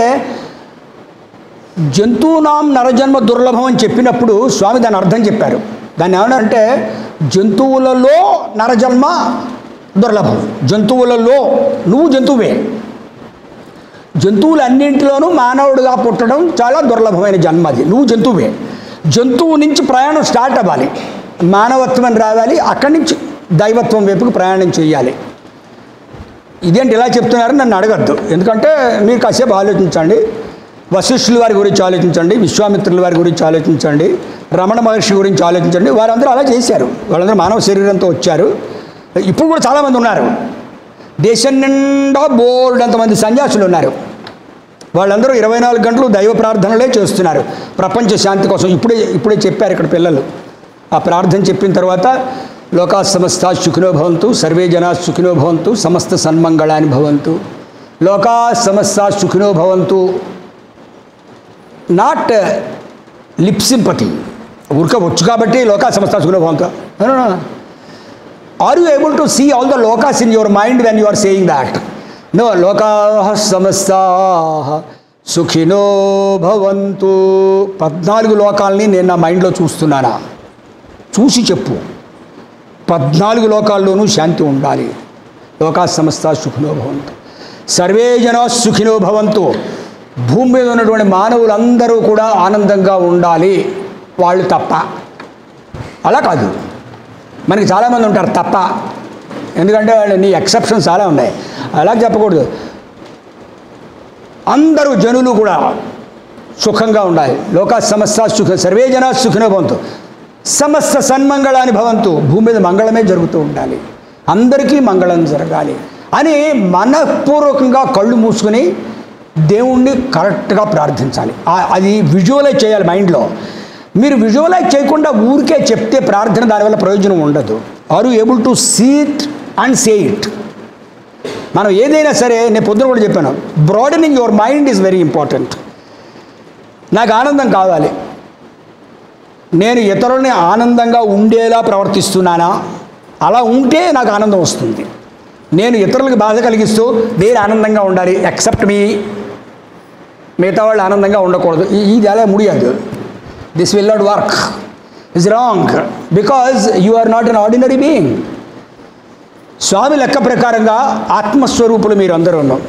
జంతువునాం నరజన్మ దుర్లభం అని చెప్పినప్పుడు స్వామి దాని అర్థం చెప్పారు దాన్ని ఏమన్నారంటే జంతువులలో నరజన్మ దుర్లభం జంతువులలో నువ్వు జంతువే జంతువులన్నింటిలోనూ మానవుడిగా పుట్టడం చాలా దుర్లభమైన జన్మ అది నువ్వు జంతువే జంతువు నుంచి ప్రయాణం స్టార్ట్ అవ్వాలి మానవత్వం రావాలి అక్కడి నుంచి దైవత్వం వైపుకు ప్రయాణం చేయాలి ఇదేంటి ఇలా చెప్తున్నారని నన్ను అడగద్దు ఎందుకంటే మీరు కాసేపు ఆలోచించండి వశిష్ఠుల వారి గురించి ఆలోచించండి విశ్వామిత్రుల వారి గురించి ఆలోచించండి రమణ మహర్షి గురించి ఆలోచించండి వారందరూ అలా చేశారు వాళ్ళందరూ మానవ శరీరంతో వచ్చారు ఇప్పుడు కూడా చాలామంది ఉన్నారు దేశం నిండా బోర్డు అంతమంది సన్యాసులు ఉన్నారు వాళ్ళందరూ ఇరవై నాలుగు గంటలు దైవ ప్రార్థనలే చేస్తున్నారు ప్రపంచ శాంతి కోసం ఇప్పుడే ఇప్పుడే చెప్పారు ఇక్కడ పిల్లలు ఆ ప్రార్థన చెప్పిన తర్వాత లోకా సమస్త సుఖినో భవంతు సర్వే జనా సుఖినో భవంతు సమస్త సన్మంగళాని భవంతు లోకా సమస్త సుఖినో భవంతు నాట్ లిప్ సింపతి ఊరిక వచ్చు కాబట్టి లోకా సమస్త సుఖినో భవంతు are you able to see all the lokas in your mind when you are saying that no లోకా సమస్తా సుఖినో భవంతు పద్నాలుగు లోకాలని నేను నా మైండ్లో చూస్తున్నానా చూసి చెప్పు పద్నాలుగు లోకాల్లోనూ శాంతి ఉండాలి లోకా సమస్త సుఖినో భవంతు సర్వే జనా సుఖినో భవంతు భూమి మీద ఉన్నటువంటి మానవులందరూ కూడా ఆనందంగా ఉండాలి వాళ్ళు తప్ప అలా కాదు మనకి చాలామంది ఉంటారు తప్ప ఎందుకంటే వాళ్ళు నీ ఎక్సెప్షన్స్ చాలా ఉన్నాయి అలా చెప్పకూడదు అందరూ జనులు కూడా సుఖంగా ఉండాలి లోక సమస్త సుఖ సర్వే జనా సుఖినో భవంతు సమస్త సన్మంగళాన్ని భవంతు భూమి మీద మంగళమే జరుగుతూ ఉండాలి అందరికీ మంగళం జరగాలి అని మనఃపూర్వకంగా కళ్ళు మూసుకుని దేవుణ్ణి కరెక్ట్గా ప్రార్థించాలి ఆ- అది విజువలైజ్ చేయాలి మైండ్లో మీరు విజువలైజ్ చేయకుండా ఊరికే చెప్తే ప్రార్థన దానివల్ల ప్రయోజనం ఉండదు are you able to see it and say it మనం ఏదైనా సరే నేను పొద్దున కూడా చెప్పాను broadening your mind is very important నాకు ఆనందం కావాలి నేను ఇతరుల్ని ఆనందంగా ఉండేలా ప్రవర్తిస్తున్నానా అలా ఉంటే నాకు ఆనందం వస్తుంది నేను ఇతరులకు బాధ కలిగిస్తూ నేను ఆనందంగా ఉండాలి ఎక్సెప్ట్ మీ మిగతా వాళ్ళు ఆనందంగా ఉండకూడదు ఈ- ఇది అలా ముడియదు this will not work is wrong because you are not an ordinary being Swami లెక్క ప్రకారంగా ఆత్మస్వరూపులు మీరు అందరూ ఉన్నాం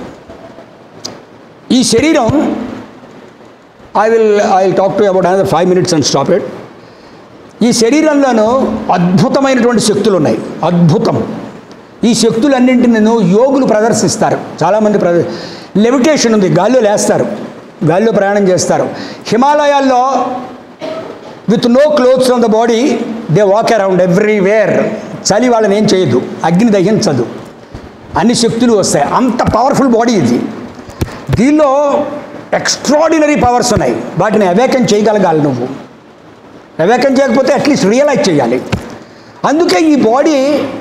ఈ శరీరం I will I will talk to about another five minutes and stop it ఈ శరీరంలోనూ అద్భుతమైనటువంటి శక్తులు ఉన్నాయి అద్భుతం ఈ శక్తులన్నింటినీ యోగులు ప్రదర్శిస్తారు చాలామంది ప్రద లెవిటేషన్ ఉంది గాల్లో లేస్తారు గాల్లో ప్రయాణం చేస్తారు హిమాలయాల్లో with no clothes on the body they walk around everywhere చలి వాళ్ళని ఏం చేయదు అగ్ని దహించదు అన్ని శక్తులు వస్తాయి అంత పవర్ఫుల్ బాడీ ఇది దీనిలో ఎక్స్ట్రాడినరీ పవర్స్ ఉన్నాయి వాటిని అవేకన్ చేయగలగాలి నువ్వు అవేకన్ చేయకపోతే అట్లీస్ట్ రియలైజ్ చేయాలి అందుకే ఈ బాడీ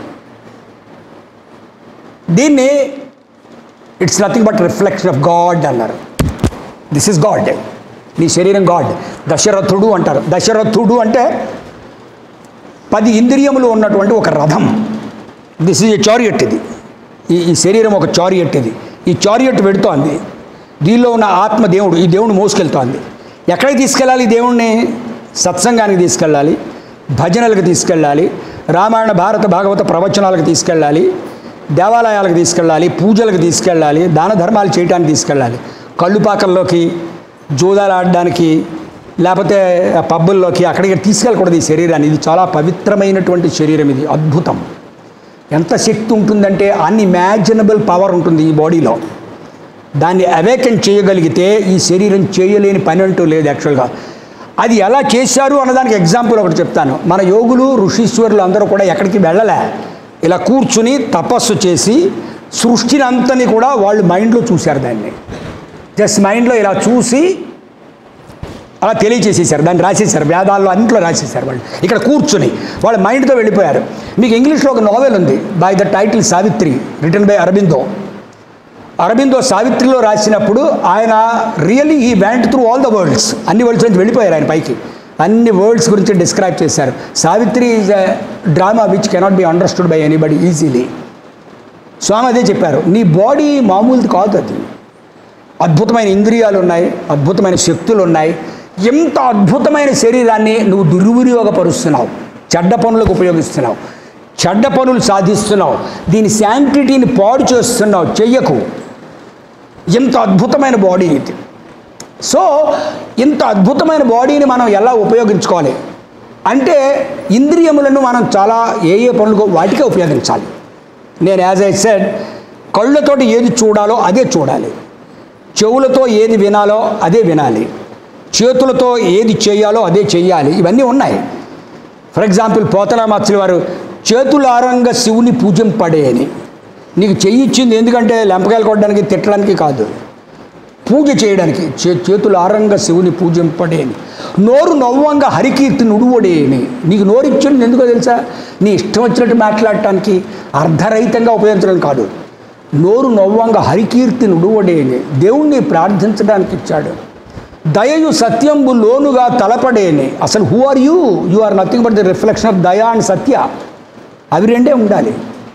దీన్ని it's nothing but reflection of God అన్నారు దిస్ ఇస్ గాడ్ నీ శరీరం గాడ్ దశరథుడు అంటారు దశరథుడు అంటే పది ఇంద్రియములు ఉన్నటువంటి ఒక రథం దిస్ ఇస్ ఏ చారియట్ ఇది ఈ ఈ శరీరం ఒక చారియట్ ఇది ఈ చారియట్ పెడుతోంది దీనిలో ఉన్న ఆత్మ దేవుడు ఈ దేవుడు మోసుకెళ్తోంది ఎక్కడికి తీసుకెళ్ళాలి ఈ దేవుణ్ణి సత్సంగానికి తీసుకెళ్ళాలి భజనలకు తీసుకెళ్ళాలి రామాయణ భారత భాగవత ప్రవచనాలకు తీసుకెళ్ళాలి దేవాలయాలకు తీసుకెళ్ళాలి పూజలకు తీసుకెళ్ళాలి దాన ధర్మాలు చేయడానికి తీసుకెళ్ళాలి కళ్ళుపాకల్లోకి జూదాలు ఆడడానికి లేకపోతే పబ్బుల్లోకి అక్కడికి తీసుకెళ్ళకూడదు ఈ శరీరాన్ని ఇది చాలా పవిత్రమైనటువంటి శరీరం ఇది అద్భుతం ఎంత శక్తి ఉంటుందంటే అన్ఇమాజినబుల్ పవర్ ఉంటుంది ఈ బాడీలో దాన్ని అవేకన్ చేయగలిగితే ఈ శరీరం చేయలేని పని అంటూ లేదు యాక్చువల్గా అది ఎలా చేశారు అన్నదానికి ఎగ్జాంపుల్ ఒకటి చెప్తాను మన యోగులు ఋషీశ్వరులు అందరూ కూడా ఎక్కడికి వెళ్ళలే ఇలా కూర్చుని తపస్సు చేసి సృష్టిని అంతని కూడా వాళ్ళు మైండ్లో చూశారు దాన్ని జస్ట్ మైండ్లో ఇలా చూసి అలా తెలియచేసేసారు దాన్ని రాసేసారు వేదాల్లో అన్నింటిలో రాసేసారు వాళ్ళు ఇక్కడ కూర్చుని వాళ్ళ మైండ్తో వెళ్ళిపోయారు మీకు ఇంగ్లీష్లో ఒక నావెల్ ఉంది by the title Savitri written by Aurobindo Aurobindo సావిత్రిలో రాసినప్పుడు ఆయన రియల్లీ ఈ went through all the worlds అన్ని వరల్డ్స్ నుంచి వెళ్ళిపోయారు ఆయన పైకి అన్ని వరల్డ్స్ గురించి డిస్క్రైబ్ చేశారు Savitri is a drama which cannot be understood by anybody easily Swami అదే చెప్పారు నీ బాడీ మామూలుది కాదు అది అద్భుతమైన ఇంద్రియాలు ఉన్నాయి అద్భుతమైన శక్తులు ఉన్నాయి ఎంత అద్భుతమైన శరీరాన్ని నువ్వు దుర్వినియోగపరుస్తున్నావు చెడ్డ పనులకు ఉపయోగిస్తున్నావు చెడ్డ పనులు సాధిస్తున్నావు దీని శాంక్టిటీని పాడు చేస్తున్నావు చెయ్యకు ఇంత అద్భుతమైన బాడీ ఇది సో ఇంత అద్భుతమైన బాడీని మనం ఎలా ఉపయోగించుకోవాలి అంటే ఇంద్రియములను మనం చాలా ఏ ఏ పనులకు వాటికే ఉపయోగించాలి నేను యాజ్ ఐ సెడ్ కళ్ళతోటి ఏది చూడాలో అదే చూడాలి చెవులతో ఏది వినాలో అదే వినాలి చేతులతో ఏది చేయాలో అదే చెయ్యాలి ఇవన్నీ ఉన్నాయి ఫర్ ఎగ్జాంపుల్ పోతరామత్సలి వారు చేతులారంగా శివుని పూజింపడే అని నీకు చెయ్యి ఇచ్చింది ఎందుకంటే లెంపకాయలు కొట్టడానికి తిట్టడానికి కాదు పూజ చేయడానికి చే చేతులు ఆరంగా శివుని పూజింపడే అని నోరు నవ్వంగా హరికీర్తి నుడువడే అని నీకు నోరు ఇచ్చింది ఎందుకో తెలుసా నీ ఇష్టం వచ్చినట్టు మాట్లాడటానికి అర్ధరహితంగా ఉపయోగించడం కాదు నోరు నవ్వంగా హరికీర్తి నుడువడే అని దేవుణ్ణి ప్రార్థించడానికి ఇచ్చాడు దయయు సత్యంబు లోనుగా తలపడేని అసలు who are you you are nothing but the reflection of daya and satya అవి రెండే ఉండాలి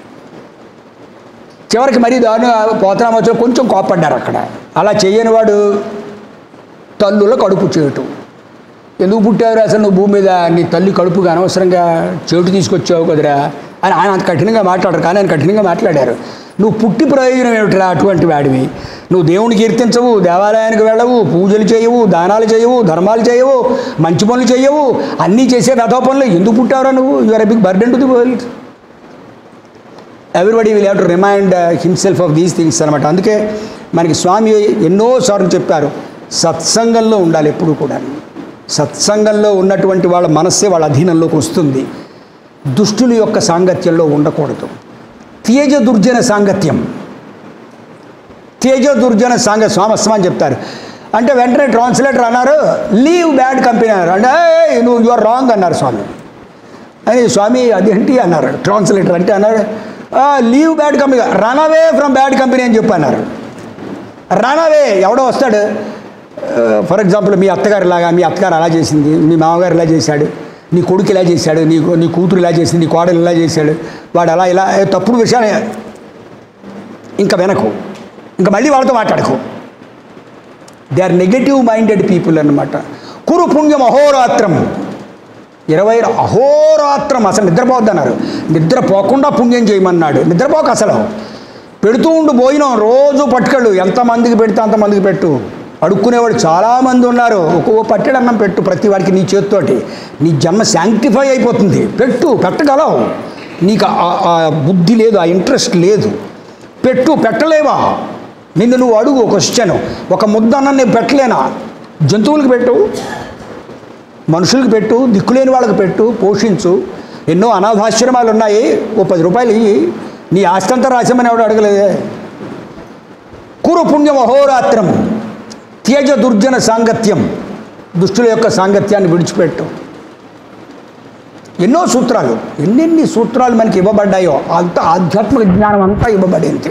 చివరికి మరీ దాని పోతనామచ్చలో కొంచెం కోపడ్డారు అక్కడ అలా చేయని వాడు తల్లుల కడుపు చేయటం ఎందుకు పుట్టావు అసలు నువ్వు భూమి మీద నీ తల్లి కడుపుగా అనవసరంగా చెవిటి తీసుకొచ్చావు కదరా అని ఆయన అంత కఠినంగా మాట్లాడరు కానీ ఆయన కఠినంగా మాట్లాడారు నువ్వు పుట్టి ప్రయోజనం ఏమిటిరా అటువంటి వాడివి నువ్వు దేవుని కీర్తించవు దేవాలయానికి వెళ్ళవు పూజలు చేయవు దానాలు చేయవు ధర్మాలు చేయవు మంచి పనులు చేయవు అన్నీ చేసే రథో పనులు ఎందుకు పుట్టావురా నువ్వు you are a big burden to the world everybody will have to remind himself of these things అనమాట అందుకే మనకి స్వామి ఎన్నోసార్లు చెప్పారు సత్సంగంలో ఉండాలి ఎప్పుడు కూడా సత్సంగంలో ఉన్నటువంటి వాళ్ళ మనస్సే వాళ్ళ అధీనంలోకి వస్తుంది దుష్టుల యొక్క సాంగత్యంలో ఉండకూడదు తేజ దుర్జన సాంగత్యం తేజ దుర్జన సాంగ స్వామస్వం అని చెప్తారు అంటే వెంటనే ట్రాన్స్లేటర్ అన్నారు లీవ్ బ్యాడ్ కంపెనీ అన్నారు అంటే "ఏయ్, నువ్వు యు ఆర్ రాంగ్ అన్నారు స్వామి అని స్వామి అదేంటి అన్నారు ట్రాన్స్లేటర్ అంటే అన్నాడు leave bad company run away from bad company అని చెప్పి అన్నారు రన్ అవే ఎవడో వస్తాడు ఫర్ ఎగ్జాంపుల్ మీ అత్తగారు ఇలాగా మీ అత్తగారు అలా చేసింది మీ మామగారు ఇలా చేశాడు నీ కొడుకు ఇలా చేశాడు నీ నీ కూతురు ఇలా చేసింది నీ కోడలు ఇలా చేశాడు వాడు అలా ఇలా ఏ తప్పుడు విషయాలు ఇంకా వెనకు ఇంకా మళ్ళీ వాళ్ళతో మాట్లాడకు they are negative minded people అన్నమాట కురు పుణ్యం అహోరాత్రం ఇరవై అహోరాత్రం అసలు నిద్రపోద్దన్నారు నిద్రపోకుండా పుణ్యం చేయమన్నాడు నిద్రపోక అసలు పెడుతూ ఉండు భోజనం రోజు పట్టుకెళ్ళు ఎంతమందికి పెడితే అంతమందికి పెట్టు అడుక్కునేవాడు చాలామంది ఉన్నారు ఒక్కో పట్టెడు అన్నం పెట్టు ప్రతి వాడికి నీ చేతితోటి నీ జన్మ శాంక్టిఫై అయిపోతుంది పెట్టు పెట్టగలవు నీకు ఆ- ఆ బుద్ధి లేదు ఆ ఇంట్రెస్ట్ లేదు పెట్టు పెట్టలేవా నిన్ను నువ్వు అడుగు క్వశ్చన్ ఒక ముద్ద అన్నం నేను పెట్టలేనా జంతువులకు పెట్టు మనుషులకు పెట్టు దిక్కులేని వాళ్ళకి పెట్టు పోషించు ఎన్నో అనాథాశ్రమాలు ఉన్నాయి ఓ పది రూపాయలు ఇయ్యి నీ ఆస్తంతా రాసామని ఎవడు అడగలేదే కురు పుణ్యం అహోరాత్రం త్యజ దుర్జన సాంగత్యం దుష్టుల యొక్క సాంగత్యాన్ని విడిచిపెట్టు ఎన్నో సూత్రాలు ఎన్నెన్ని సూత్రాలు మనకి ఇవ్వబడ్డాయో అంత ఆధ్యాత్మిక జ్ఞానం అంతా ఇవ్వబడింది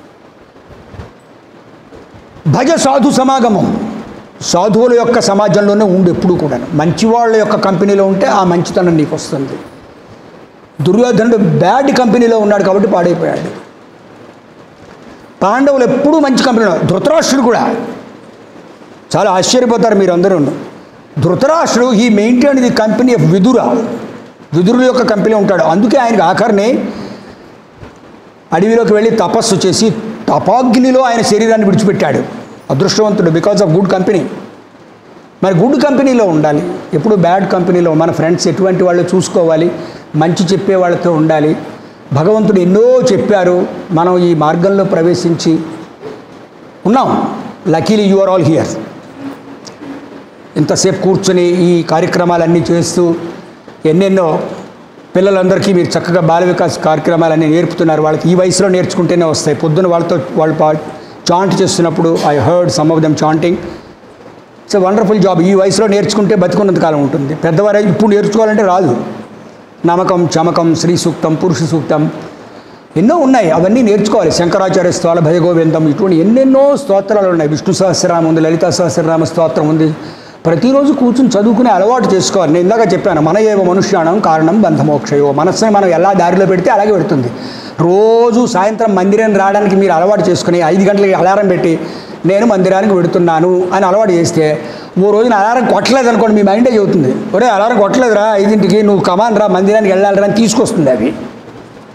భజ సాధు సమాగమం సాధువుల యొక్క సమాజంలోనే ఉండు ఎప్పుడు కూడా మంచివాళ్ళ యొక్క కంపెనీలో ఉంటే ఆ మంచితనం నీకు వస్తుంది దుర్యోధనుడు బ్యాడ్ కంపెనీలో ఉన్నాడు కాబట్టి పాడైపోయాడు పాండవులు ఎప్పుడూ మంచి కంపెనీలో ధృతరాష్ట్రుడు కూడా చాలా ఆశ్చర్యపోతారు మీరు అందరూ ధృతరాష్ట్రుడు ఈ maintain the company of Vidura విదురుల యొక్క కంపెనీ ఉంటాడు అందుకే ఆయనకు ఆఖరిని అడవిలోకి వెళ్ళి తపస్సు చేసి తపాగ్నిలో ఆయన శరీరాన్ని విడిచిపెట్టాడు అదృష్టవంతుడు బికాజ్ ఆఫ్ గుడ్ కంపెనీ మరి గుడ్ కంపెనీలో ఉండాలి ఎప్పుడు బ్యాడ్ కంపెనీలో మన ఫ్రెండ్స్ ఎటువంటి వాళ్ళు చూసుకోవాలి మంచి చెప్పే వాళ్ళతో ఉండాలి భగవంతుడు ఎన్నో చెప్పారు మనం ఈ మార్గంలో ప్రవేశించి ఉన్నాం luckily you are all here ఇంతసేపు కూర్చొని ఈ కార్యక్రమాలన్నీ చేస్తూ ఎన్నెన్నో పిల్లలందరికీ మీరు చక్కగా బాల వికాస్ కార్యక్రమాలన్నీ నేర్పుతున్నారు వాళ్ళకి ఈ వయసులో నేర్చుకుంటేనే వస్తాయి పొద్దున వాళ్ళతో వాళ్ళు పా చాంట్ చేస్తున్నప్పుడు I heard some of them chanting it's wonderful job ఈ వయసులో నేర్చుకుంటే బతికున్నంత కాలం ఉంటుంది పెద్దవారు ఇప్పుడు నేర్చుకోవాలంటే రాదు నమకం చమకం శ్రీ సూక్తం పురుష సూక్తం ఎన్నో ఉన్నాయి అవన్నీ నేర్చుకోవాలి శంకరాచార్య స్తోల భయగోవిందం ఇటువంటి ఎన్నెన్నో స్తోత్రాలు ఉన్నాయి విష్ణు సహస్రనామం ఉంది లలితా సహస్రనామ స్తోత్రం ఉంది ప్రతిరోజు కూర్చుని చదువుకునే అలవాటు చేసుకోవాలి నేను ఇందాక చెప్పాను మన ఏవ మనుష్యాణం కారణం బంధమోక్షయో మనస్సుని మనం ఎలా దారిలో పెడితే అలాగే పెడుతుంది రోజు సాయంత్రం మందిరం రావడానికి మీరు అలవాటు చేసుకుని ఐదు గంటలకి అలారం పెట్టి నేను మందిరానికి వెడుతున్నాను అని అలవాటు చేస్తే ఓ రోజున అలారం కొట్టలేదు అనుకోండి మీ మైండే చెబుతుంది ఒరే అలారం కొట్టలేదురా ఐదింటికి నువ్వు కమాన్ రా మందిరానికి వెళ్ళాలిరా అని తీసుకొస్తుంది అవి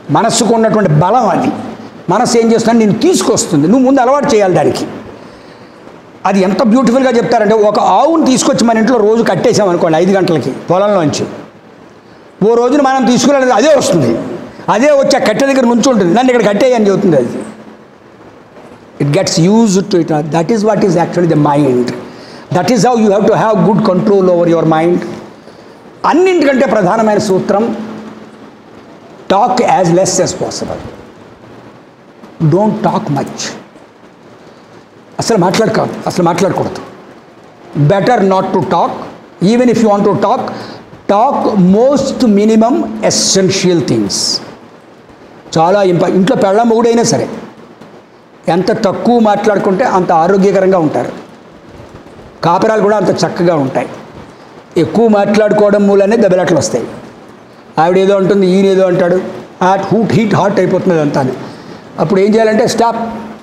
మనస్సుకు ఉన్నటువంటి బలం అది మనస్సు ఏం చేస్తుంది నేను తీసుకొస్తుంది నువ్వు ముందు అలవాటు చేయాలి దానికి అది ఎంత బ్యూటిఫుల్గా చెప్తారంటే ఒక ఆవును తీసుకొచ్చి మన ఇంట్లో రోజు కట్టేసాం అనుకోండి ఐదు గంటలకి పొలంలోంచి ఓ రోజున మనం తీసుకురాలేదు అదే వస్తుంది అదే వచ్చి ఆ కట్టె దగ్గర నుంచి ఉంటుంది నన్ను ఇక్కడ కట్టేయని చెబుతుంది అది it gets use to it that is what is actually the mind that is how you have to have good control over your mind అన్నింటికంటే ప్రధానమైన సూత్రం talk as less as possible don't talk much అసలు మాట్లాడక అసలు మాట్లాడకూడదు better not to talk even if you want to talk talk most minimum essential things చాలా ఇంప ఇంట్లో పెళ్ళ మొగుడైనా సరే ఎంత తక్కువ మాట్లాడుకుంటే అంత ఆరోగ్యకరంగా ఉంటారు కాపరాలు కూడా అంత చక్కగా ఉంటాయి ఎక్కువ మాట్లాడుకోవడం మూలనే దెబ్బలాట్లు వస్తాయి ఆవిడ ఏదో అంటుంది ఈయన ఏదో అంటాడు హాట్ హూట్ హీట్ హాట్ అయిపోతుంది అంతా అప్పుడు ఏం చేయాలంటే స్టాప్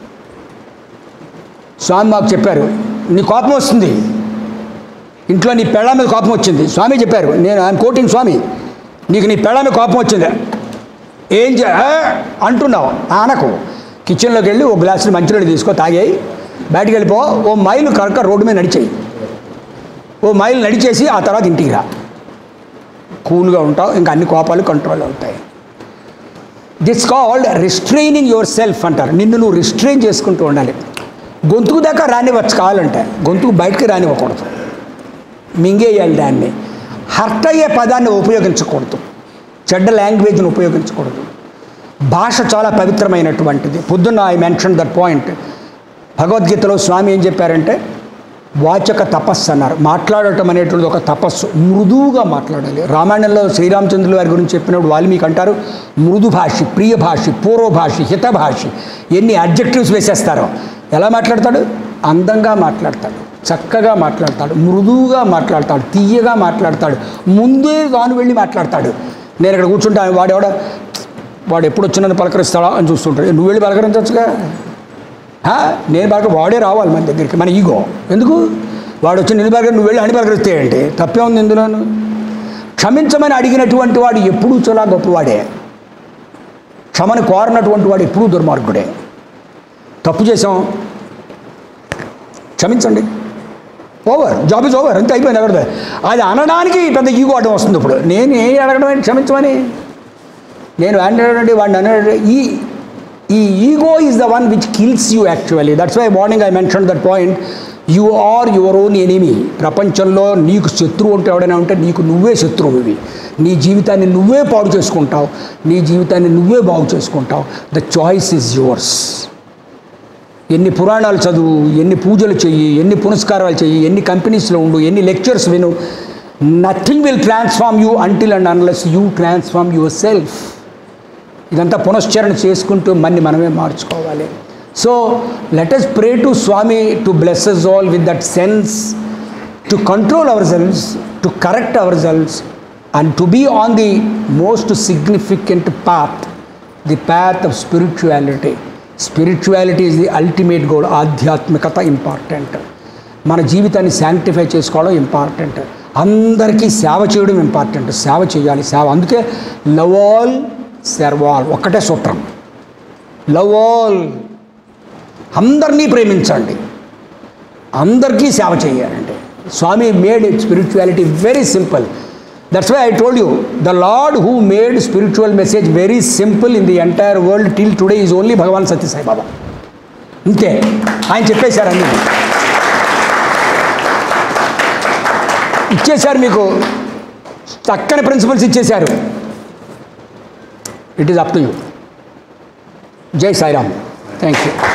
స్వామి మాకు చెప్పారు నీ కోపం వస్తుంది ఇంట్లో నీ పెళ్ళ మీద కోపం వచ్చింది స్వామి చెప్పారు నేను ఐఎమ్ కోటింగ్ స్వామి నీకు నీ పెళ్ళ మీద కోపం వచ్చింది ఏం చే ఆ? అంటున్నావు ఆనకు కిచెన్లోకి వెళ్ళి ఓ గ్లాసులు మంచినీళ్ళు తీసుకో తాగేయి బయటికి వెళ్ళిపో ఓ మైలు కరక రోడ్డు మీద నడిచేయి ఓ మైలు నడిచేసి ఆ తర్వాత ఇంటికి రా కూల్గా ఉంటావు ఇంకా అన్ని కోపాలు కంట్రోల్ అవుతాయి this called restraining yourself అంటారు నిన్ను నువ్వు రిస్ట్రైన్ చేసుకుంటూ ఉండాలి గొంతుకు దాకా రానివ్వచ్చు కావాలంటే గొంతుకు బయటకు రానివ్వకూడదు మింగేయాలి దాన్ని హర్ట్ అయ్యే పదాన్ని ఉపయోగించకూడదు చెడ్డ లాంగ్వేజ్ని ఉపయోగించకూడదు భాష చాలా పవిత్రమైనటువంటిది పొద్దున్న ఐ మెన్షన్ దట్ పాయింట్ భగవద్గీతలో స్వామి ఏం చెప్పారంటే వాచక తపస్సు అన్నారు మాట్లాడటం అనేటువంటిది ఒక తపస్సు మృదువుగా మాట్లాడాలి రామాయణంలో శ్రీరామచంద్రుల వారి గురించి చెప్పినప్పుడు వాల్మీకి అంటారు మృదు భాషి ప్రియ భాషి పూర్వ భాషి హిత భాషి ఎన్ని అడ్జెక్టివ్స్ వేసేస్తారో ఎలా మాట్లాడతాడు అందంగా మాట్లాడతాడు చక్కగా మాట్లాడతాడు మృదువుగా మాట్లాడతాడు తీయగా మాట్లాడతాడు ముందే దాని వెళ్ళి మాట్లాడతాడు నేను ఇక్కడ కూర్చుంటాను వాడెవడ వాడు ఎప్పుడు వచ్చి నన్ను పలకరిస్తాడా అని చూస్తుంటాడు నువ్వు వెళ్ళి పలకరించవచ్చుగా ఆ? నేను పలక వాడే రావాలి మన దగ్గరికి మన ఈగో ఎందుకు వాడు వచ్చి నిన్ను పలకరి నువ్వు వెళ్ళి అని పలకరిస్తే ఏంటి తప్పే ఉంది ఇందులోను క్షమించమని అడిగినటువంటి వాడు ఎప్పుడూ చాలా గొప్పవాడే క్షమని కోరినటువంటి వాడు ఎప్పుడూ దుర్మార్గుడే తప్పు చేసాం క్షమించండి ఓవర్ జాబ్ ఇస్ ఓవర్ అంతే అయిపోయింది అక్కడ అది అనడానికి పెద్ద ఈగో అడ్డం వస్తుంది ఇప్పుడు నేను ఏ అడగడం ఏంటి క్షమించమని నేను అన్నాడండి వాడిని అన్నాడు ఈ ఈ ego is the one which kills you actually that's why morning I mention that point you are your own enemy ప్రపంచంలో నీకు శత్రువు ఉంటే ఎవడైనా ఉంటే నీకు నువ్వే శత్రువువి నీ జీవితాన్ని నువ్వే పాడు చేసుకుంటావు నీ జీవితాన్ని నువ్వే బాగు చేసుకుంటావు ద చాయిస్ ఈజ్ యువర్స్ ఎన్ని పురాణాలు చదువు ఎన్ని పూజలు చెయ్యి ఎన్ని పునస్కారాలు చెయ్యి ఎన్ని కంపెనీస్లో ఉండు ఎన్ని లెక్చర్స్ విను nothing will transform you until and unless you transform yourself ఇదంతా పునశ్చరణ చేసుకుంటూ మన్ని మనమే మార్చుకోవాలి so let us pray to Swami to blesses all with that sense to control ourselves to correct ourselves and to be on the most significant path the path of spirituality spirituality is the ultimate goal ఆధ్యాత్మికత important మన జీవితాన్ని sanctify చేసుకోవడం important అందరికీ సేవ చేయడం important సేవ చేయాలి సేవ అందుకే లవ్ ఆల్ సర్వ్ ఆల్ ఒక్కటే సూత్రం లవ్ ఆల్ అందరినీ ప్రేమించండి అందరికీ సేవ చేయాలండి Swami made spirituality very simple that's why I told you the Lord who made spiritual message very simple in the entire world till today is only Bhagavan Sathya Sai Baba ఇంతే ఆయన చెప్పేశారు అన్నీ ఇచ్చేశారు మీకు చక్కని ప్రిన్సిపల్స్ ఇచ్చేశారు it is up to you జై Sairam thank you